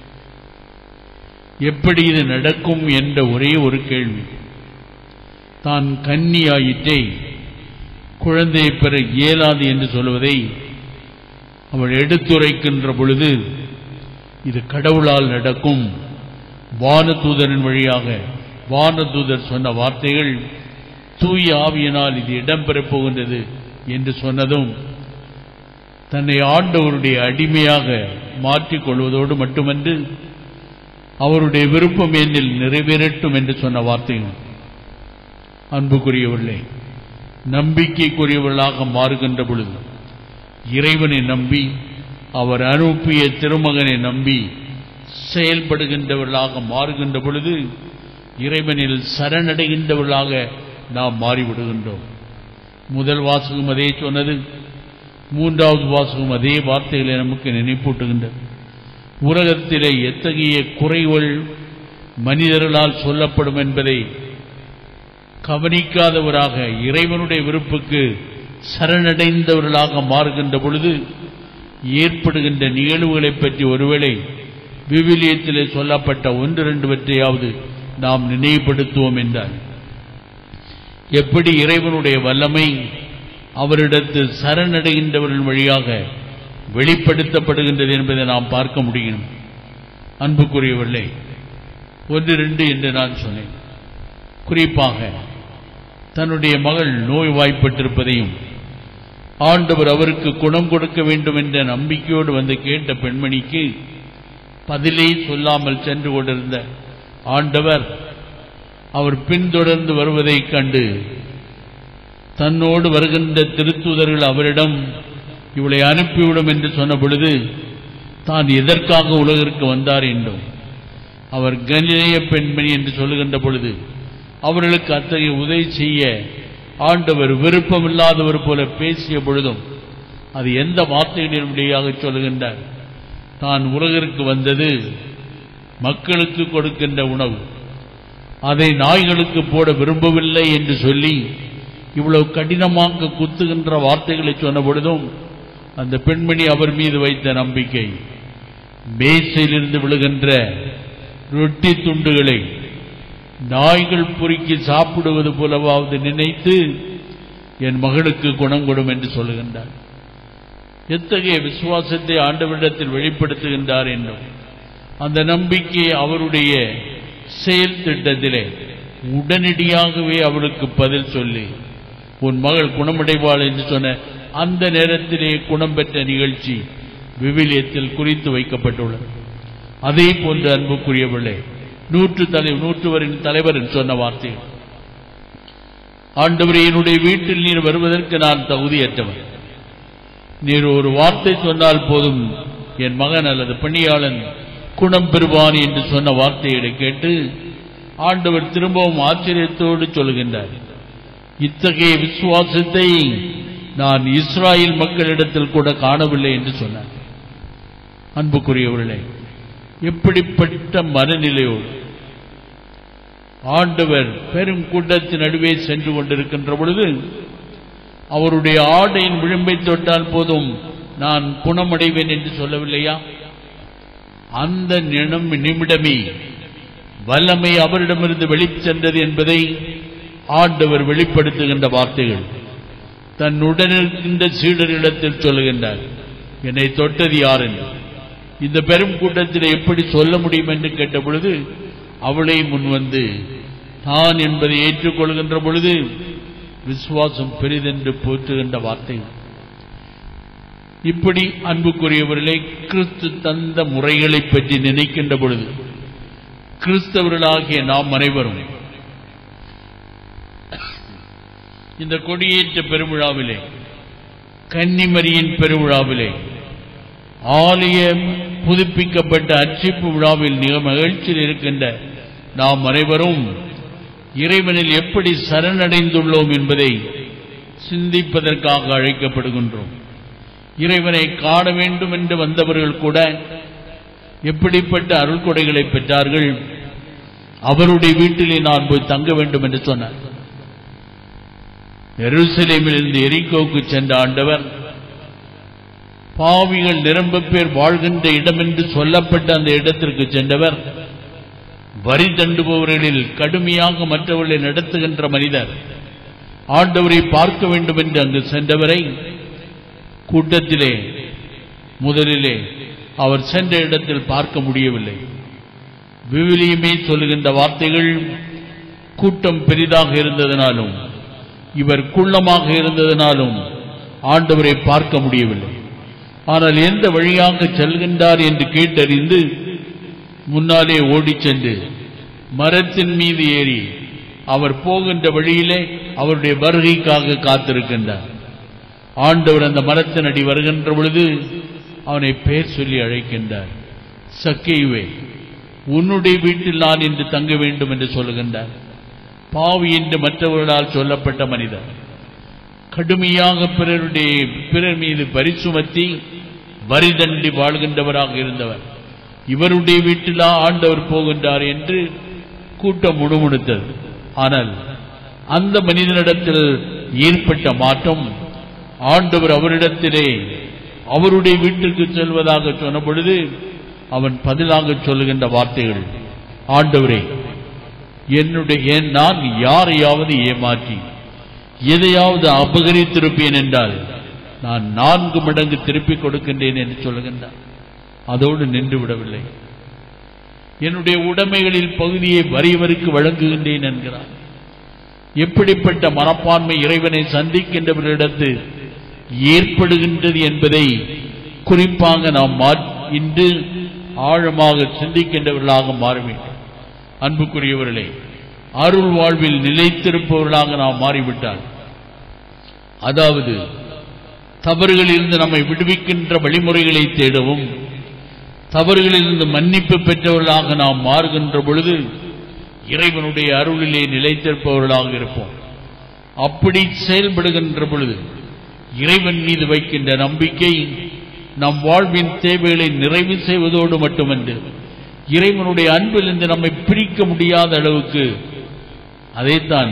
எப்படி இது நடக்கும் என்ற ஒரே ஒரு கேள்வி தான் கன்னியாயிற்றே குழந்தையை பெற இயலாது என்று சொல்வதை அவள் எடுத்துரைக்கின்ற பொழுது இது கடவுளால் நடக்கும் வானதூதரின் வழியாக வானதூதர் சொன்ன வார்த்தைகள் தூய ஆவியினால் இது இடம்பெறப் போகின்றது என்று சொன்னதும் தன்னை ஆண்டவருடைய அடிமையாக மாற்றிக் கொள்வதோடு மட்டுமன்று அவருடைய விருப்பம் என்னில் நிறைவேறட்டும் என்று சொன்ன வார்த்தைகள் அன்புக்குரியவர்களே நம்பிக்கைக்குரியவர்களாக மாறுகின்ற பொழுது இறைவனை நம்பி அவர் அனுப்பிய திருமகனை நம்பி செயல்படுகின்றவர்களாக மாறுகின்ற பொழுது இறைவனில் சரணடைகின்றவர்களாக நாம் மாறிவிடுகின்றோம் முதல் வாசகம் அதே சொன்னது மூன்றாவது வாசகம் அதே வார்த்தைகளை நமக்கு நினைப்பூட்டுகின்றது உலகத்திலே எத்தகைய குறைகள் மனிதர்களால் சொல்லப்படும் என்பதை கவனிக்காதவராக இறைவனுடைய விருப்புக்கு சரணடைந்தவர்களாக மாறுகின்ற பொழுது ஏற்படுகின்ற நிகழ்வுகளைப் பற்றி ஒருவேளை விவிலியத்திலே சொல்லப்பட்ட ஒன்று ரெண்டுவற்றையாவது நாம் நினைவுபடுத்துவோம் என்றார் எப்படி இறைவனுடைய வல்லமை அவரிடத்தில் சரணடைகின்றவர்கள் வழியாக வெளிப்படுத்தப்படுகின்றது என்பதை நாம் பார்க்க முடியும் அன்புக்குரியவர்களே ஒன்று ரெண்டு என்று நான் சொன்னேன் குறிப்பாக தன்னுடைய மகள் நோய்வாய்ப்பட்டிருப்பதையும் ஆண்டவர் அவருக்கு குணம் கொடுக்க வேண்டும் என்ற நம்பிக்கையோடு வந்து கேட்ட பெண்மணிக்கு பதிலே சொல்லாமல் சென்று கொண்டிருந்த ஆண்டவர் அவர் பின்தொடர்ந்து வருவதைக் கண்டு தன்னோடு வருகின்ற திருத்தூதர்கள் அவரிடம் இவளை அனுப்பிவிடும் என்று சொன்ன பொழுது தான் எதற்காக உலகிற்கு வந்தார் என்றும் அவர் கணிய பெண்மணி என்று சொல்லுகின்ற பொழுது அவர்களுக்கு அத்தகைய உதவி செய்ய ஆண்டவர் விருப்பமில்லாதவர் போல பேசிய பொழுதும் அது எந்த வார்த்தைகளின் வழியாக சொல்லுகின்றார் தான் உலகிற்கு வந்தது மக்களுக்கு கொடுக்கின்ற உணவு அதை நாய்களுக்கு போட விரும்பவில்லை என்று சொல்லி இவ்வளவு கடினமாக குத்துகின்ற வார்த்தைகளை சொன்ன பொழுதும் அந்த பெண்மணி அவர் மீது வைத்த நம்பிக்கை மேசையிலிருந்து விழுகின்ற ரொட்டி துண்டுகளை நாய்கள் பொறுக்கி சாப்பிடுவது போலவாவது நினைத்து என் மகளுக்கு குணம் கொடும் என்று சொல்லுகின்றார் எத்தகைய விசுவாசத்தை ஆண்டவரிடத்தில் வெளிப்படுத்துகின்றார் என்றும் அந்த நம்பிக்கை அவருடைய செயல் திட்டத்திலே உடனடியாகவே அவளுக்கு பதில் சொல்லி உன் மகள் குணமடைவாள் என்று சொன்ன அந்த நேரத்திலே குணம் பெற்ற நிகழ்ச்சி விவிலியத்தில் குறித்து வைக்கப்பட்டுள்ளது அதே போன்று அன்புக்குரியவர்களே நூற்று தலை நூற்றுவரின் தலைவர் சொன்ன வார்த்தைகள் ஆண்டவரே என்னுடைய வீட்டில் நீர் வருவதற்கு நான் தகுதியற்றவன் நீர் ஒரு வார்த்தை சொன்னால் போதும் என் மகன் அல்லது பணியாளன் குணம் பெறுவான் என்று சொன்ன வார்த்தைகளை கேட்டு ஆண்டவர் திரும்பவும் ஆச்சரியத்தோடு சொல்கின்றார் இத்தகைய விசுவாசத்தை நான் இஸ்ராயேல் மக்களிடத்தில் கூட காணவில்லை என்று சொன்னார் அன்புக்குரியவர்களே எப்படிப்பட்ட மனநிலையோடு ஆண்டவர் பெரும் கூட்டத்தின் நடுவே சென்று கொண்டிருக்கின்ற பொழுது அவருடைய ஆடையின் விளிம்பை தொட்டால் போதும் நான் குணமடைவேன் என்று சொல்லவில்லையா அந்த நினம் நிமிடமே வல்லமை அவரிடமிருந்து வெளிச்சென்றது என்பதை ஆண்டவர் வெளிப்படுத்துகின்ற வார்த்தைகள் தன்னுடன் இருக்கின்ற சீடரிடத்தில் சொல்லுகின்றார் என்னை தொட்டது யார் என்று இந்த பெரும் கூட்டத்தில் எப்படி சொல்ல முடியும் என்று கேட்ட பொழுது அவளை முன்வந்து தான் என்பதை ஏற்றுக்கொள்கின்ற பொழுது விசுவாசம் பெரிதென்று போற்றுகின்ற வார்த்தைகள் இப்படி அன்புக்குரியவர்களை கிறிஸ்து தந்த முறைகளை பற்றி நினைக்கின்ற பொழுது கிறிஸ்தவர்களாகிய நாம் அனைவரும் இந்த கொடியேற்ற பெருவிழாவிலே கன்னிமரியின் பெருவிழாவிலே ஆலயம் புதுப்பிக்கப்பட்ட அர்ச்சிப்பு விழாவில் மிக மகிழ்ச்சியில் இருக்கின்ற நாம் அனைவரும் இறைவனில் எப்படி சரணடைந்துள்ளோம் என்பதை சிந்திப்பதற்காக அழைக்கப்படுகின்றோம் இறைவனை காண வேண்டும் என்று வந்தவர்கள் கூட எப்படிப்பட்ட அருள் கொடைகளை பெற்றார்கள் அவருடைய வீட்டிலே நான் போய் தங்க வேண்டும் என்று சொன்னார் எருசலேமிலிருந்து எரிக்கோவுக்கு சென்ற ஆண்டவர் பாவிகள் நிரம்ப பேர் வாழ்கின்ற இடம் என்று சொல்லப்பட்ட அந்த இடத்திற்கு சென்றவர் வரி தண்டுபவர்களில் கடுமையாக மற்றவர்களை நடத்துகின்ற மனிதர் ஆண்டவரை பார்க்க வேண்டும் என்று அங்கு சென்றவரை கூட்டத்திலே முதலிலே அவர் சென்ற இடத்தில் பார்க்க முடியவில்லை விவிலியமே சொல்லுகின்ற வார்த்தைகள் கூட்டம் பெரிதாக இருந்ததனாலும் இவர் குள்ளமாக இருந்ததனாலும் ஆண்டவரை பார்க்க முடியவில்லை ஆனால் எந்த வழியாக செல்கின்றார் என்று கேட்டறிந்து முன்னாலே ஓடிச் சென்று மரத்தின் மீது ஏறி அவர் போகின்ற வழியிலே அவருடைய வருகைக்காக காத்திருக்கின்றார் ஆண்டவர் அந்த மரத்தின் அடி வருகின்ற பொழுது அவனை பெயர் சொல்லி அழைக்கின்றார் சக்கையுவே உன்னுடைய வீட்டில் நான் இன்று தங்க வேண்டும் என்று சொல்லுகின்றார் பாவி என்று மற்றவர்களால் சொல்லப்பட்ட மனிதர் கடுமையாக பிறருடைய பிறர் மீது பரிசுமத்தி வரி தண்டி வாழ்கின்றவராக இருந்தவர் இவருடைய வீட்டிலா ஆண்டவர் போகின்றார் என்று கூட்டம் முணுமுணுத்தது ஆனால் அந்த மனிதனிடத்தில் ஏற்பட்ட மாற்றம் ஆண்டவர் அவரிடத்திலே அவருடைய வீட்டுக்கு செல்வதாக சொன்ன பொழுது அவன் பதிலாக சொல்லுகின்ற வார்த்தைகள் ஆண்டவரே என்னுடைய நான் யாரையாவது ஏமாற்றி எதையாவது அபகரித்திருப்பேன் என்றால் நான் நான்கு மடங்கு திருப்பிக் கொடுக்கின்றேன் என்று சொல்லுகின்றார் அதோடு நின்று விடவில்லை என்னுடைய உடைமைகளில் பகுதியை வறியவருக்கு வழங்குகின்றேன் என்கிறார் எப்படிப்பட்ட மனப்பான்மை இறைவனை சந்திக்கின்றவர்களிடத்து ஏற்படுகின்றது என்பதை குறிப்பாக நாம் மா- இன்று ஆழமாக சிந்திக்கின்றவர்களாக மாற வேண்டும் அன்புக்குரியவர்களே அருள் வாழ்வில் நிலைத்திருப்பவர்களாக நாம் மாறிவிட்டால் அதாவது தவறுகளிலிருந்து நம்மை விடுவிக்கின்ற வழிமுறைகளை தேடவும் தவறுகளிலிருந்து மன்னிப்பு பெற்றவர்களாக நாம் மாறுகின்ற பொழுது இறைவனுடைய அருளிலே நிலைத்திருப்பவர்களாக இருப்போம் அப்படி செயல்படுகின்ற பொழுது இறைவன் மீது வைக்கின்ற நம்பிக்கை நம் வாழ்வின் தேவைகளை நிறைவு செய்வதோடு மட்டுமன்று இறைவனுடைய அன்பிலிருந்து நம்மை பிரிக்க முடியாத அளவுக்கு அதைத்தான்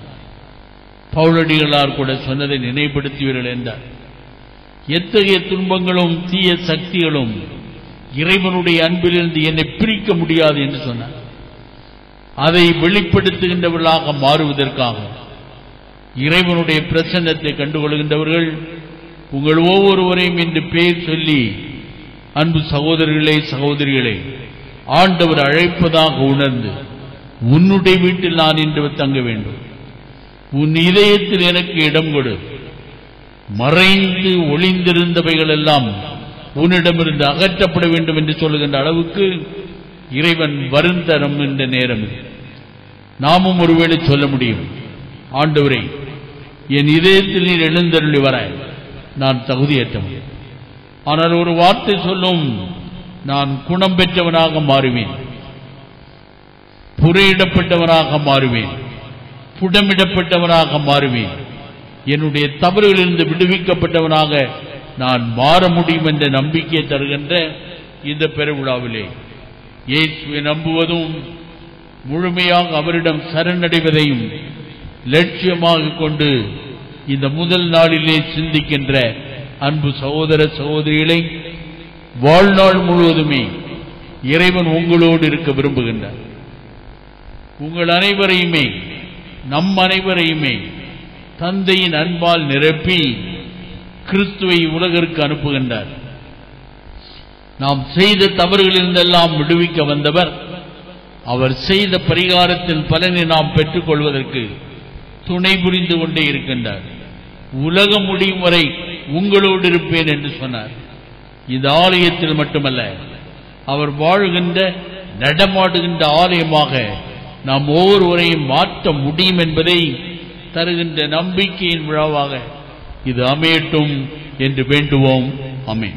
பவுலடிகளார் கூட சொன்னதை நினைவுபடுத்துவீர்கள் என்றார் எத்தகைய துன்பங்களும் தீய சக்திகளும் இறைவனுடைய அன்பிலிருந்து என்னை பிரிக்க முடியாது என்று சொன்னார் அதை வெளிப்படுத்துகின்றவர்களாக மாறுவதற்காக இறைவனுடைய பிரசன்னத்தை கண்டுகொள்கின்றவர்கள் உங்கள் ஒவ்வொருவரையும் என்று பெயர் சொல்லி அன்பு சகோதரர்களே சகோதரிகளே ஆண்டவர் அழைப்பதாக உணர்ந்து உன்னுடைய வீட்டில் நான் இன்று தங்க வேண்டும் உன் இதயத்தில் எனக்கு இடம் கொடு மறைந்து ஒளிந்திருந்தவைகள் எல்லாம் உன்னிடமிருந்து அகற்றப்பட வேண்டும் என்று சொல்லுகின்ற அளவுக்கு இறைவன் வருந்தரம் என்ற நேரம் இது. நாமும் ஒருவேளை சொல்ல முடியும் ஆண்டவரே என் இதயத்தில் நீர் எழுந்தருளி வர நான் தகுதியற்றவன் ஆனால் ஒரு வார்த்தை சொல்லும் நான் குணம் பெற்றவனாக மாறுவேன் புறையிடப்பட்டவனாக மாறுவேன் புடமிடப்பட்டவனாக மாறுவேன் என்னுடைய தவறுகளிலிருந்து விடுவிக்கப்பட்டவனாக நான் மாற முடியும் என்ற நம்பிக்கை தருகின்ற இந்த பெருவிழாவிலே இயேசுவை நம்புவதும் முழுமையாக அவரிடம் சரணடைவதையும் லட்சியமாக கொண்டு இந்த முதல் நாளிலே சிந்திக்கின்ற அன்பு சகோதர சகோதரிகளை வாழ்நாள் முழுவதுமே இறைவன் உங்களோடு இருக்க விரும்புகின்றார் உங்கள் அனைவரையுமே நம் அனைவரையுமே தந்தையின் அன்பால் நிரப்பி கிறிஸ்துவை உலகிற்கு அனுப்புகின்றார் நாம் செய்த தவறுகளிலிருந்தெல்லாம் விடுவிக்க வந்தவர் அவர் செய்த பரிகாரத்தின் பலனை நாம் பெற்றுக் கொள்வதற்கு துணை புரிந்து கொண்டே இருக்கின்றார் உலகம் முடியும் வரை உங்களோடு இருப்பேன் என்று சொன்னார் இந்த ஆலயத்தில் மட்டுமல்ல அவர் வாழுகின்ற நடமாடுகின்ற ஆலயமாக நாம் ஒவ்வொருவரையும் மாற்ற முடியும் என்பதை தருகின்ற நம்பிக்கையின் விழாவாக இது அமையட்டும் என்று வேண்டுவோம் அமேன்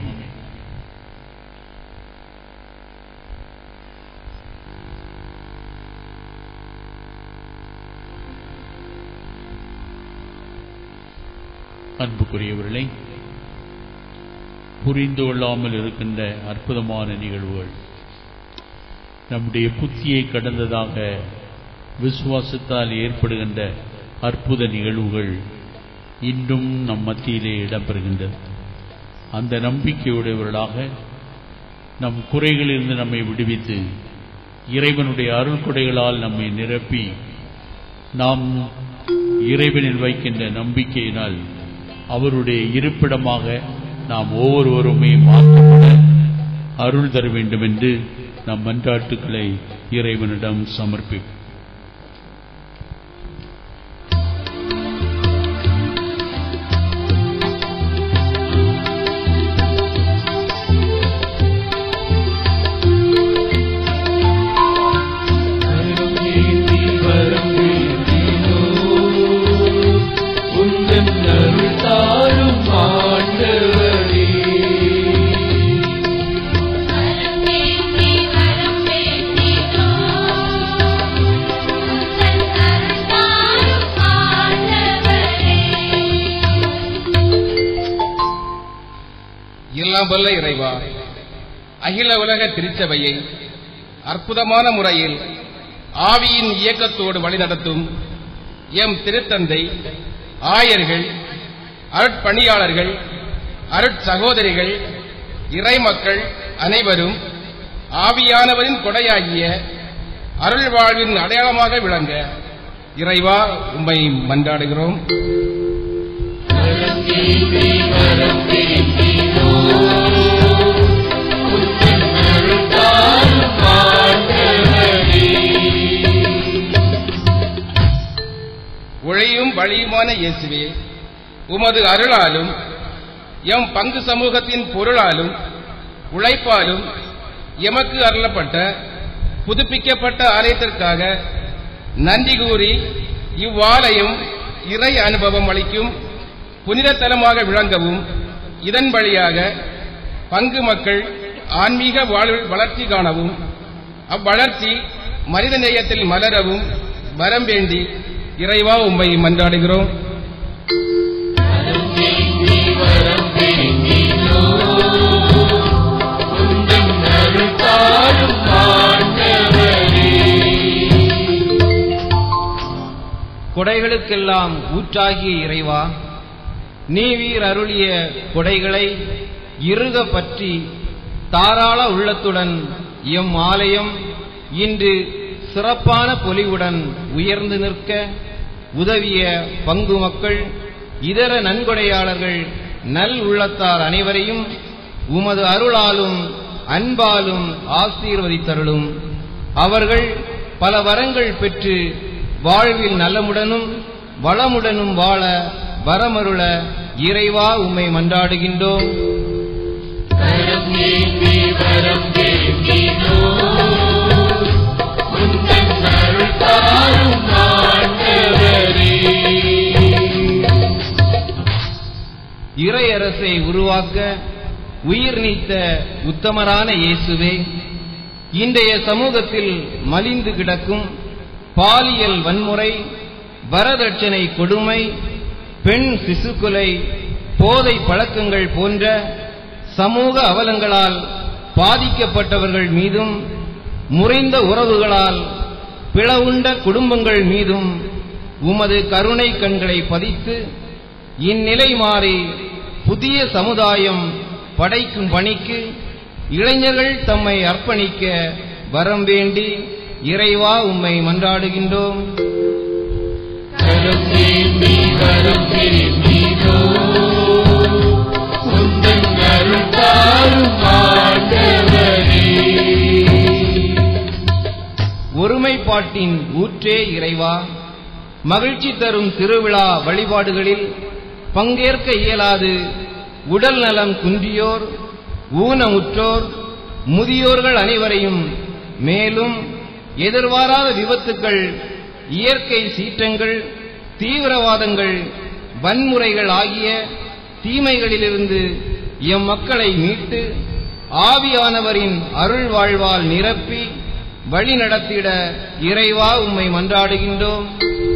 அன்புக்குரியவர்களே புரிந்து கொள்ளாமல் இருக்கின்ற அற்புதமான நிகழ்வுகள் நம்முடைய புத்தியை கடந்ததாக விசுவாசத்தால் ஏற்படுகின்ற அற்புத நிகழ்வுகள் இன்றும் நம் மத்தியிலே இடம்பெறுகின்றது அந்த நம்பிக்கையுடையவர்களாக நம் குறைகளிலிருந்து நம்மை விடுவித்து இறைவனுடைய அருள் கொடைகளால் நம்மை நிரப்பி நாம் இறைவனில் வைக்கின்ற நம்பிக்கையினால் அவருடைய இருப்பிடமாக நாம் ஒவ்வொருவருமே மாற்றப்பட அருள் தர வேண்டும் என்று நம் மன்றாட்டுக்களை இறைவனிடம் சமர்ப்பிப்போம் எல்லாம் வல்ல இறைவா அகில உலக திருச்சபையை அற்புதமான முறையில் ஆவியின் இயக்கத்தோடு வழிநடத்தும் எம் திருத்தந்தை ஆயர்கள் அருட்பணியாளர்கள் அருட்சகோதரிகள் இறைமக்கள் அனைவரும் ஆவியானவரின் கொடையாகிய அருள் வாழ்வின் அடையாளமாக விளங்க இறைவா உம்மை மன்றாடுகிறோம் ஒளியும் வழியுமான இயேசுவே உமது அருளாலும் எம் பங்கு சமூகத்தின் பொருளாலும் உழைப்பாலும் எமக்கு அருளப்பட்ட புதுப்பிக்கப்பட்ட ஆலயத்திற்காக நன்றி கூறி இவ்வாலயம் இறை அனுபவம் அளிக்கும் புனித தலமாக விளங்கவும் இதன் வழியாக பங்கு மக்கள் ஆன்மீக வாழ்வில் வளர்ச்சி காணவும் அவ்வளர்ச்சி மனித நேயத்தில் மலரவும் வரம் வேண்டி இறைவா உம்மை மன்றாடுகிறோம் கொடைகளுக்கெல்லாம் ஊற்றாகிய இறைவா நீவீர் அருளிய கொடைகளை இறுக பற்றி தாராள உள்ளத்துடன் எம் ஆலயம் இன்று சிறப்பான பொலிவுடன் உயர்ந்து நிற்க உதவிய பங்கு மக்கள் இதர நன்கொடையாளர்கள் நல் உள்ளத்தார் அனைவரையும் உமது அருளாலும் அன்பாலும் ஆசீர்வதித்தருளும் அவர்கள் பல வரங்கள் பெற்று வாழ்வில் நலமுடனும் வளமுடனும் வாழ வரமருள இறைவா உம்மை மன்றாடுகின்றோம் இறையரசை உருவாக்க உயிர் நீத்த உத்தமரான இயேசுவே இன்றைய சமூகத்தில் மலிந்து கிடக்கும் பாலியல் வன்முறை வரதட்சணை கொடுமை பெண் சிசுக்குலை போதை பழக்கங்கள் போன்ற சமூக அவலங்களால் பாதிக்கப்பட்டவர்கள் மீதும் முறிந்த உறவுகளால் பிளவுண்ட குடும்பங்கள் மீதும் உமது கருணை கண்களை பதித்து இந்நிலை மாறி புதிய சமுதாயம் படைக்கும் பணிக்கு இளைஞர்கள் தம்மை அர்ப்பணிக்க வரம் வேண்டி இறைவா உம்மை மன்றாடுகின்றோம் ஒருமைப்பாட்டின் ஊற்றே இறைவா மகிழ்ச்சி தரும் திருவிழா வழிபாடுகளில் பங்கேற்க இயலாது உடல் நலம் குன்றியோர் ஊனமுற்றோர் முதியோர்கள் அனைவரையும் மேலும் எதிர்பாராத விபத்துக்கள் இயற்கை சீற்றங்கள் தீவிரவாதங்கள் வன்முறைகள் ஆகிய தீமைகளிலிருந்து எம் மக்களை மீட்டு ஆவியானவரின் அருள் வாழ்வால் நிரப்பி வழி நடத்திட இறைவா உம்மை மன்றாடுகின்றோம்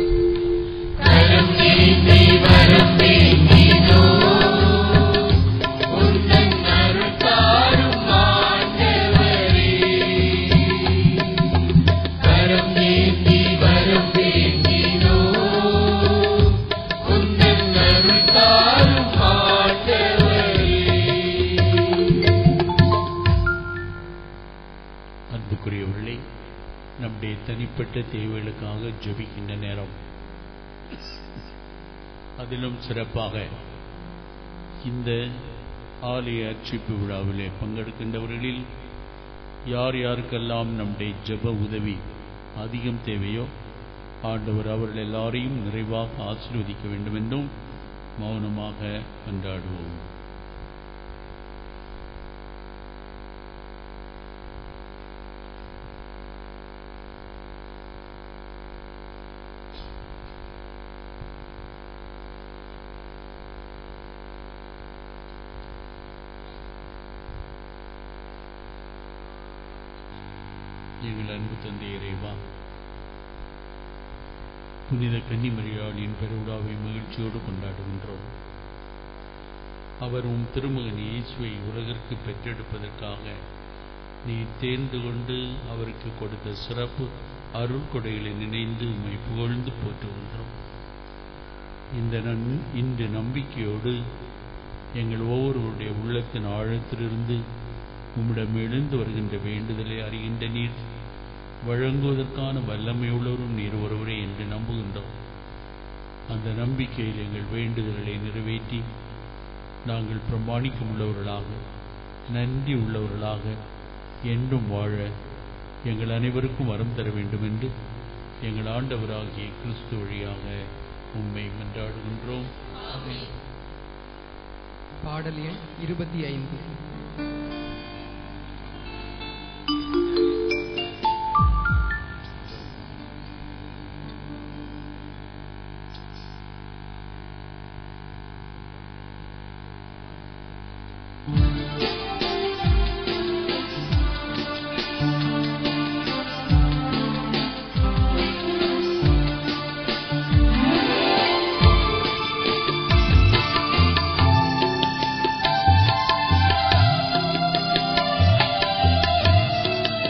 அன்புக்குரியவர்களே நம்முடைய தனிப்பட்ட தேவைகளுக்காக ஜெபிக்கின்ற நேரம் அதிலும் சிறப்பாக இந்த ஆலய அர்ச்சிப்பு விழாவிலே பங்கெடுக்கின்றவர்களில் யார் யாருக்கெல்லாம் நம்முடைய ஜெப உதவி அதிகம் தேவையோ ஆண்டவர் அவர்கள் எல்லாரையும் நிறைவாக ஆசீர்வதிக்க வேண்டும் என்றும் மௌனமாக கொண்டாடுவோம் எங்கள் அன்பு தந்தை இறைவா புனித கன்னிமரியாளின் பெருவிழாவை மகிழ்ச்சியோடு கொண்டாடுகின்றோம் அவர் உம் திருமகன் இயேசுவை உலகிற்கு பெற்றெடுப்பதற்காக நீ தேர்ந்து கொண்டு அவருக்கு கொடுத்த சிறப்பு அருள் கொடைகளை நினைந்து உம்மை புகழ்ந்து போற்றுகின்றோம் இந்த நன் இந்த நம்பிக்கையோடு எங்கள் ஒவ்வொருவருடைய உள்ளத்தின் ஆழத்திலிருந்து உம்மிடம் எழுந்து வருகின்ற வேண்டுதலை அறிகின்ற நீர் வழங்குவதற்கான வல்லமையுள்ளவரும் நீர் ஒருவரே என்று நம்புகின்றோம் அந்த நம்பிக்கையில் எங்கள் வேண்டுதல்களை நிறைவேற்றி நாங்கள் பிரமாணிக்கம் உள்ளவர்களாக நன்றி உள்ளவர்களாக என்றும் வாழ எங்கள் அனைவருக்கும் வரம் தர வேண்டும் என்று எங்கள் ஆண்டவராகிய கிறிஸ்து வழியாக உம்மை மன்றாடுகின்றோம் பாடல் எண் இருபத்தி ஐந்து ஆ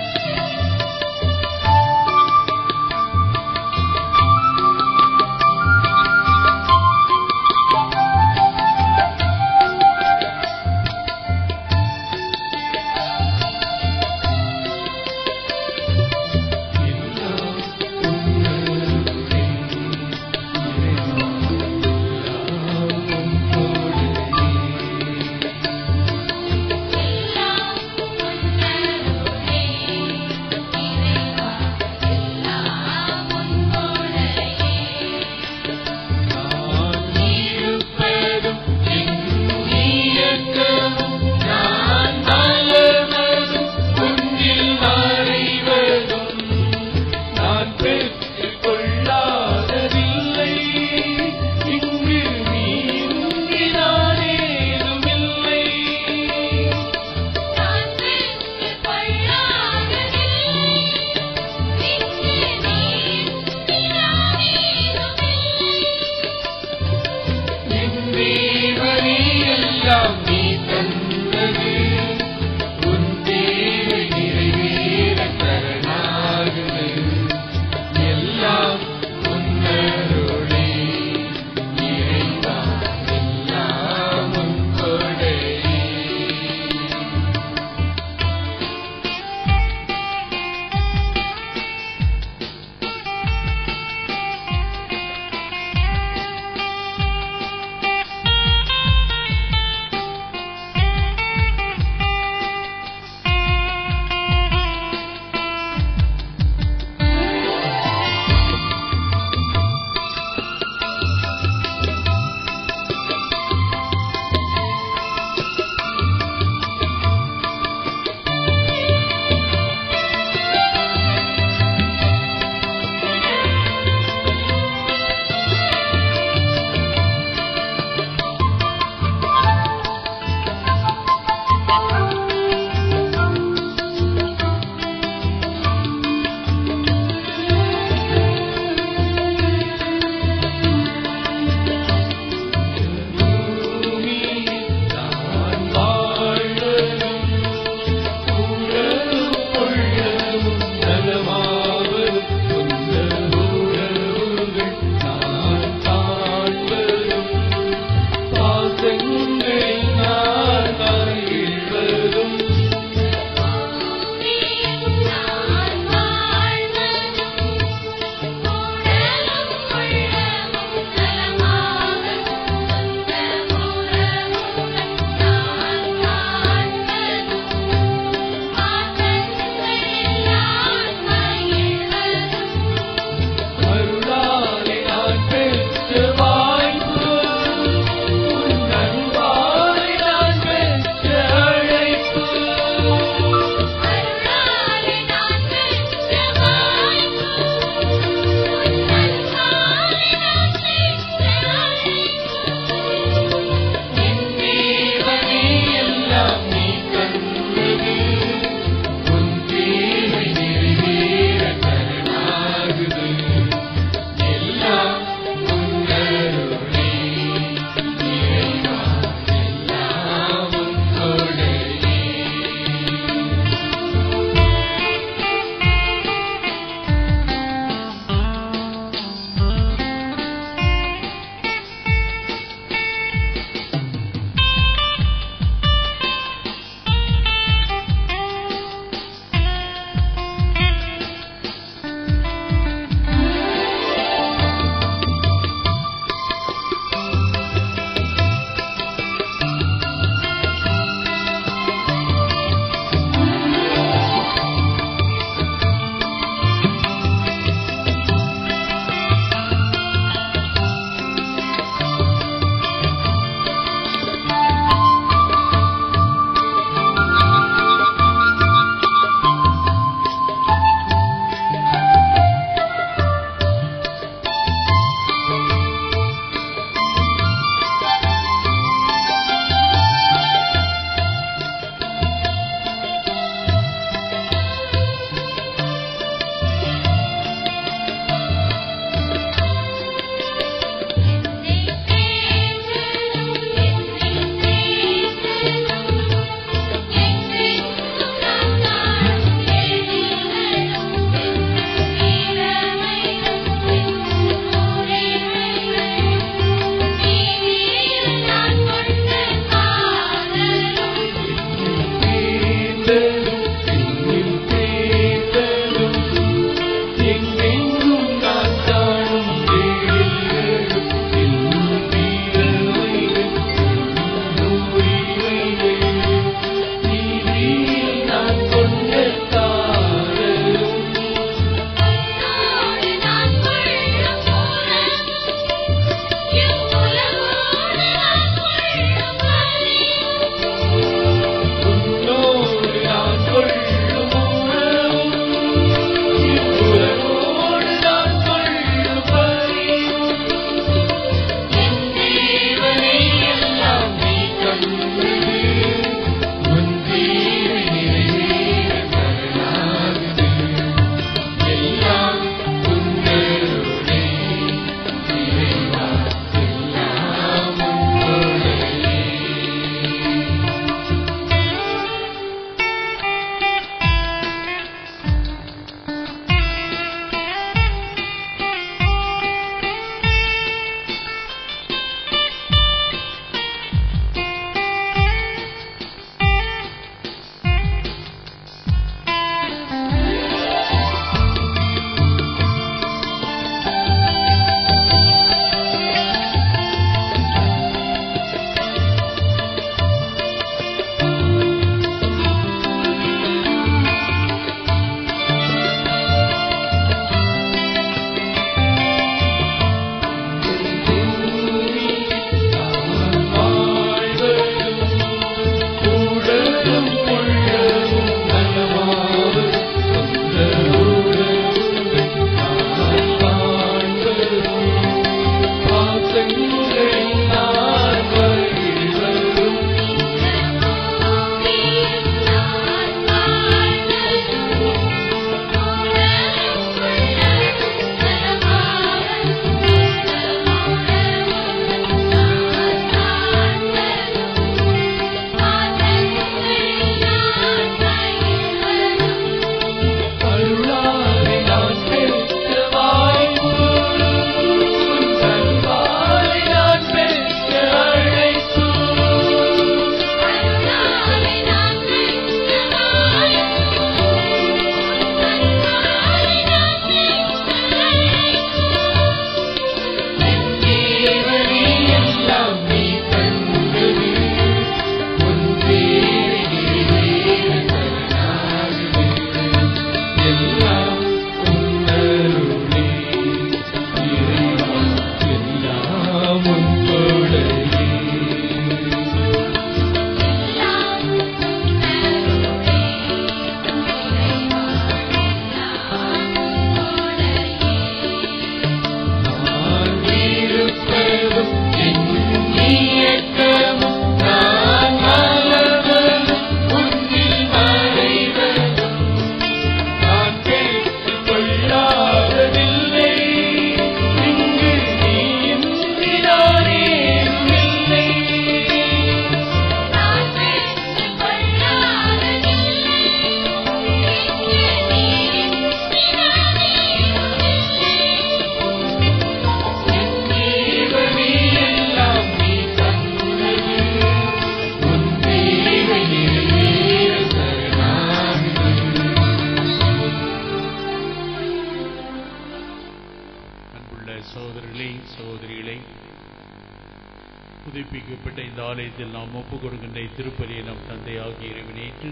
புதுப்பிக்கப்பட்ட இந்த ஆலயத்தில் நாம் ஒப்புக் கொடுக்கின்ற திருப்பலியை நம் தந்தையாகிய இறைவனேற்று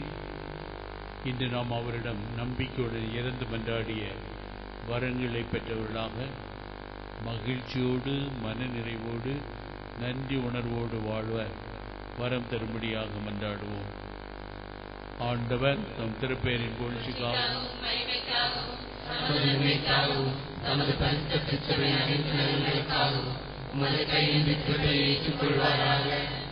இன்று நாம் அவரிடம் நம்பிக்கையுடன் இறந்து மன்றாடிய வரங்களை பெற்றவர்களாக மகிழ்ச்சியோடு மனநிறைவோடு நன்றி உணர்வோடு வாழ்வ வரம் தரும்படியாக மன்றாடுவோம் ஆண்டவர் தம் திருப்பெயரின் புகழ்ச்சிக்காகவும் நன்மைக்காகவும் தமது பரிசுத்த கிறிஸ்துவின் அனைத்து நலன்களுக்காகவும் உமது கையின் விற்பதை ஏற்றுக்கொள்வாராக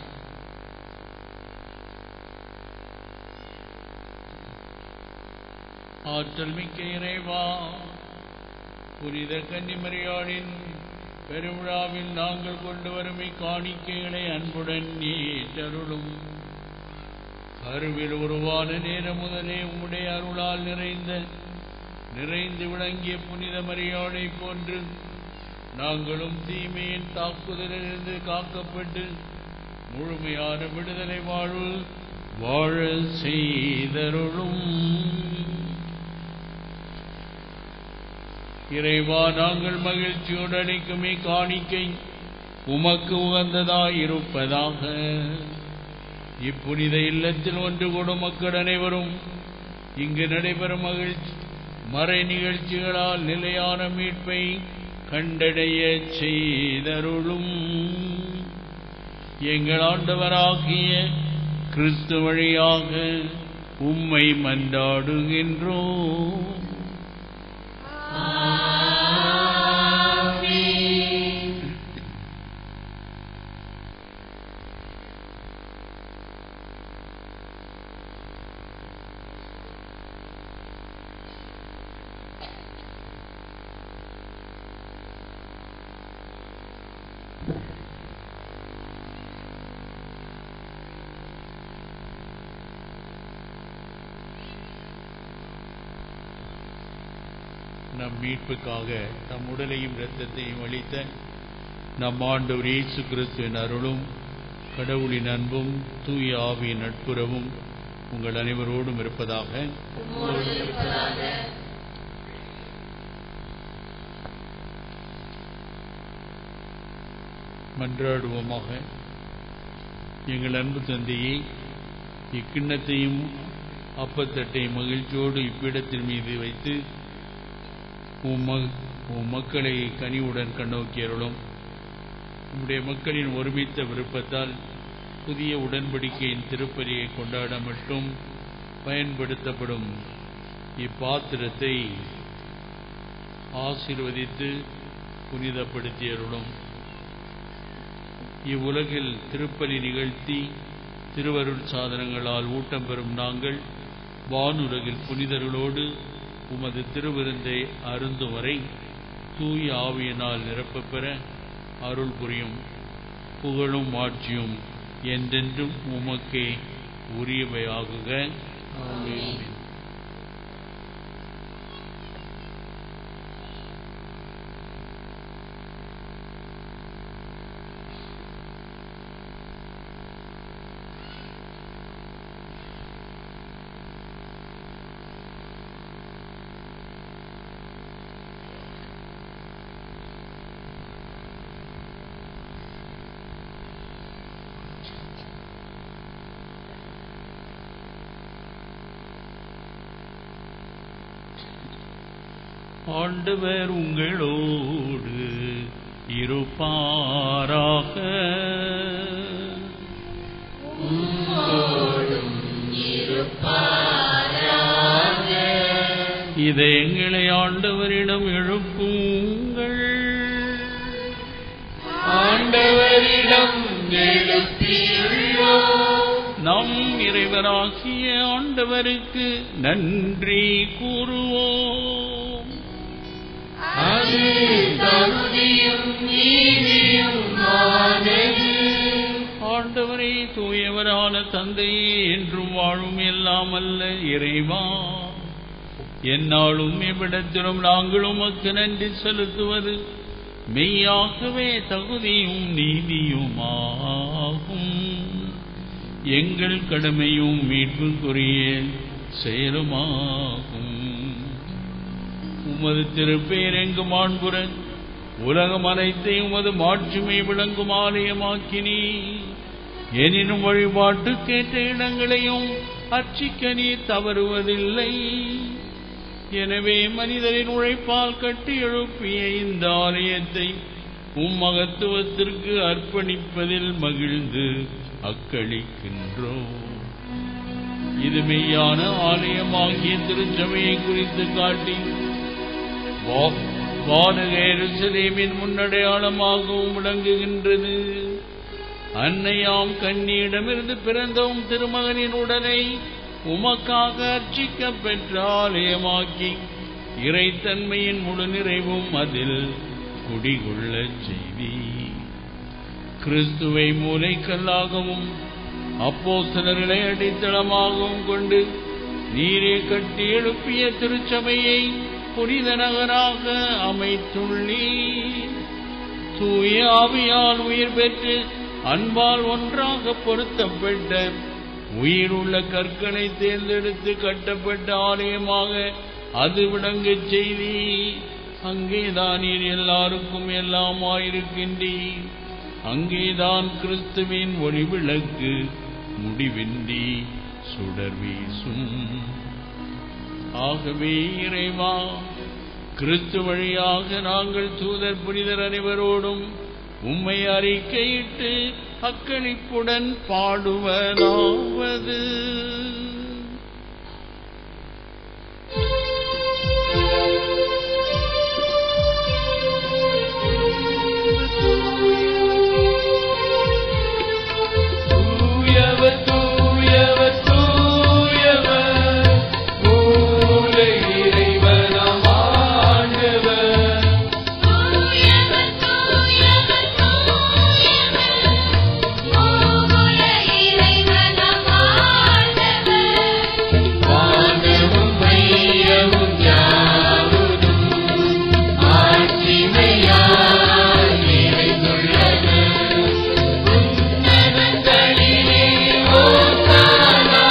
ஆற்றல் மிக்க இறைவா புனித கன்னிமரியாளின் பெருவிழாவில் நாங்கள் கொண்டு வரும் இக்காணிக்கைகளை அன்புடன் ஏற்றருளும் கருவில் உருவான நேரம் முதலே உம்முடைய அருளால் நிறைந்த நிறைந்து விளங்கிய புனித மரியாதை போன்று நாங்களும் தீமையின் தாக்குதலிலிருந்து காக்கப்பட்டு முழுமையான விடுதலை வாழ்வு வாழ செய்தருளும் இறைவா நாங்கள் மகிழ்ச்சியோடு அளிக்கும் காணிக்கை உமக்கு உகந்ததாயிருப்பதாக இப்புனித இல்லத்தில் ஒன்று கூடும் மக்கள் அனைவரும் இங்கு நடைபெறும் மகிழ்ச்சி மறை நிகழ்ச்சிகளால் நிலையான மீட்பை கண்டடைய செய்தருளும் எங்கள் ஆண்டவராகிய கிறிஸ்து வழியாக உம்மை மன்றாடுகின்றோம் நம் மீட்புக்காக நம் உடலையும் இரத்தத்தையும் அளித்த நம் ஆண்டவர் இயேசு கிறிஸ்துவின் அருளும் கடவுளின் அன்பும் தூய ஆவியின் நட்புறவும் உங்கள் அனைவரோடும் இருப்பதாக மன்றாடுவோமாக எங்கள் அன்பு தந்தையை இக்கிண்ணத்தையும் அப்பத்தட்டையும் மகிழ்ச்சியோடு இப்பீடத்தின் மீது வைத்து உம் ம- உம் மக்களை கனிவுடன் கண்ணோக்கியருளும் உம்முடைய மக்களின் ஒருமித்த விருப்பத்தால் புதிய உடன்படிக்கையின் திருப்பலியை கொண்டாட மட்டும் பயன்படுத்தப்படும் இப்பாத்திரத்தை ஆசீர்வதித்து புனிதப்படுத்தியருளும் இவ்வுலகில் திருப்பலி நிகழ்த்தி திருவருள் சாதனங்களால் ஊட்டம் பெறும் நாங்கள் வானுலகில் புனிதர்களோடு உமது திருவிருந்தை அருந்தும் வரை தூய ஆவியினால் நிரப்பப் பெற அருள் புரியும் புகழும் ஆட்சியும் என்றென்றும் உமக்கே உரியவையாகுக ஆமென். ஆண்டவர் உங்களோடு இருப்பாராக இதை எங்களை ஆண்டவரிடம் எழுப்புங்கள் ஆண்டவரிடம் நம் இறைவராகிய ஆண்டவருக்கு நன்றி கூறுவோம் அது தகுதியும் நீதியுமானது ஆண்டவரே தூயவரான தந்தையே என்றும் வாழும் எல்லாம் அல்ல இறைவா என்னாலும் எவ்விடத்திலும் நாங்கள் உமக்கு நன்றி செலுத்துவது மெய்யாகவே தகுதியும் நீதியுமாகும் எங்கள் கடமையும் மீட்புக்குரிய செயலுமாகும் உமது திருப்பேர் எங்கு மாண்புற உலகம் அனைத்தையும் உமது மாட்சிமை விளங்கும் ஆலயமாக்கினீ எனினும் வழிபாட்டுக்கேற்ற இடங்களையும் அர்ச்சிக்க நீர் தவறுவதில்லை எனவே மனிதரின் உழைப்பால் கட்டி எழுப்பிய இந்த ஆலயத்தை உம் மகத்துவத்திற்கு அர்ப்பணிப்பதில் மகிழ்ந்து அக்களிக்கின்றோம் இது மெய்யான ஆலயமாகிய திருச்சபையை குறித்து காட்டி வா- வானக எருசலேமின் முன்னடையாளமாகவும் விளங்குகின்றது அன்னையாம் கன்னியிடமிருந்து பிறந்தவும் திருமகனின் உடலை உமக்காக அர்ச்சிக்கப் பெற்ற ஆலயமாக்கி இறைத்தன்மையின் முழு நிறைவும் அதில் குடிகொள்ளச் செய்தி கிறிஸ்துவை மூலைக்கல்லாகவும் அப்போஸ்தலர்களை அடித்தளமாகவும் கொண்டு நீரே கட்டி எழுப்பிய திருச்சபையை புனித நகராக அமைத்துள்ளீர் தூய ஆவியால் உயிர் பெற்று அன்பால் ஒன்றாக பொருத்தப்பட்ட உயிருள்ள கற்களை தேர்ந்தெடுத்து கட்டப்பட்ட ஆலயமாக அது விளங்கச் செய்தி அங்கேதான் நீர் எல்லாருக்கும் எல்லாமாயிருக்கின்றீர் அங்கேதான் கிறிஸ்துவின் ஒளி விளக்கு முடிவின்றி சுடர் வீசும் ஆகவே இறைவா கிறிஸ்து வழியாக நாங்கள் தூதர் புனிதர் அனைவரோடும் உம்மை அறிக்கையிட்டு அக்களிப்புடன் பாடுவதாவது தூயவர் தூயவர் தூயவர் மூல இறைவனாம் ஆண்டவர் வானமும் மையமும் யாவதும் ஆட்சிமையால் நிறைந்துள்ளன உன்னதங்களிலே ஓசானா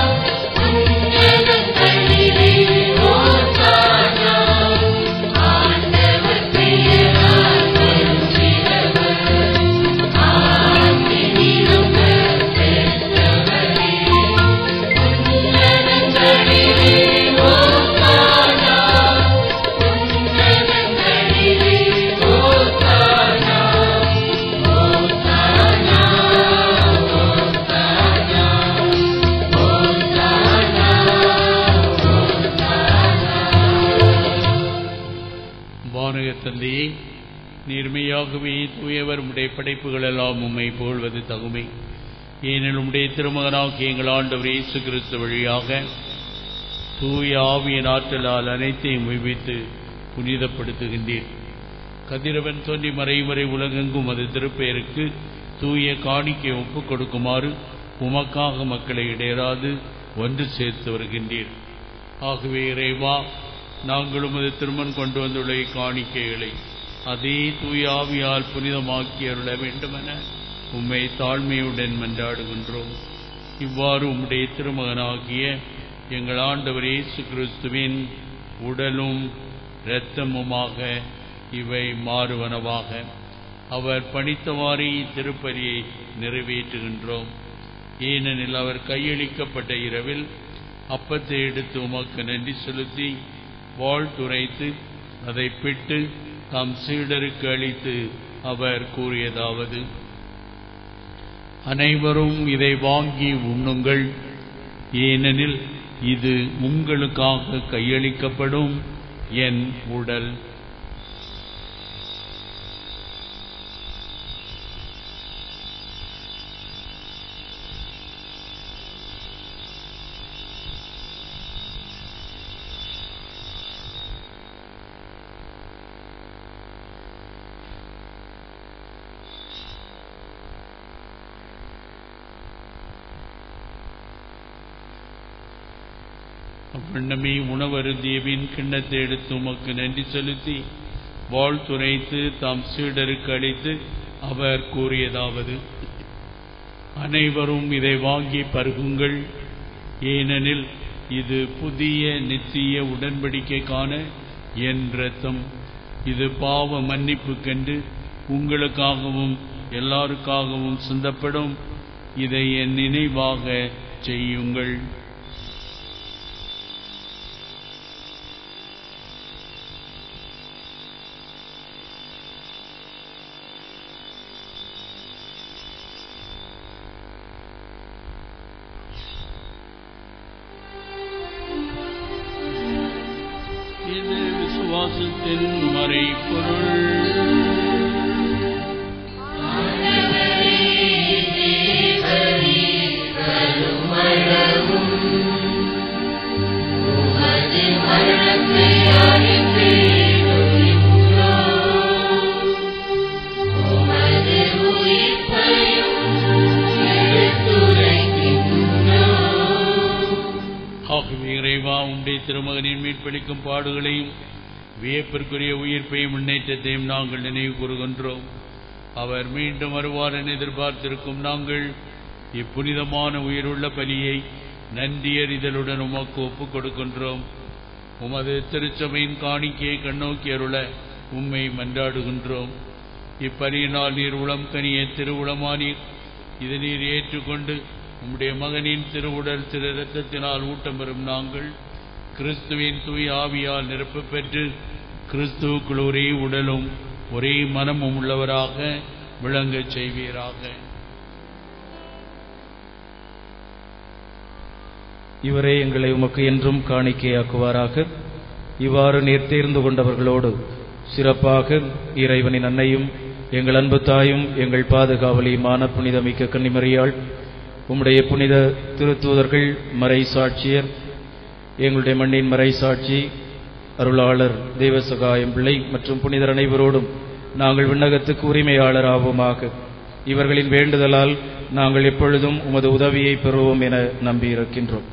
உன்னதங்களிலே ஓசானா ஆண்டவர் பெயரால் வருகிறவர் ஆசி நிரம்ப பெற்றவரே உன்னதங்களிலே ஓசானா உன்னதங்களிலே ஓசானா ஓசானா வானக தந்தையே நேர்மையாகவே தூயவர் உடைய படைப்புகள் எல்லாம் உம்மை புகழ்வது தகுமை ஏனெனில் உம்முடைய திருமகனாகிய எங்கள் ஆண்டவர் இயேசு கிறிஸ்து வழியாக தூய ஆவியின் ஆற்றலால் அனைத்தையும் உய்வித்து புனிதப்படுத்துகின்றீர் கதிரவன் தோன்றி மறைவரை உலகெங்கும் அது திருப்பெயருக்கு தூய காணிக்கை ஒப்புக் கொடுக்குமாறு உமக்காக மக்களை இடையராது ஒன்று சேர்த்து வருகின்றீர் ஆகவே இறைவா நாங்கள் உமது திருமண் கொண்டு வந்துள்ள இக்காணிக்கைகளை அதே தூய ஆவியால் புனிதமாக்கி அருள வேண்டுமென உம்மை தாழ்மையுடன் மன்றாடுகின்றோம் இவ்வாறு உம்முடைய திருமகனாகிய எங்கள் ஆண்டவர் இயேசு கிறிஸ்துவின் உடலும் இரத்தமுமாக இவை மாறுவனவாக அவர் பணித்தவாறு திருப்பலியை நிறைவேற்றுகின்றோம் ஏனெனில் அவர் கையளிக்கப்பட்ட இரவில் அப்பத்தை எடுத்து உமக்கு நன்றி செலுத்தி வாழ்த்துரைத்து அதை பிட்டு தம் சீடருக்கு அளித்து அவர் கூறியதாவது அனைவரும் இதை வாங்கி உண்ணுங்கள் ஏனெனில் இது உங்களுக்காக கையளிக்கப்படும் என் உடல் அவ்வண்ணமே உணவருந்தியவின் கிண்ணத்தை எடுத்து உமக்கு நன்றி செலுத்தி வாழ்த்துரைத்து தாம் சீடருக்கு அளித்து அவர் கூறியதாவது அனைவரும் இதை வாங்கி பருகுங்கள் ஏனெனில் இது புதிய நித்திய உடன்படிக்கைக்கான என் ரத்தம் இது பாவ மன்னிப்புக்கென்று உங்களுக்காகவும் எல்லாருக்காகவும் சிந்தப்படும் இதை என் நினைவாக செய்யுங்கள் இது விசுவாசத்தின் மறைபொருள் ஆகவே இறைவா உம்முடைய திருமகனின் மீட்பளிக்கும் பாடுகளையும் வியப்பிற்குரிய உயிர்ப்பையும் முன்னேற்றத்தையும் நாங்கள் நினைவு கூறுகின்றோம் அவர் மீண்டும் வருவார் என எதிர்பார்த்திருக்கும் நாங்கள் இப்புனிதமான உயிருள்ள பலியை நன்றியறிதலுடன் உமக்கு ஒப்புக் கொடுக்கின்றோம் உமது திருச்சபையின் காணிக்கையை கண்ணோக்கி அருள உம்மை மன்றாடுகின்றோம் இப்பலியினால் நீர் உளம் கனிய திருவுளமானீர் இது நீர் ஏற்றுக்கொண்டு உம்முடைய மகனின் திருவுடல் திரு இரத்தத்தினால் ஊட்டம் பெறும் நாங்கள் கிறிஸ்துவின் தூய் ஆவியால் நிரப்பப் பெற்று கிறிஸ்துவுக்குள் ஒரே உடலும் ஒரே மனமும் உள்ளவராக விளங்கச் செய்வீராக இவரே எங்களை உமக்கு என்றும் காணிக்கையாக்குவாராக இவ்வாறு நீர் தேர்ந்து கொண்டவர்களோடு சிறப்பாக இறைவனின் அன்னையும் எங்கள் அன்பு தாயும் எங்கள் பாதுகாவலியுமான புனிதமிக்க கன்னிமரியாள் உம்முடைய புனித திருத்தூதர்கள் மறை சாட்சியர் எங்களுடைய மண்ணின் மறை சாட்சி அருளாளர் தெய்வசகாயம் பிள்ளை மற்றும் புனிதர் அனைவரோடும் நாங்கள் விண்ணகத்துக்கு உரிமையாளர் ஆவோமாக இவர்களின் வேண்டுதலால் நாங்கள் எப்பொழுதும் உமது உதவியை பெறுவோம் என நம்பியிருக்கின்றோம்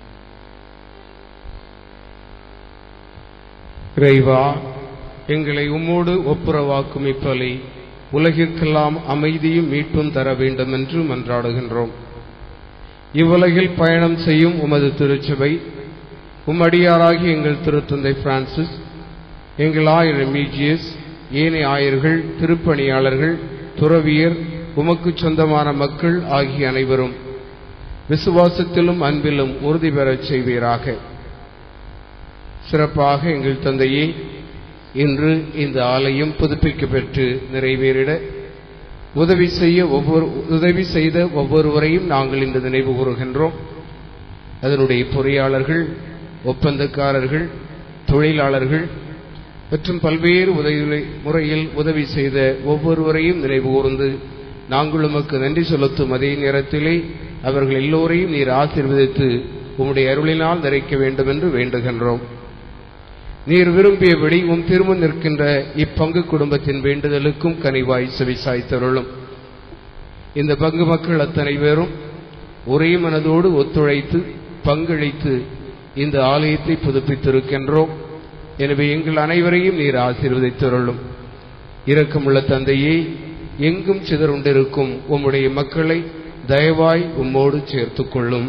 இறைவா எங்களை உம்மோடு ஒப்புரவாக்கும் இப்பலி உலகிற்கெல்லாம் அமைதியும் மீட்பும் தர வேண்டும் என்று மன்றாடுகின்றோம் இவ்வுலகில் பயணம் செய்யும் உமது திருச்சபை உம்மடியாராகி எங்கள் திருத்தந்தை பிரான்சிஸ் எங்கள் ஆயர் மீஜியஸ் ஏனைய ஆயர்கள் திருப்பணியாளர்கள் துறவியர் உமக்கு சொந்தமான மக்கள் ஆகிய அனைவரும் விசுவாசத்திலும் அன்பிலும் உறுதி பெறச் செய்வீராக சிறப்பாக எங்கள் தந்தையே இன்று இந்த ஆலயம் புதுப்பிக்க பெற்று நிறைவேறிட உதவி செய்ய ஒவ்வொரு உதவி செய்த ஒவ்வொருவரையும் நாங்கள் இன்று நினைவு கூறுகின்றோம் அதனுடைய பொறியாளர்கள் ஒப்பந்தக்காரர்கள் தொழிலாளர்கள் மற்றும் பல்வேறு உதவி முறையில் உதவி செய்த ஒவ்வொருவரையும் நினைவு கூர்ந்து நாங்கள் உமக்கு நன்றி செலுத்தும் அதே நேரத்திலே அவர்கள் எல்லோரையும் நீர் ஆசீர்வதித்து உம்முடைய அருளினால் நிறைக்க வேண்டும் என்று வேண்டுகின்றோம் நீர் விரும்பியபடி உம் திரும்ப நிற்கின்ற இப்பங்கு குடும்பத்தின் வேண்டுதலுக்கும் கனிவாய் செவிசாய்த்தருளும் இந்த பங்கு மக்கள் அத்தனை பேரும் ஒரே மனதோடு ஒத்துழைத்து பங்களித்து இந்த ஆலயத்தை புதுப்பித்திருக்கின்றோம் எனவே எங்கள் அனைவரையும் நீர் ஆசீர்வதித்தருளும் இரக்கமுள்ள தந்தையே எங்கும் சிதறுண்டிருக்கும் உம்முடைய மக்களை தயவாய் உம்மோடு சேர்த்துக் கொள்ளும்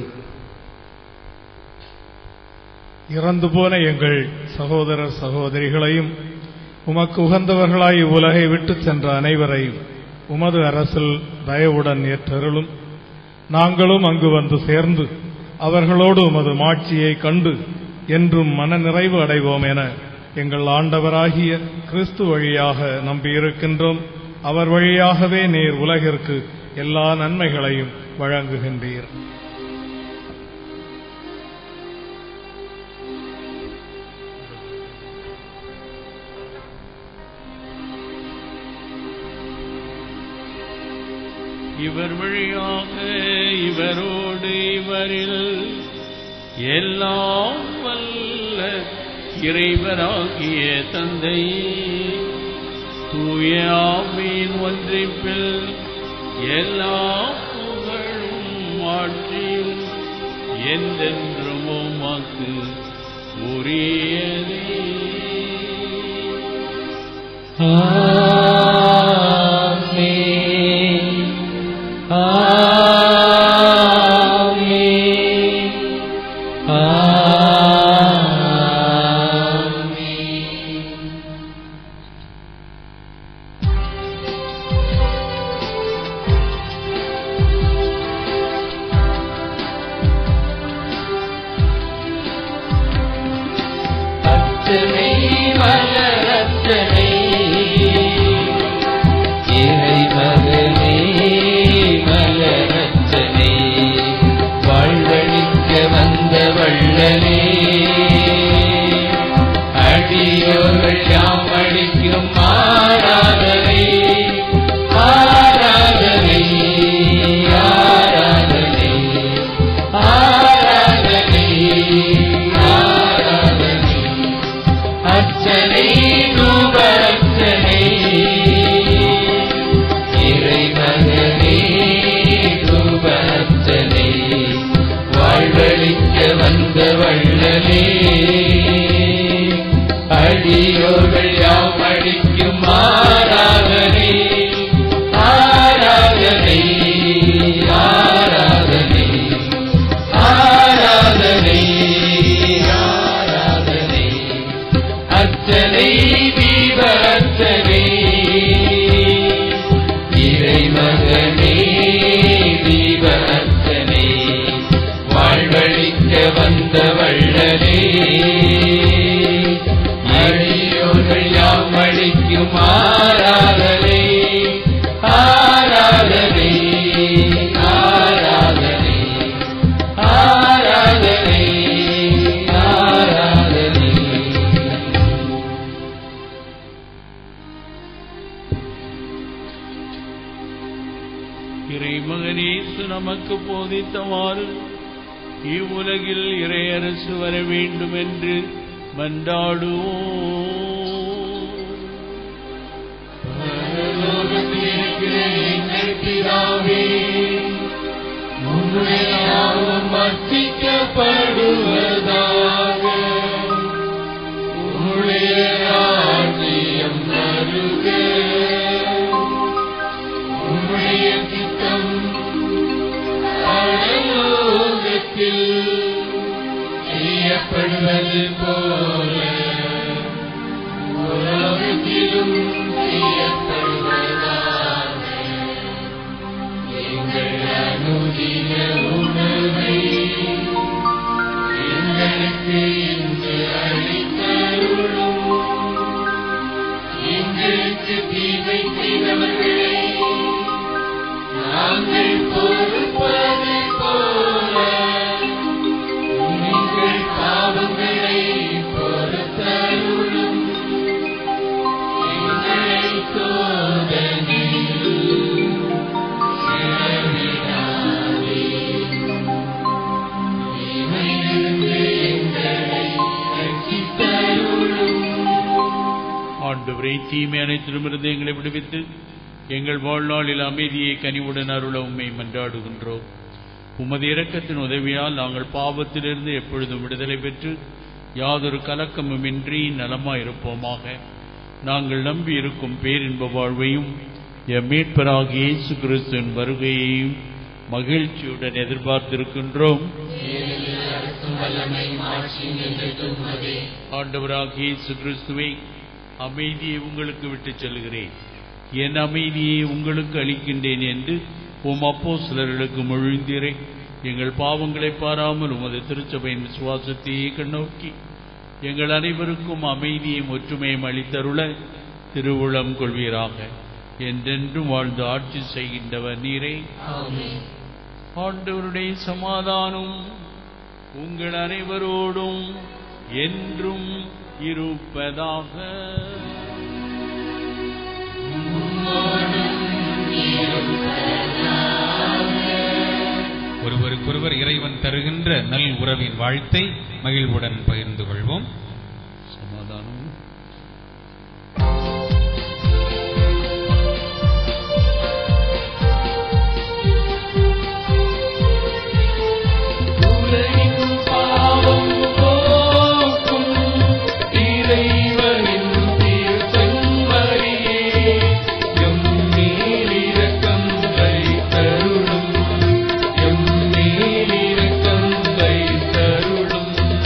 இறந்து போன எங்கள் சகோதரர் சகோதரிகளையும் உமக்கு உகந்தவர்களாய் இவ்வுலகை விட்டுச் சென்ற அனைவரையும் உமது அரசில் தயவுடன் ஏற்றருளும் நாங்களும் அங்கு வந்து சேர்ந்து அவர்களோடு உமது மாட்சியை கண்டு என்றும் மனநிறைவு அடைவோம் என எங்கள் ஆண்டவராகிய கிறிஸ்து வழியாக நம்பியிருக்கின்றோம் அவர் வழியாகவே நீர் உலகிற்கு எல்லா நன்மைகளையும் வழங்குகின்றீர் இவர் வழியாக இவரோடு இவரில் எல்லாம் வல்ல இறைவராகிய தந்தை தூய ஆவியின் ஒன்றிப்பில் எல்லா புகழும் ஆட்சியும் என்றென்றும் உமக்கு உரியதே ஆமென் ஆமென் ஆமென் அச்சனை மலரச்சனை இறை மகனே மலரச்சனை வாழ்வழிக்க வந்த வள்ளலே அணைந்த வள்ளலே அடியோர்கள் யாம் அளிக்கும் ஆராதனை ஆராதனை ஆராதனை ஆராதனை ஆராதனை இறைமகனேசு நமக்கு போதித்தவாறு இவ்வுலகில் இறையரசு வர வேண்டும் என்று மன்றாடுவோம் பிதாவே உம்முடைய நாமம் வர்த்திக்கப்படுவதாக உம்முடைய ராஜ்யம் வருக உம்முடைய திட்டம் பரலோகத்தில் செய்யப்படுவது போல உலகத்திலும் செய்யப்படுவதாக எங்கள் அனுதின உணவை எங்களுக்கு இன்று அளித்தருளும் எங்களுக்கு தீமை செய்தவர்களை நாங்கள் பொறுப்பது போல எங்கள் பாவங்களை பொறுத்தருளும் எங்களை சோதனையில் சிறவிடாதே தீமையிலிருந்து எங்களை ரட்சித்தருளும் ஆண்டவரை தீமை அனைத்திலுமிருந்து எங்களை விடுவித்து எங்கள் வாழ்நாளில் அமைதியை கனிவுடன் அருள உம்மை மன்றாடுகின்றோம் உமது இரக்கத்தின் உதவியால் நாங்கள் பாவத்திலிருந்து எப்பொழுதும் விடுதலை பெற்று யாதொரு கலக்கமுமின்றி நலமாயிருப்போமாக நாங்கள் நம்பி இருக்கும் பேரின்ப வாழ்வையும் எம் மீட்பராகிய இயேசு கிறிஸ்துவின் வருகையையும் மகிழ்ச்சியுடன் எதிர்பார்த்திருக்கின்றோம் அரசும் வல்லமை மாட்சியும் என்றென்றும் உமதே. ஆண்டவராகிய இயேசு கிறிஸ்துவை அமைதியை உங்களுக்கு விட்டுச் செல்கிறேன் என் அமைதியை உங்களுக்கு அளிக்கின்றேன் என்று உம் அப்போ சிலர்களுக்கு மொழிந்தீரே எங்கள் பாவங்களை பாராமல் உமது திருச்சபையின் விசுவாசத்தையே கண்ணோக்கி எங்கள் அனைவருக்கும் அமைதியும் ஒற்றுமையும் அளித்தருள திருவுளம் கொள்வீராக என்றென்றும் வாழ்ந்து ஆட்சி செய்கின்றவர் நீரே ஆமென். ஆண்டவருடைய சமாதானம் உங்கள் அனைவரோடும் என்றும் இருப்பதாக ஒருவருக்கொருவர் இறைவன் தருகின்ற நல் உறவின் வாழ்த்தை மகிழ்வுடன் பகிர்ந்து கொள்வோம் சமாதானம் உலகின் பாவம் போக்கும் இறைவனின் திருச்செம்மறியே, எம் மேலிரக்கம் வைத்தருளும். எம் மேலிரக்கம் வைத்தருளும்.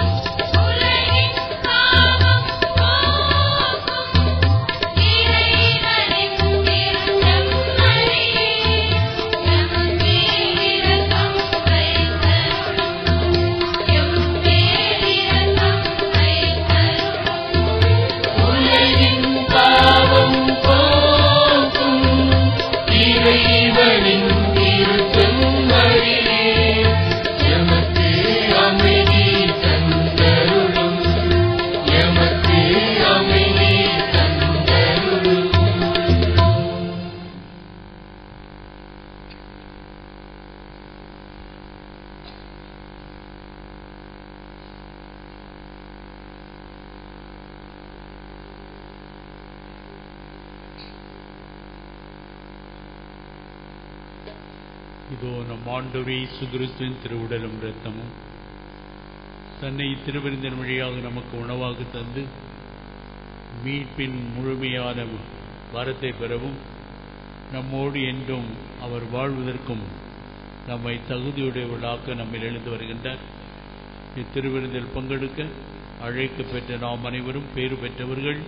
உலகின் பாவம் போக்கும் இறைவனின் திருச்செம்மறியே, எமக்கு அமைதி தந்தருளும். எமக்கு அமைதி தந்தருளும். இதோ நம் ஆண்டவரே சுகிறிஸ்துவின் திருவுடலும் இரத்தமும் தன்னை திருவிருந்தின் வழியாக நமக்கு உணவாக தந்து மீட்பின் முழுமையான வரத்தை பெறவும் நம்மோடு என்றும் அவர் வாழ்வதற்கும் நம்மை தகுதியுடையவர்களாக்க நம்மில் எழுந்து வருகின்றார் இத்திருவிருந்தில் பங்கெடுக்க அழைக்க பெற்ற நாம் அனைவரும் பேறு பெற்றவர்கள்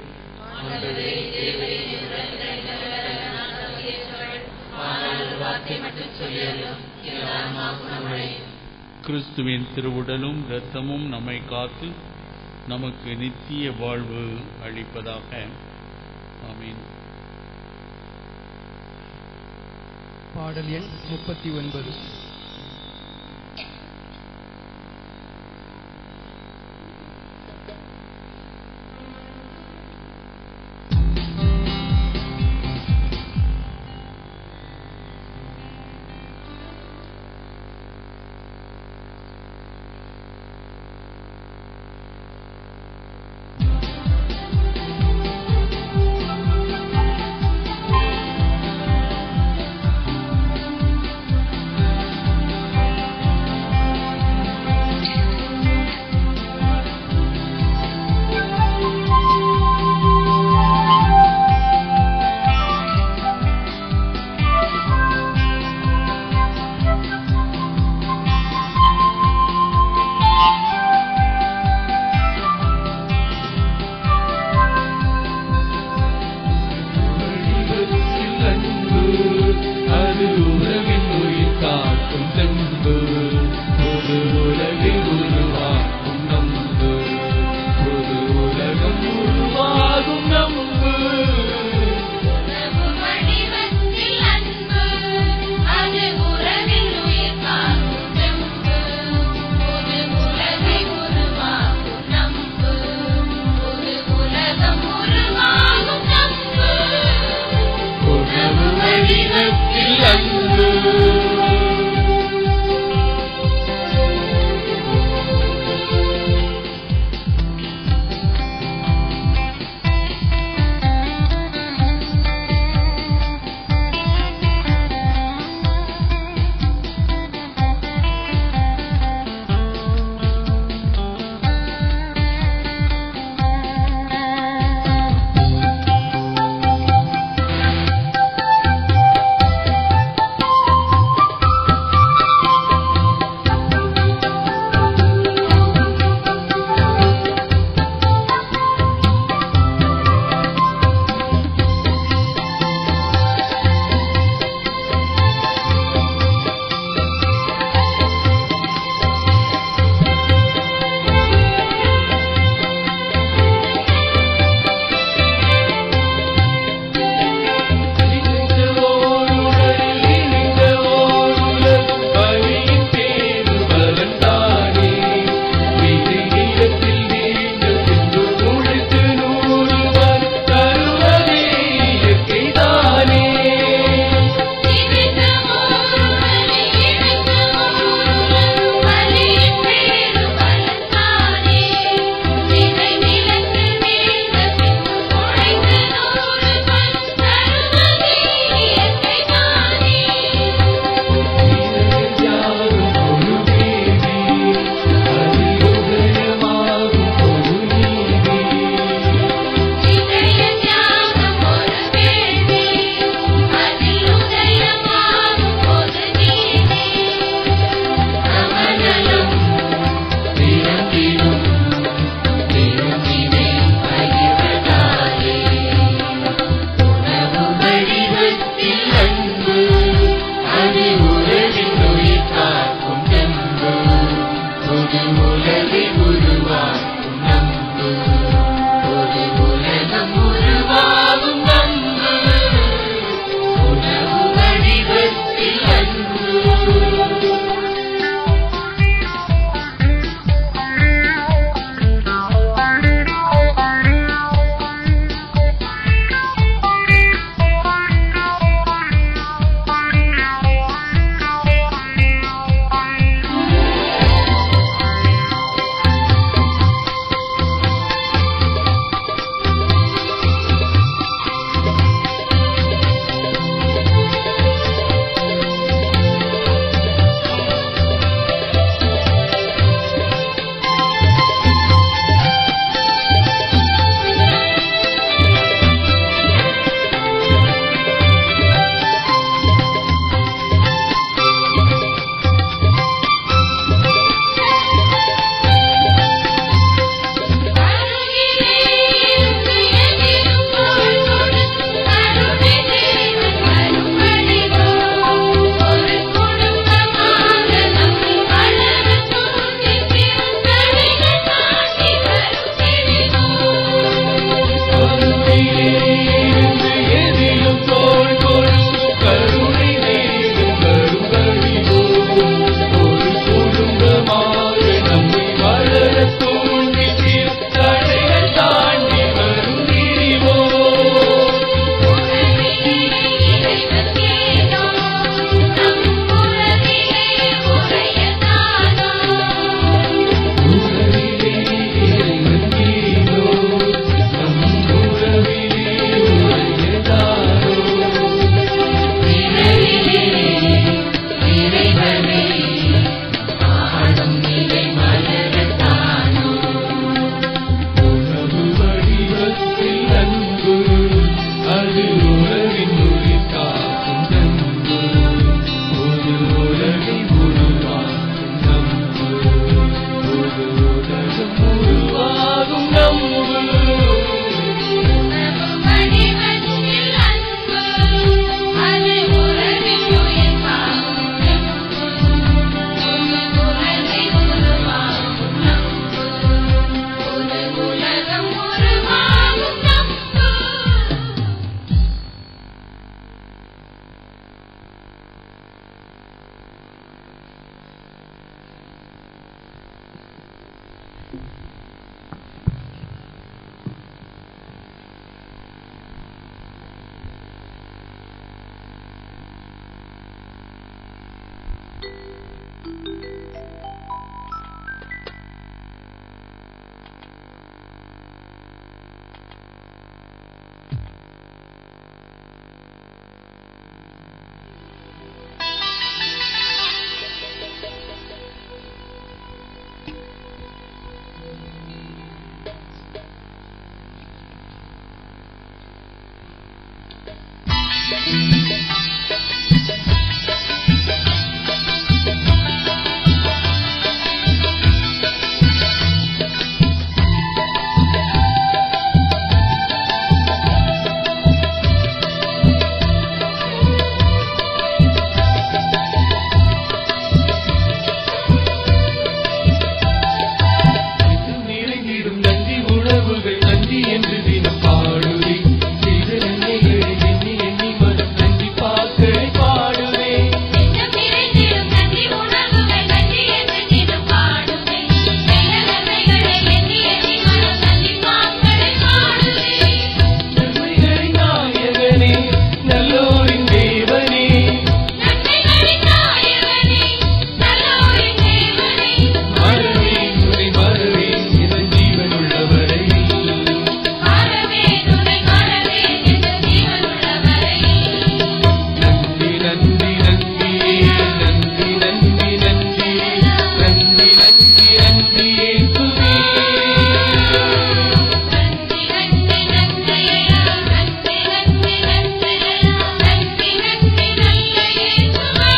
கிறிஸ்துவின் திருவுடலும் இரத்தமும் நம்மை காத்து நமக்கு நித்திய வாழ்வு அளிப்பதாக ஆமீன் பாடல் எண் முப்பத்தி ஒன்பது Thank நிறைந்திடும் நன்றி உணவுகள் நன்றி என்று தினம் பாடுவே செய்த நன்மைகளை எண்ணி எண்ணி மனம் நன்றி பாக்களை பாடுவே நிறைந்திடும் நன்றி உணர்வுகள் நன்றி என்று தினம் பாடுவே செய்த நன்மைகளை எண்ணி எண்ணி மனம் நன்றி பாக்களை பாடுவே நன்மைகளின் நாயகனே நல்லோரின் தேவனே நன்மைகளின் நாயகனே நல்லோரின் தேவனே மறவேன் உன்னை மறவேன் என் ஜீவன் உள்ளவரை மறவேன் உன்னை மறவேன் என்ற ஜீவனுள்ள வரை நன்றி நன்றி நன்றி நன்றி நன்றி நன்றி நன்றி நன்றி நன்றி இயேசுவே நன்றி நன்றி நன்றி நன்றி நன்றி நன்றி நன்றி நன்றி நல்ல இயேசுவே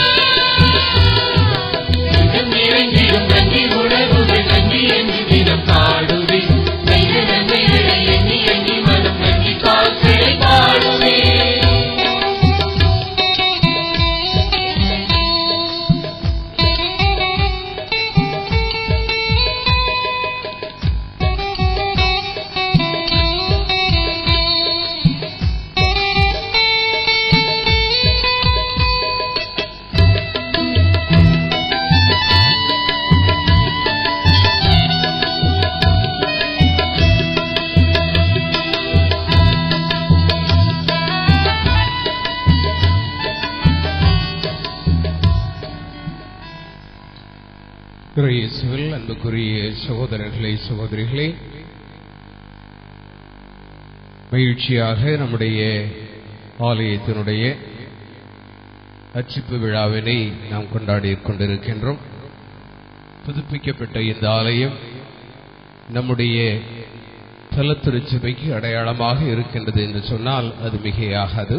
நிறைந்திடும் நன்றி உணர்வுகள் நன்றி என்று தினம் பாடுவே செய்த நன்மைகளை எண்ணி எண்ணி மனம் நன்றி பாக்களை பாடுவே இயேசுவில் அன்புக்குரிய சகோதரர்களே சகோதரிகளே மகிழ்ச்சியாக நம்முடைய ஆலயத்தினுடைய அச்சிப்பு விழாவினை நாம் கொண்டாடி கொண்டிருக்கின்றோம் புதுப்பிக்கப்பட்ட இந்த ஆலயம் நம்முடைய தலத்திருச்சபைக்கு அடையாளமாக இருக்கின்றது என்று சொன்னால் அது மிகையாகாது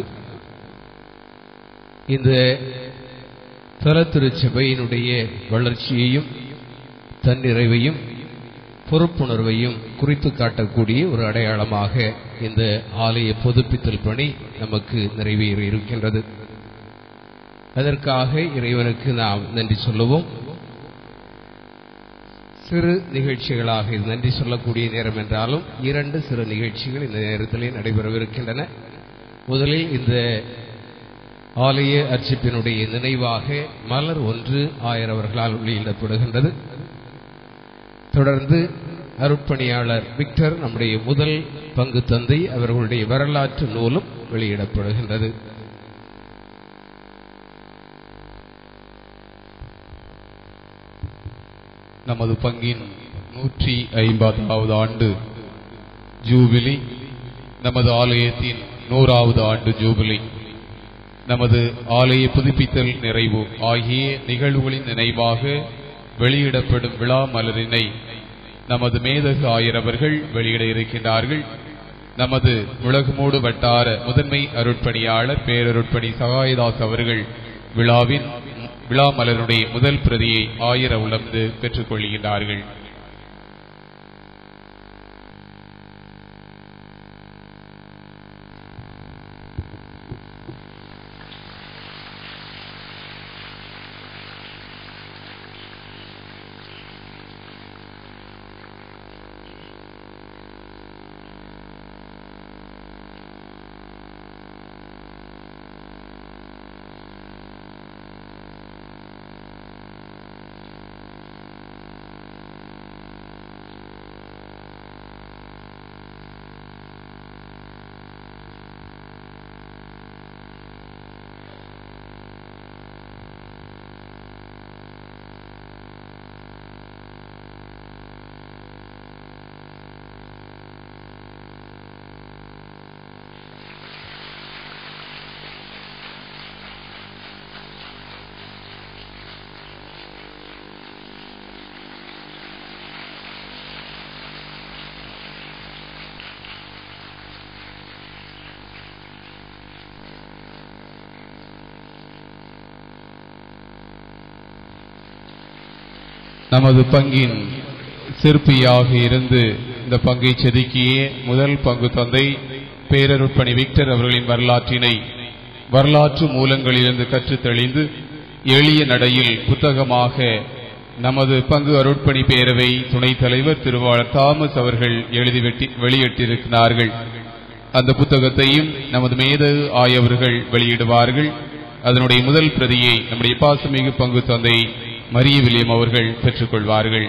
இந்த தலத்திருச்சபையினுடைய வளர்ச்சியையும் தன்னிறைவையும் பொறுப்புணர்வையும் குறித்து காட்டக்கூடிய ஒரு அடையாளமாக இந்த ஆலய புதுப்பித்தல் பணி நமக்கு நிறைவேற இருக்கின்றது அதற்காக இறைவனுக்கு நாம் நன்றி சொல்லுவோம் சிறு நிகழ்ச்சிகளாக இது நன்றி சொல்லக்கூடிய நேரம் என்றாலும் இரண்டு சிறு நிகழ்ச்சிகள் இந்த நேரத்திலே நடைபெறவிருக்கின்றன முதலில் இந்த ஆலய அர்ச்சிப்பினுடைய நினைவாக மலர் ஒன்று ஆயிரவர்களால் வெளியிடப்படுகின்றது தொடர்ந்து அருட்பணியாளர் விக்டர் நம்முடைய முதல் பங்கு தந்தை அவர்களுடைய வரலாற்று நூலும் வெளியிடப்படுகின்றது நமது பங்கின் நூற்றி ஐம்பதாவது ஆண்டு ஜூபிலி நமது ஆலயத்தின் நூறாவது ஆண்டு ஜூபிலி நமது ஆலய புதுப்பித்தல் நிறைவு ஆகிய நிகழ்வுகளின் நினைவாக வெளியிடப்படும் விழா மலரினை நமது மேதகு ஆயிரவர்கள் வெளியிட இருக்கின்றார்கள் நமது முழகுமூடு வட்டார முதன்மை அருட்பணியாளர் பேரருட்பணி சகாயதாஸ் அவர்கள் விழாவின் விழா மலருடைய முதல் பிரதியை ஆயிர உளர்ந்து பெற்றுக் கொள்கின்றார்கள் நமது பங்கின் சிற்பியாக இருந்து இந்த பங்கை செதுக்கிய முதல் பங்கு தந்தை பேரருட்பணி விக்டர் அவர்களின் வரலாற்றினை வரலாற்று மூலங்களிலிருந்து கற்றுத் தெளிந்து எளிய நடையில் புத்தகமாக நமது பங்கு அருட்பணி பேரவை துணைத் தலைவர் திருவாளர் தாமஸ் அவர்கள் எழுதி வெட்டி வெளியிட்டிருக்கிறார்கள் அந்த புத்தகத்தையும் நமது மேத ஆயவர்கள் வெளியிடுவார்கள் அதனுடைய முதல் பிரதியை நம்முடைய பாசமிகு பங்கு தந்தை மரிய வில்லியம் அவர்கள் பெற்றுக்கொள்வார்கள்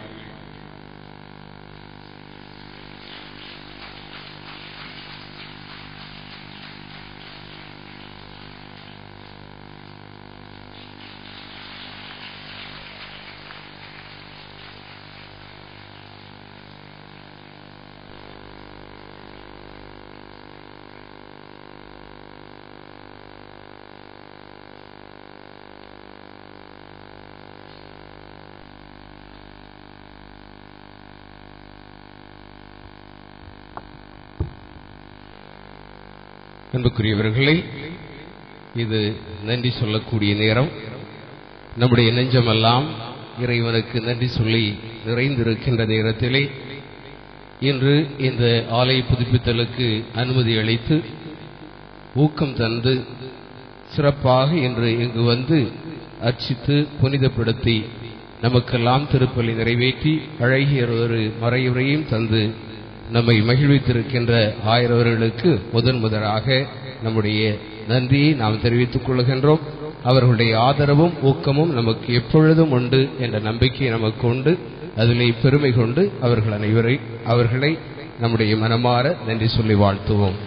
அன்புக்குரியவர்களே இது நன்றி சொல்லக்கூடிய நேரம் நம்முடைய நெஞ்சமெல்லாம் இறைவனுக்கு நன்றி சொல்லி நிறைந்திருக்கின்ற நேரத்திலே இன்று இந்த ஆலய புதுப்பித்தலுக்கு அனுமதி அளித்து ஊக்கம் தந்து சிறப்பாக இன்று இங்கு வந்து அர்ச்சித்து புனிதப்படுத்தி நமக்கெல்லாம் திருப்பலி நிறைவேற்றி அழகிய ஒரு மறையுரையும் தந்து நம்மை மகிழ்வித்திருக்கின்ற ஆயிரவர்களுக்கு முதன் முதலாக நம்முடைய நன்றியை நாம் தெரிவித்துக் கொள்கின்றோம் அவர்களுடைய ஆதரவும் ஊக்கமும் நமக்கு எப்பொழுதும் உண்டு என்ற நம்பிக்கை நமக்கு உண்டு அதிலே பெருமை கொண்டு அவர்கள் அனைவரை அவர்களை நம்முடைய மனமாற நன்றி சொல்லி வாழ்த்துவோம்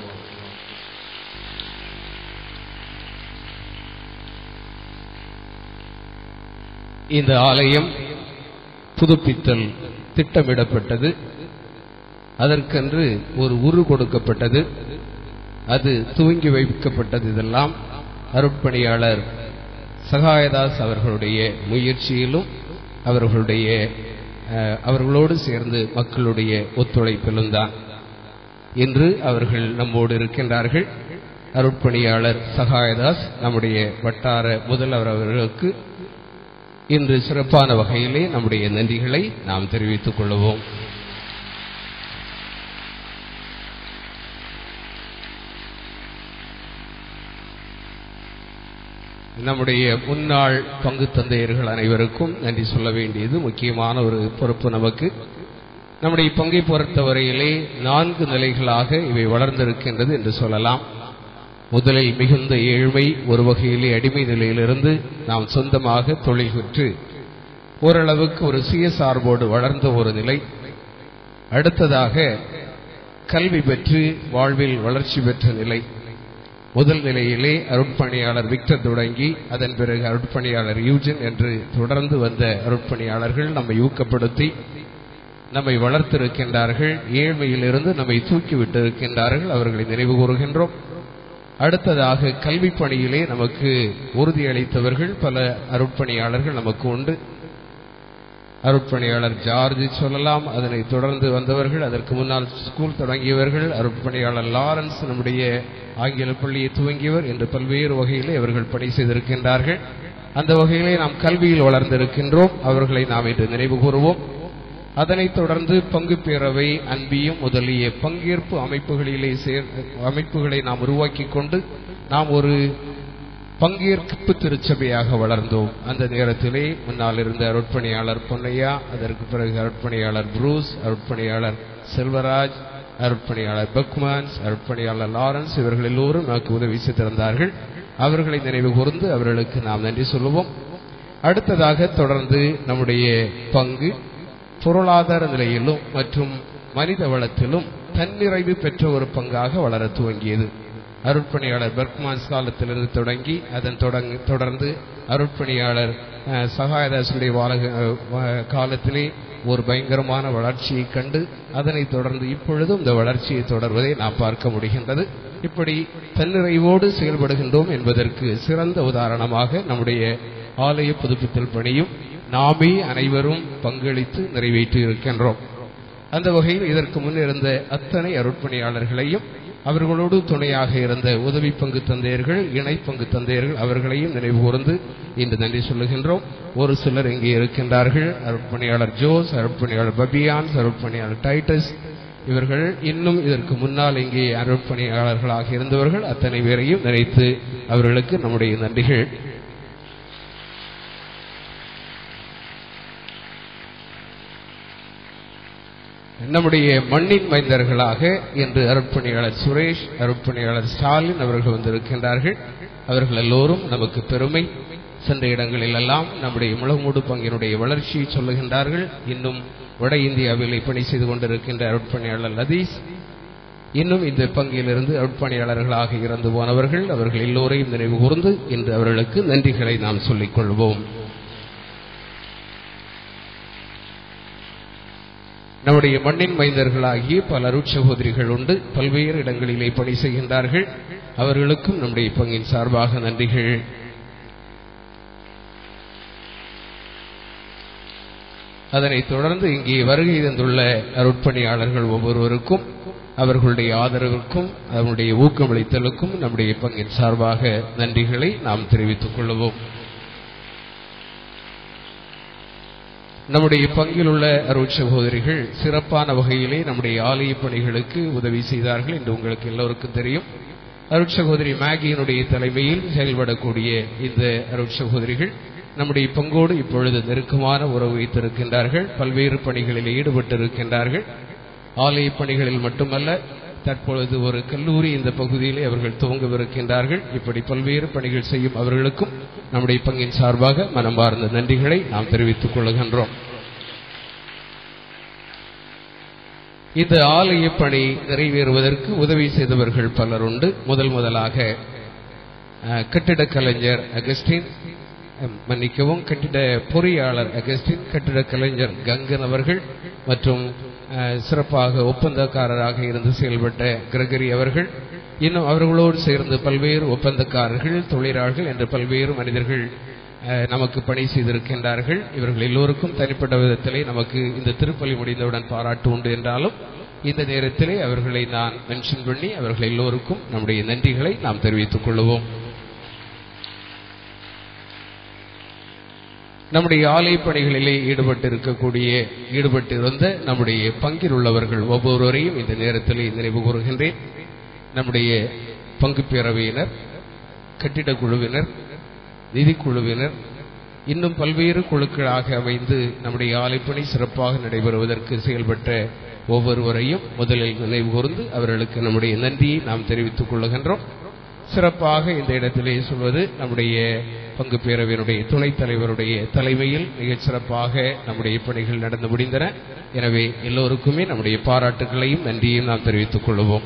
இந்த ஆலயம் புதுப்பித்தல் திட்டமிடப்பட்டது அதற்கென்று ஒரு உரு கொடுக்கப்பட்டது அது துவங்கி வைக்கப்பட்டது இதெல்லாம் அருட்பணியாளர் சகாயதாஸ் அவர்களுடைய முயற்சியிலும் அவர்களுடைய அஹ், அவர்களோடு சேர்ந்து மக்களுடைய ஒத்துழைப்பிலும் தான் இன்று அவர்கள் நம்மோடு இருக்கின்றார்கள் அருட்பணியாளர் சகாயதாஸ் நம்முடைய வட்டார முதல்வர் அவர்களுக்கு இன்று சிறப்பான வகையிலே நம்முடைய நன்றிகளை நாம் தெரிவித்துக் கொள்வோம் நம்முடைய முன்னாள் பங்கு தந்தையர்கள் அனைவருக்கும் நன்றி சொல்ல வேண்டியது முக்கியமான ஒரு பொறுப்பு நமக்கு நம்முடைய பங்கை பொறுத்தவரையிலே நான்கு நிலைகளாக இவை வளர்ந்திருக்கின்றது என்று சொல்லலாம் முதலில் மிகுந்த ஏழ்மை ஒரு வகையிலே அடிமை நிலையிலிருந்து நாம் சொந்தமாக தொழில் பெற்று ஓரளவுக்கு ஒரு சுயசார்போடு வளர்ந்த ஒரு நிலை அடுத்ததாக கல்வி பெற்று வாழ்வில் வளர்ச்சி பெற்ற நிலை முதல் நிலையிலே அருட்பணியாளர் விக்டர் தொடங்கி அதன் பிறகு அருட்பணியாளர் யூஜன் என்று தொடர்ந்து வந்த அருட்பணியாளர்கள் நம்மை ஊக்கப்படுத்தி நம்மை வளர்த்திருக்கின்றார்கள் ஏழ்மையிலிருந்து நம்மை தூக்கிவிட்டிருக்கின்றார்கள் அவர்களை நினைவு கூறுகின்றோம் அடுத்ததாக கல்வி பணியிலே நமக்கு உறுதியளித்தவர்கள் பல அருட்பணியாளர்கள் நமக்கு உண்டு அருட்பணியாளர் ஜார்ஜ் சொல்லலாம் அதனை தொடர்ந்து வந்தவர்கள் அதற்கு முன்னால் ஸ்கூல் தொடங்கியவர்கள் அருட்பணியாளர் லாரன்ஸ் நம்முடைய ஆங்கில பள்ளியை துவங்கியவர் என்று பல்வேறு வகையிலே அவர்கள் பணி செய்திருக்கின்றார்கள் அந்த வகையிலே நாம் கல்வியில் வளர்ந்திருக்கின்றோம் அவர்களை நாம் இன்று நினைவு கூறுவோம் அதனைத் தொடர்ந்து பங்கு பேரவை அன்பியும் முதலிய பங்கேற்பு அமைப்புகளிலே சேர் அமைப்புகளை நாம் உருவாக்கி கொண்டு நாம் ஒரு பங்கேற்பு திருச்சபையாக வளர்ந்தோம் அந்த நேரத்திலே முன்னால் இருந்த அருட்பணியாளர் பொன்னையா அதற்கு பிறகு அருட்பணியாளர் புரூஸ் அருட்பணியாளர் செல்வராஜ் அருட்பணியாளர் பக்மான்ஸ் அருட்பணியாளர் லாரன்ஸ் இவர்கள் எல்லோரும் நமக்கு உதவி செய்திருந்தார்கள் அவர்களை நினைவு கூர்ந்து அவர்களுக்கு நாம் நன்றி சொல்லுவோம் அடுத்ததாக தொடர்ந்து நம்முடைய பங்கு பொருளாதார நிலையிலும் மற்றும் மனித வளத்திலும் தன்னிறைவு பெற்ற ஒரு பங்காக வளர துவங்கியது அருட்பணியாளர் பெர்க்மான்ஸ் காலத்திலிருந்து தொடங்கி அதன் தொடங்க தொடர்ந்து அருட்பணியாளர் அஹ், சகாயதாசுடைய வாழக அஹ், காலத்திலே ஒரு பயங்கரமான வளர்ச்சியை கண்டு அதனைத் தொடர்ந்து இப்பொழுதும் இந்த வளர்ச்சியை தொடர்வதை நாம் பார்க்க முடிகின்றது இப்படி தன்னிறைவோடு செயல்படுகின்றோம் என்பதற்கு சிறந்த உதாரணமாக நம்முடைய ஆலய புதுப்பித்தல் பணியும் நாமே அனைவரும் பங்களித்து நிறைவேற்றி இருக்கின்றோம் அந்த வகையில் இதற்கு முன் இருந்த அத்தனை அருட்பணியாளர்களையும் அவர்களோடு துணையாக இருந்த உதவி பங்கு தந்தையர்கள் இணை பங்கு தந்தையர்கள் அவர்களையும் நினைவு கூர்ந்து இன்று நன்றி சொல்லுகின்றோம் ஒரு சிலர் இங்கே இருக்கின்றார்கள் அருட்பணியாளர் ஜோஸ் அருட்பணியாளர் பபியான்ஸ் அருட்பணியாளர் டைட்டஸ் இவர்கள் இன்னும் இதற்கு முன்னால் இங்கே அருட்பணியாளர்களாக இருந்தவர்கள் அத்தனை பேரையும் நினைத்து அவர்களுக்கு நம்முடைய நன்றிகள் நம்முடைய மண்ணின் மைந்தர்களாக இன்று அருட்பணியாளர் சுரேஷ் அருட்பணியாளர் ஸ்டாலின் அவர்கள் வந்திருக்கின்றார்கள் அவர்கள் எல்லோரும் நமக்கு பெருமை சென்ற இடங்களில் எல்லாம் நம்முடைய முழமூடு பங்கினுடைய வளர்ச்சியை சொல்லுகின்றார்கள் இன்னும் வட இந்தியாவில் பணி செய்து கொண்டிருக்கின்ற அருட்பணியாளர் லதீஸ் இன்னும் இந்த பங்கிலிருந்து அருட்பணியாளர்களாக இறந்து போனவர்கள் அவர்கள் எல்லோரையும் நினைவு கூர்ந்து இன்று அவர்களுக்கு நன்றிகளை நாம் சொல்லிக் கொள்வோம் நம்முடைய மண்ணின் மைந்தர்களாகிய பல அருட்சகோதரிகள் உண்டு பல்வேறு இடங்களிலே பணி செய்கின்றார்கள் அவர்களுக்கும் நம்முடைய பங்கின் சார்பாக நன்றிகள் அதனைத் தொடர்ந்து இங்கே வருகை தந்துள்ள அருட்பணியாளர்கள் ஒவ்வொருவருக்கும் அவர்களுடைய ஆதரவிற்கும் அவருடைய ஊக்கமளித்தலுக்கும் நம்முடைய பங்கின் சார்பாக நன்றிகளை நாம் தெரிவித்துக் கொள்வோம் நம்முடைய பங்கில் உள்ள அருட் சகோதரிகள் சிறப்பான வகையிலே நம்முடைய ஆலய பணிகளுக்கு உதவி செய்தார்கள் என்று உங்களுக்கு எல்லோருக்கும் தெரியும் அருட் சகோதரி மேகியினுடைய தலைமையில் செயல்படக்கூடிய இந்த அருட் சகோதரிகள் நம்முடைய பங்கோடு இப்பொழுது நெருக்கமான உறவு வைத்திருக்கின்றார்கள் பல்வேறு பணிகளில் ஈடுபட்டிருக்கின்றார்கள் ஆலய பணிகளில் மட்டுமல்ல தற்பொழுது ஒரு கல்லூரி இந்த பகுதியிலே அவர்கள் துவங்கவிருக்கின்றார்கள் இப்படி பல்வேறு பணிகள் செய்யும் அவர்களுக்கும் நம்முடைய பங்கின் சார்பாக மனமார்ந்த நன்றிகளை நாம் தெரிவித்துக் கொள்கின்றோம் இந்த ஆலய பணி நிறைவேறுவதற்கு உதவி செய்தவர்கள் பலர் உண்டு முதல் முதலாக அஹ், கட்டிடக் கலைஞர் அகஸ்டின் அஹ், மன்னிக்கவும் கட்டிட பொறியாளர் அகஸ்டின் கட்டிட கலைஞர் கங்கன் அவர்கள் மற்றும் அஹ், சிறப்பாக ஒப்பந்தக்காரராக இருந்து செயல்பட்ட கிரகரி அவர்கள் இன்னும் அவர்களோடு சேர்ந்து பல்வேறு ஒப்பந்தக்காரர்கள் தொழிலாளர்கள் என்று பல்வேறு மனிதர்கள் அஹ், நமக்கு பணி செய்திருக்கின்றார்கள் இவர்கள் எல்லோருக்கும் தனிப்பட்ட விதத்திலே நமக்கு இந்த திருப்பலி முடிந்தவுடன் பாராட்டு உண்டு என்றாலும் இந்த நேரத்திலே அவர்களை நான் மென்ஷன் பண்ணி அவர்கள் எல்லோருக்கும் நம்முடைய நன்றிகளை நாம் தெரிவித்துக் கொள்வோம் நம்முடைய ஆலய பணிகளிலே ஈடுபட்டு இருக்கக்கூடிய ஈடுபட்டிருந்த நம்முடைய பங்கில் உள்ளவர்கள் ஒவ்வொருவரையும் இந்த நேரத்திலே நினைவு கூறுகின்றேன் நம்முடைய பங்கு பேரவையினர் கட்டிடக் குழுவினர் நிதிக்குழுவினர் இன்னும் பல்வேறு குழுக்களாக அமைந்து நம்முடைய ஆலைப்பணி சிறப்பாக நடைபெறுவதற்கு செயல்பட்ட ஒவ்வொருவரையும் முதலில் நினைவு கூர்ந்து அவர்களுக்கு நம்முடைய நன்றியை நாம் தெரிவித்துக் கொள்ளுகின்றோம் சிறப்பாக இந்த இடத்திலே சொல்வது நம்முடைய பங்கு பேரவையினுடைய துணைத் தலைவருடைய தலைமையில் மிகச் சிறப்பாக நம்முடைய பணிகள் நடந்து முடிந்தன எனவே எல்லோருக்குமே நம்முடைய பாராட்டுகளையும் நன்றியையும் நாம் தெரிவித்துக் கொள்வோம்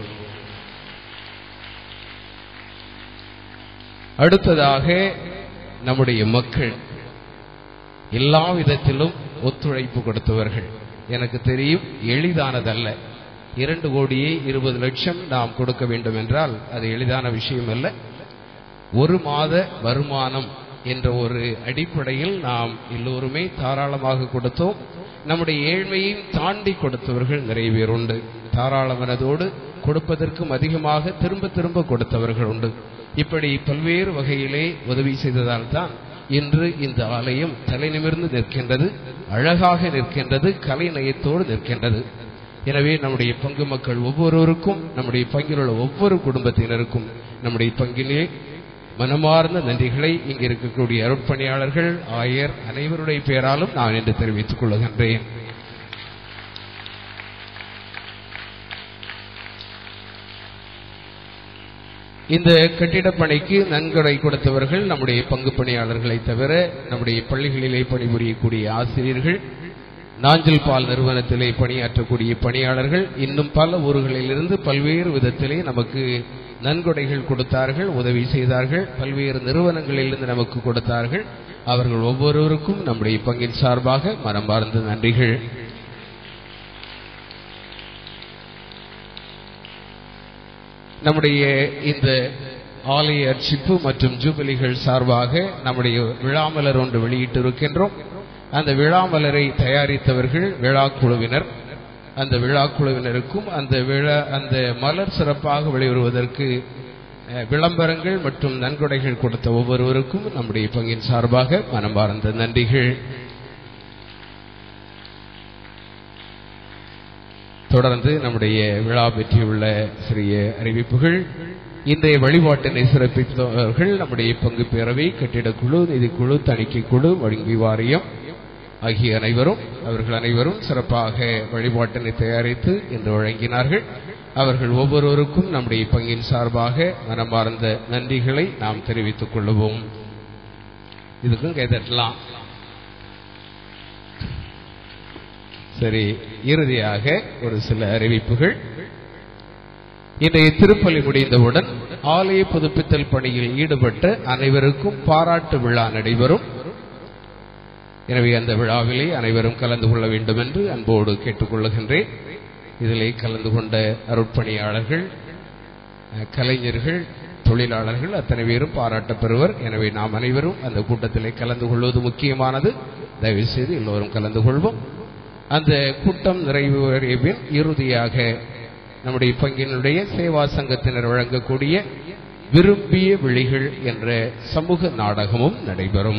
அடுத்ததாக நம்முடைய மக்கள் எல்லா விதத்திலும் ஒத்துழைப்பு கொடுத்தவர்கள் எனக்கு தெரியும் எளிதானதல்ல இரண்டு கோடியே இருபது லட்சம் நாம் கொடுக்க வேண்டும் என்றால் அது எளிதான விஷயம் அல்ல ஒரு மாத வருமானம் என்ற ஒரு அடிப்படையில் நாம் எல்லோருமே தாராளமாக கொடுத்தோம் நம்முடைய ஏழ்மையும் தாண்டி கொடுத்தவர்கள் நிறைய பேர் உண்டு தாராள மனதோடு கொடுப்பதற்கும் அதிகமாக திரும்ப திரும்ப கொடுத்தவர்கள் உண்டு இப்படி பல்வேறு வகையிலே உதவி செய்ததால் தான் இன்று இந்த ஆலயம் தலை நிமிர்ந்து நிற்கின்றது அழகாக நிற்கின்றது கலை நயத்தோடு நிற்கின்றது எனவே நம்முடைய பங்கு மக்கள் ஒவ்வொருவருக்கும் நம்முடைய பங்கில் உள்ள ஒவ்வொரு குடும்பத்தினருக்கும் நம்முடைய பங்கிலே மனமார்ந்த நன்றிகளை இங்கு இருக்கக்கூடிய அருட்பணியாளர்கள் ஆயர் அனைவருடைய பெயராலும் நான் என்று தெரிவித்துக் கொள்கின்றேன் இந்த கட்டிடப் பணிக்கு நன்கொடை கொடுத்தவர்கள் நம்முடைய பங்கு பணியாளர்களை தவிர நம்முடைய பள்ளிகளிலே பணிபுரியக்கூடிய ஆசிரியர்கள் நாஞ்சல் பால் நிறுவனத்திலே பணியாற்றக்கூடிய பணியாளர்கள் இன்னும் பல ஊர்களிலிருந்து பல்வேறு விதத்திலே நமக்கு நன்கொடைகள் கொடுத்தார்கள் உதவி செய்தார்கள் பல்வேறு நிறுவனங்களிலிருந்து நமக்கு கொடுத்தார்கள் அவர்கள் ஒவ்வொருவருக்கும் நம்முடைய பங்கின் சார்பாக மனமார்ந்த நன்றிகள் நம்முடைய இந்த ஆலய அர்ச்சிப்பு மற்றும் ஜூபிலிகள் சார்பாக நம்முடைய விழாமலர் ஒன்று வெளியிட்டிருக்கின்றோம் அந்த விழாமலரை தயாரித்தவர்கள் விழா குழுவினர் அந்த விழா குழுவினருக்கும் அந்த விழா அந்த மலர் சிறப்பாக வெளிவருவதற்கு அஹ், விளம்பரங்கள் மற்றும் நன்கொடைகள் கொடுத்த ஒவ்வொருவருக்கும் நம்முடைய பங்கின் சார்பாக மனமார்ந்த நன்றிகள் தொடர்ந்து நம்முடைய விழா பற்றியுள்ள சிறிய அறிவிப்புகள் இன்றைய வழிபாட்டினை சிறப்பித்தவர்கள் நம்முடைய பங்கு பேரவை கட்டிடக்குழு நிதிக்குழு தணிக்கை குழு வழங்கி வாரியம் ஆகிய அனைவரும் அவர்கள் அனைவரும் சிறப்பாக வழிபாட்டினை தயாரித்து இன்று வழங்கினார்கள் அவர்கள் ஒவ்வொருவருக்கும் நம்முடைய பங்கின் சார்பாக மனமார்ந்த நன்றிகளை நாம் தெரிவித்துக் கொள்வோம் இதுக்கும் கைதட்டலாம் சரி இறுதியாக ஒரு சில அறிவிப்புகள் இன்றைய திருப்பலி முடிந்தவுடன் ஆலய புதுப்பித்தல் பணியில் ஈடுபட்ட அனைவருக்கும் பாராட்டு விழா நடைபெறும் எனவே அந்த விழாவிலே அனைவரும் கலந்து கொள்ள வேண்டும் என்று அன்போடு கேட்டுக்கொள்ளுகின்றேன் இதிலே கலந்து கொண்ட அருட்பணியாளர்கள் அஹ், கலைஞர்கள் தொழிலாளர்கள் அத்தனை பேரும் பாராட்டப் பெறுவர் எனவே நாம் அனைவரும் அந்த கூட்டத்திலே கலந்து கொள்வது முக்கியமானது தயவு செய்து எல்லோரும் கலந்து கொள்வோம் அந்த கூட்டம் நிறைவேறிய பின் இறுதியாக நம்முடைய பங்கினுடைய சேவா சங்கத்தினர் வழங்கக்கூடிய விரும்பிய விழிகள் என்ற சமூக நாடகமும் நடைபெறும்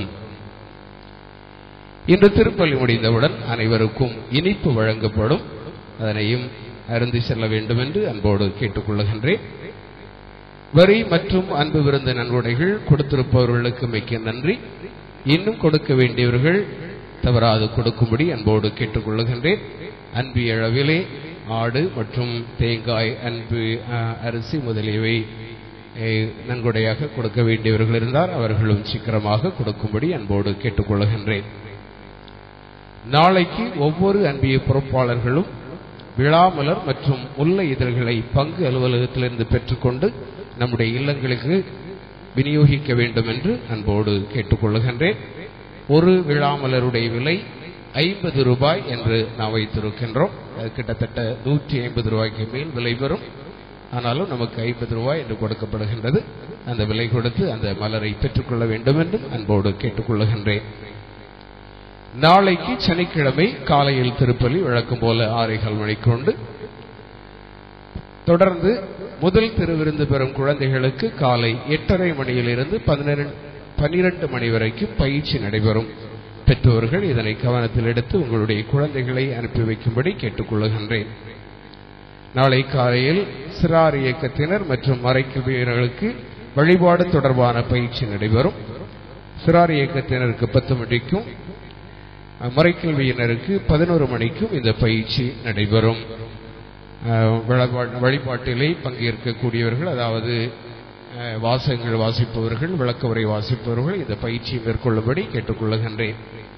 இன்று திருப்பலி முடிந்தவுடன் அனைவருக்கும் இனிப்பு வழங்கப்படும் அதனையும் அருந்தி செல்ல வேண்டும் என்று அன்போடு கேட்டுக்கொள்ளுகின்றேன் வரி மற்றும் அன்பு விருந்த நன்கொடைகள் கொடுத்திருப்பவர்களுக்கு மிக்க நன்றி இன்னும் கொடுக்க வேண்டியவர்கள் தவறாது கொடுக்கும்படி அன்போடு கேட்டுக்கொள்ளுகின்றேன் அன்பிய அளவிலே ஆடு மற்றும் தேங்காய் அன்பு அஹ், அரிசி முதலியவை அஹ், நன்கொடையாக கொடுக்க வேண்டியவர்கள் இருந்தால் அவர்களும் சீக்கிரமாக கொடுக்கும்படி அன்போடு கேட்டுக்கொள்ளுகின்றேன் நாளைக்கு ஒவ்வொரு அன்பிய பொறுப்பாளர்களும் விழாமலர் மற்றும் முல்லை இதழ்களை பங்கு அலுவலகத்திலிருந்து பெற்றுக்கொண்டு நம்முடைய இல்லங்களுக்கு விநியோகிக்க வேண்டும் என்று அன்போடு கேட்டுக்கொள்ளுகின்றேன் ஒரு விழாமலருடைய விலை ஐம்பது ரூபாய் என்று நாம் வைத்திருக்கின்றோம் அது கிட்டத்தட்ட நூற்றி ஐம்பது ரூபாய்க்கு மேல் விலை வரும் ஆனாலும் நமக்கு ஐம்பது ரூபாய் என்று கொடுக்கப்படுகின்றது அந்த விலை கொடுத்து அந்த மலரை பெற்றுக்கொள்ள வேண்டும் என்றும் அன்போடு கேட்டுக்கொள்ளுகின்றேன் நாளைக்கு சனிக்கிழமை காலையில் திருப்பலி வழக்கம் போல ஆரைகால் மணிக்கு உண்டு தொடர்ந்து முதல் திருவிருந்து பெறும் குழந்தைகளுக்கு காலை எட்டரை மணியிலிருந்து பதினிரண்டு பனிரெண்டு மணி வரைக்கும் பயிற்சி நடைபெறும் பெற்றோர்கள் இதனை கவனத்தில் எடுத்து உங்களுடைய குழந்தைகளை அனுப்பி வைக்கும்படி கேட்டுக்கொள்ளுகின்றேன் நாளை காலையில் சிறார் இயக்கத்தினர் மற்றும் மறைக்கவியர்களுக்கு வழிபாடு தொடர்பான பயிற்சி நடைபெறும் சிறார் இயக்கத்தினருக்கு பத்து மணிக்கும் மறைக்கல்வியினருக்கு பதினோரு மணிக்கும் இந்த பயிற்சி நடைபெறும் அஹ், வழிபா- வழிபாட்டிலே பங்கேற்கக்கூடியவர்கள் அதாவது அஹ், வாசகங்கள் வாசிப்பவர்கள் விளக்க உரை வாசிப்பவர்கள் இந்த பயிற்சியை மேற்கொள்ளும்படி கேட்டுக்கொள்ளுகின்றேன்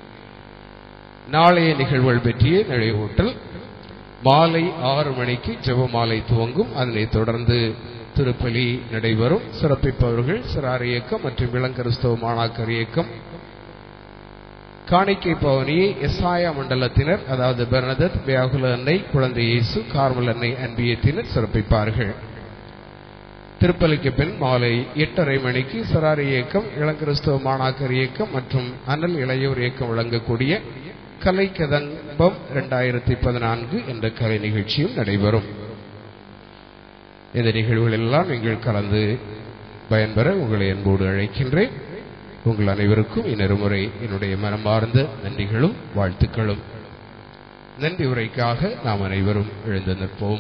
நாளைய நிகழ்வுகள் பற்றிய நினைவூட்டல் மாலை ஆறு மணிக்கு ஜெபமாலை துவங்கும் அதனைத் தொடர்ந்து திருப்பலி நடைபெறும் சிறப்பிப்பவர்கள் சிறார் இயக்கம் மற்றும் இளங்கரிஸ்தவ மாணாக்கர் இயக்கம் காணிக்கை பவனியை எஸ்ஆயா மண்டலத்தினர் அதாவது பெர்னதத் வியாகுல அன்னை குழந்தை இயேசு கார்மல் அன்னை அன்பியத்தினர் சிறப்பிப்பார்கள் திருப்பலிக்கு பின் மாலை எட்டரை மணிக்கு சராரி இயக்கம் இளங்கிறிஸ்தவ மாணாக்கர் இயக்கம் மற்றும் அனல் இளையோர் இயக்கம் வழங்கக்கூடிய கலை கதம்பம் இரண்டாயிரத்தி பதினான்கு என்ற கலை நிகழ்ச்சியும் நடைபெறும் இந்த நிகழ்வுகளெல்லாம் நீங்கள் கலந்து பயன்பெற உங்களை அன்போடு அழைக்கின்றேன் உங்கள் அனைவருக்கும் இன்னொரு முறை என்னுடைய மனமார்ந்த நன்றிகளும் வாழ்த்துக்களும் நன்றி உரைக்காக நாம் அனைவரும் எழுந்து நிற்போம்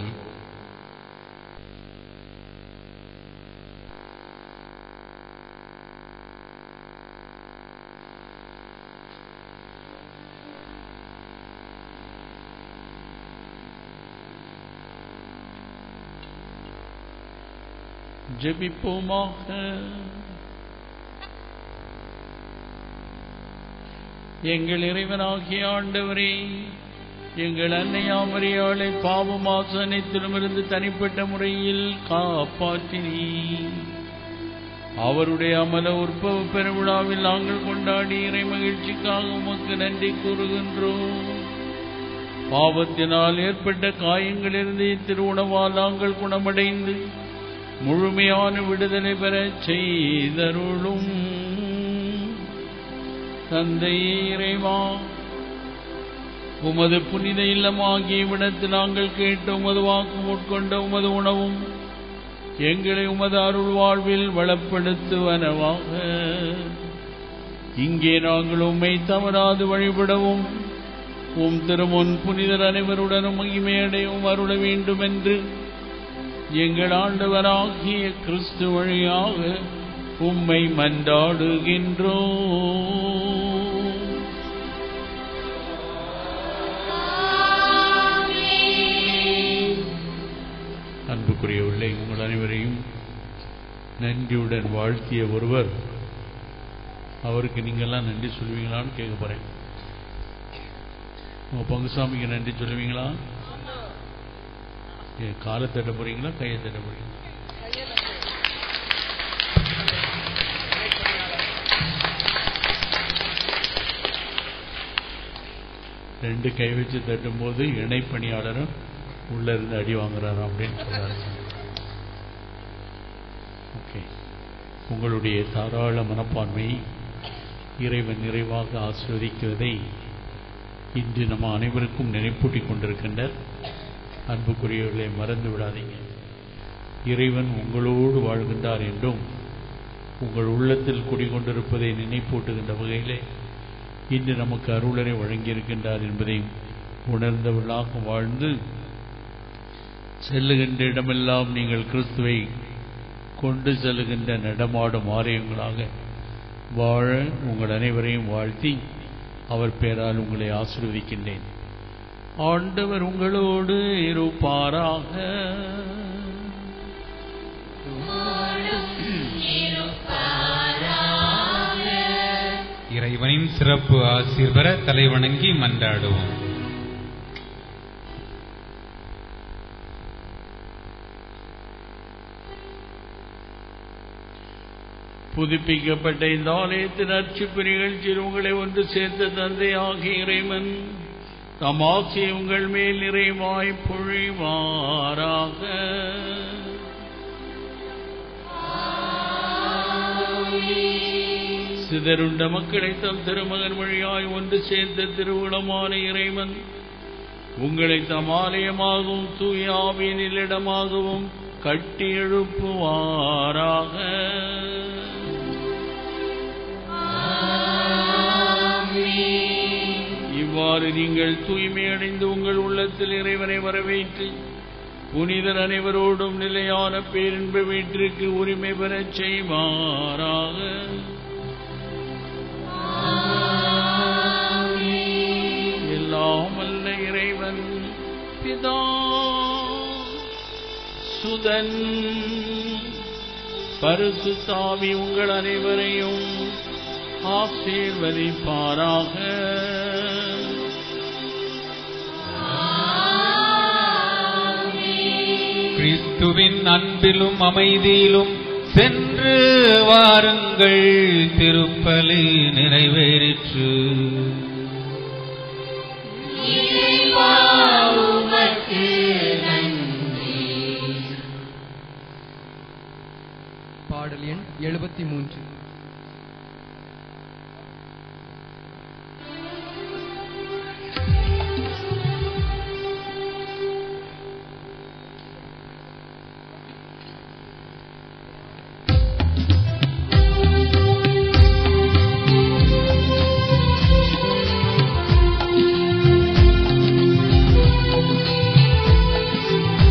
ஜெபிப்போமாக எங்கள் இறைவனாகிய ஆண்டவரே எங்கள் அன்னையாமரியாளை பாவமாசனத்திலுமிருந்து தனிப்பட்ட முறையில் காப்பாற்றினீ அவருடைய அமல உற்பவ பெருவிழாவில் நாங்கள் கொண்டாடி இறை மகிழ்ச்சிக்காக உமக்கு நன்றி கூறுகின்றோம் பாவத்தினால் ஏற்பட்ட காயங்களிலிருந்து திருவுணவால் நாங்கள் குணமடைந்து முழுமையான விடுதலை பெறச் செய்தருளும் தந்தையே இறைவா உமது புனித இல்லமாகிய விடத்தில் நாங்கள் கேட்ட உமது வாக்கும் உட்கொண்ட உமது உணவும் எங்களை உமது அருள் வாழ்வில் வளப்படுத்துவனவாக இங்கே நாங்கள் உம்மை தவறாது வழிபடவும் உம் திருமுன் புனிதர் அனைவருடனும் மகிமையடையும் அருள வேண்டும் என்று எங்கள் ஆண்டவராகிய கிறிஸ்து வழியாக உம்மை மன்றாடுகின்றோம் அன்புக்குரியவர்களே உங்கள் அனைவரையும் நன்றியுடன் வாழ்த்திய ஒருவர் அவருக்கு நீங்கள்லாம் நன்றி சொல்வீங்களான்னு கேட்க போறேன் உங்க பங்குசாமிக்கு நன்றி சொல்லுவீங்களா ஏ, காலை தட்ட போறீங்களா கையை தட்ட போறீங்களா ரெண்டு கை வச்சு தட்டும்போது இணை பணியாளரும் உள்ள இருந்து அடி வாங்குறாரு அப்படின்னு சொல்றாரு ஓகே உங்களுடைய தாராள மனப்பான்மை இறைவன் நிறைவாக ஆசிர்வதிக்கிறதை இன்று நம்ம அனைவருக்கும் நினைப்பூட்டிக் கொண்டிருக்கின்றார் அன்புக்குரியவர்களை மறந்து விடாதீங்க இறைவன் உங்களோடு வாழ்கின்றார் என்றும் உங்கள் உள்ளத்தில் குடிகொண்டிருப்பதை நினைப்பூட்டுகின்ற வகையிலே இன்று நமக்கு அருளரை வழங்கியிருக்கின்றார் என்பதையும் உணர்ந்தவர்களாக வாழ்ந்து செல்லுகின்ற இடமெல்லாம் நீங்கள் கிறிஸ்துவை கொண்டு செல்லுகின்ற நடமாடும் ஆலயங்களாக வாழ உங்கள் அனைவரையும் வாழ்த்தி அவர் பெயரால் உங்களை ஆசீர்வதிக்கின்றேன் ஆண்டவர் உங்களோடு இருப்பாராக இறைவனின் சிறப்பு ஆசீர் பெற தலைவணங்கி மன்றாடுவோம் புதுப்பிக்கப்பட்ட இந்த ஆலயத்தின் அர்ச்சிப்பு நிகழ்ச்சியில் உங்களை ஒன்று சேர்த்த தந்தை ஆகிய இறைவன் தம் ஆசியை உங்கள் மேல் நிறைவாய் பொழிவாராக சிதறுண்ட மக்களை தம் திருமகன் வழியாய் ஒன்று சேர்ந்த திருவுளமான இறைவன் உங்களை தம் ஆலயமாகவும் தூய ஆவியின் இடமாகவும் கட்டி எழுப்புவாராக இவ்வாறு நீங்கள் தூய்மையடைந்து உங்கள் உள்ளத்தில் இறைவனை வரவேற்று புனிதர் அனைவரோடும் நிலையான பேரின்ப வீட்டிற்கு உரிமை பெறச் செய்வாராக எல்லாம் அல்ல இறைவன் பிதா சுதன் பரிசுத்தாவி உங்கள் அனைவரையும் ஆசீர்வதிப்பாராக கிறிஸ்துவின் அன்பிலும் அமைதியிலும் சென்று வாருங்கள் திருப்பலி நிறைவேறிற்று இறைவா உமக்கு நன்றி பாடல் எண் எழுபத்தி மூன்று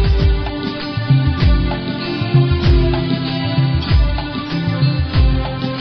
ஆ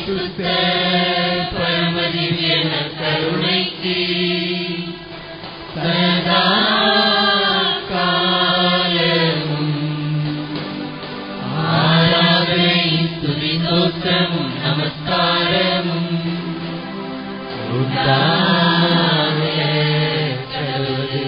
பரிசுத்த பரமதிவியன கருணைக்கு சதா காலமும் ஆராதனை துதிதோத்தமும் நமஸ்காரமும் உண்டாக கடவுளே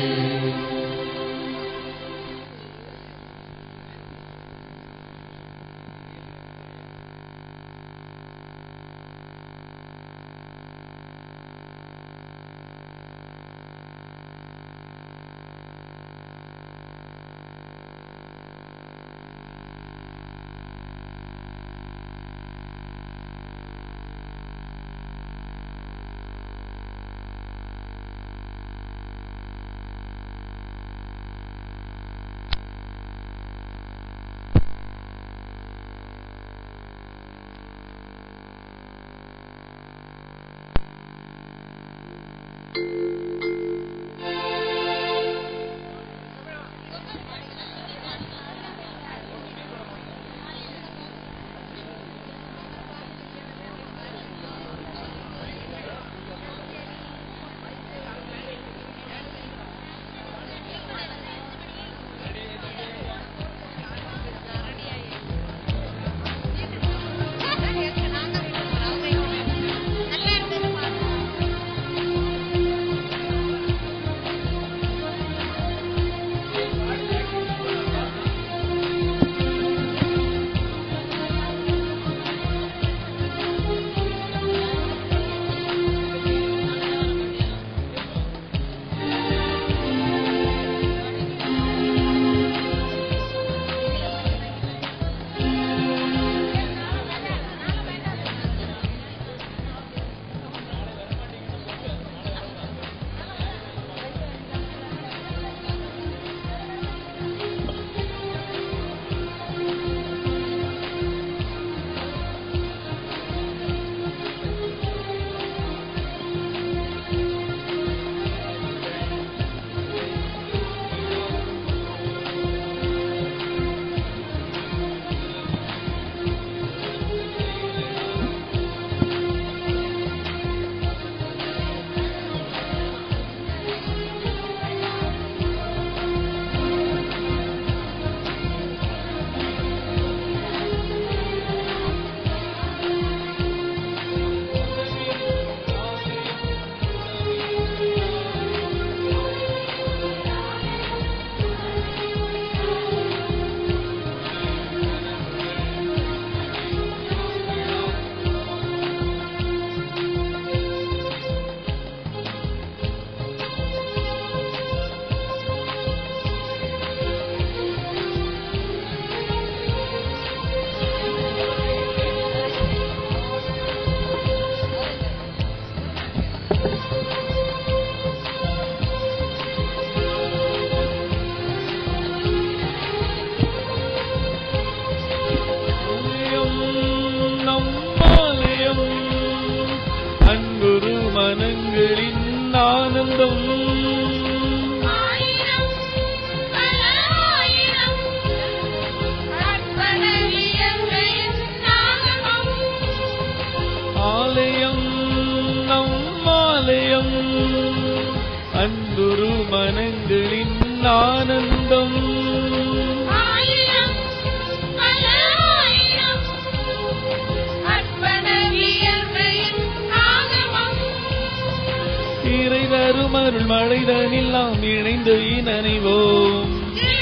ஆனந்தம் ஆலயம் நம் ஆலயம் அன்புரு மனங்களின் ஆனந்தம் இறை தரும் அருள் மழைதனில் நாம் இணைந்து இணைவோம்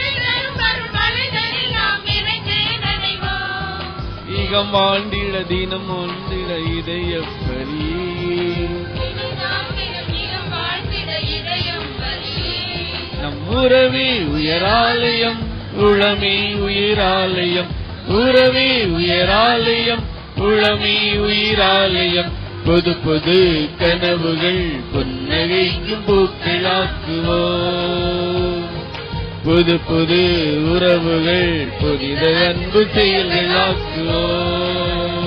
ஈகம் வாழ்ந்திட தினம் ஒன்றிட இதய நம் உறவே உயராலயம் உளமே உயிராலயம் உறவே உயராலயம் உளமே உயிராலயம் புது புது கனவுகள் புன்னகைக்கும் பூக்களாக்குவோம் புது புது உறவுகள் புனித அன்பு செயல்களாக்குவோம்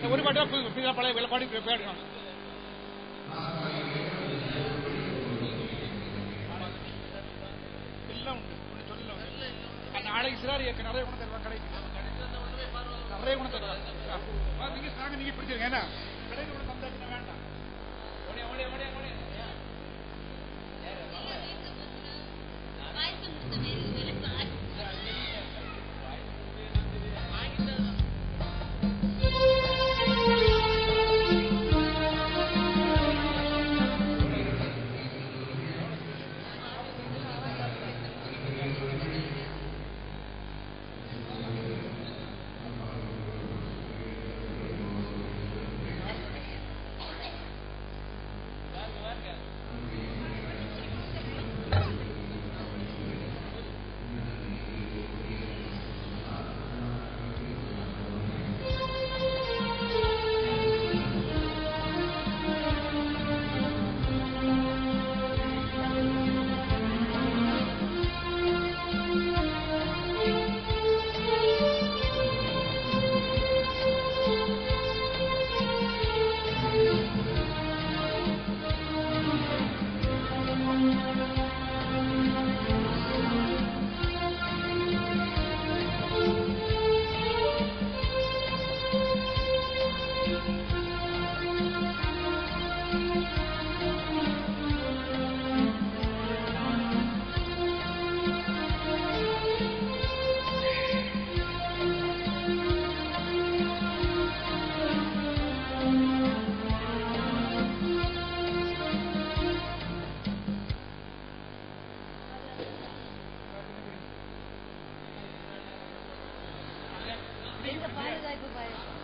ஒரு பாட்டு தான் புது புதிதாக பழைய பாடி போயிடுவாங்க எல்லாம் உண்டு ஒண்ணு சொல்லல உண்டு. அஹ் நாளைக்கு சிறார் இயக்க நிறைய குணம் தருவாங்க கடைக்கு நிறைய குணம் தருவாங்க ஆ, நீங்க சாங்க நீங்க பிடிச்சிருங்க ஏன்னா கடையில் கூட தந்தாச்சுன்னா வேண்டாம் ஓடியா ஓடியா ஓடியா ஓடியா பாதுகாப்பு பயம்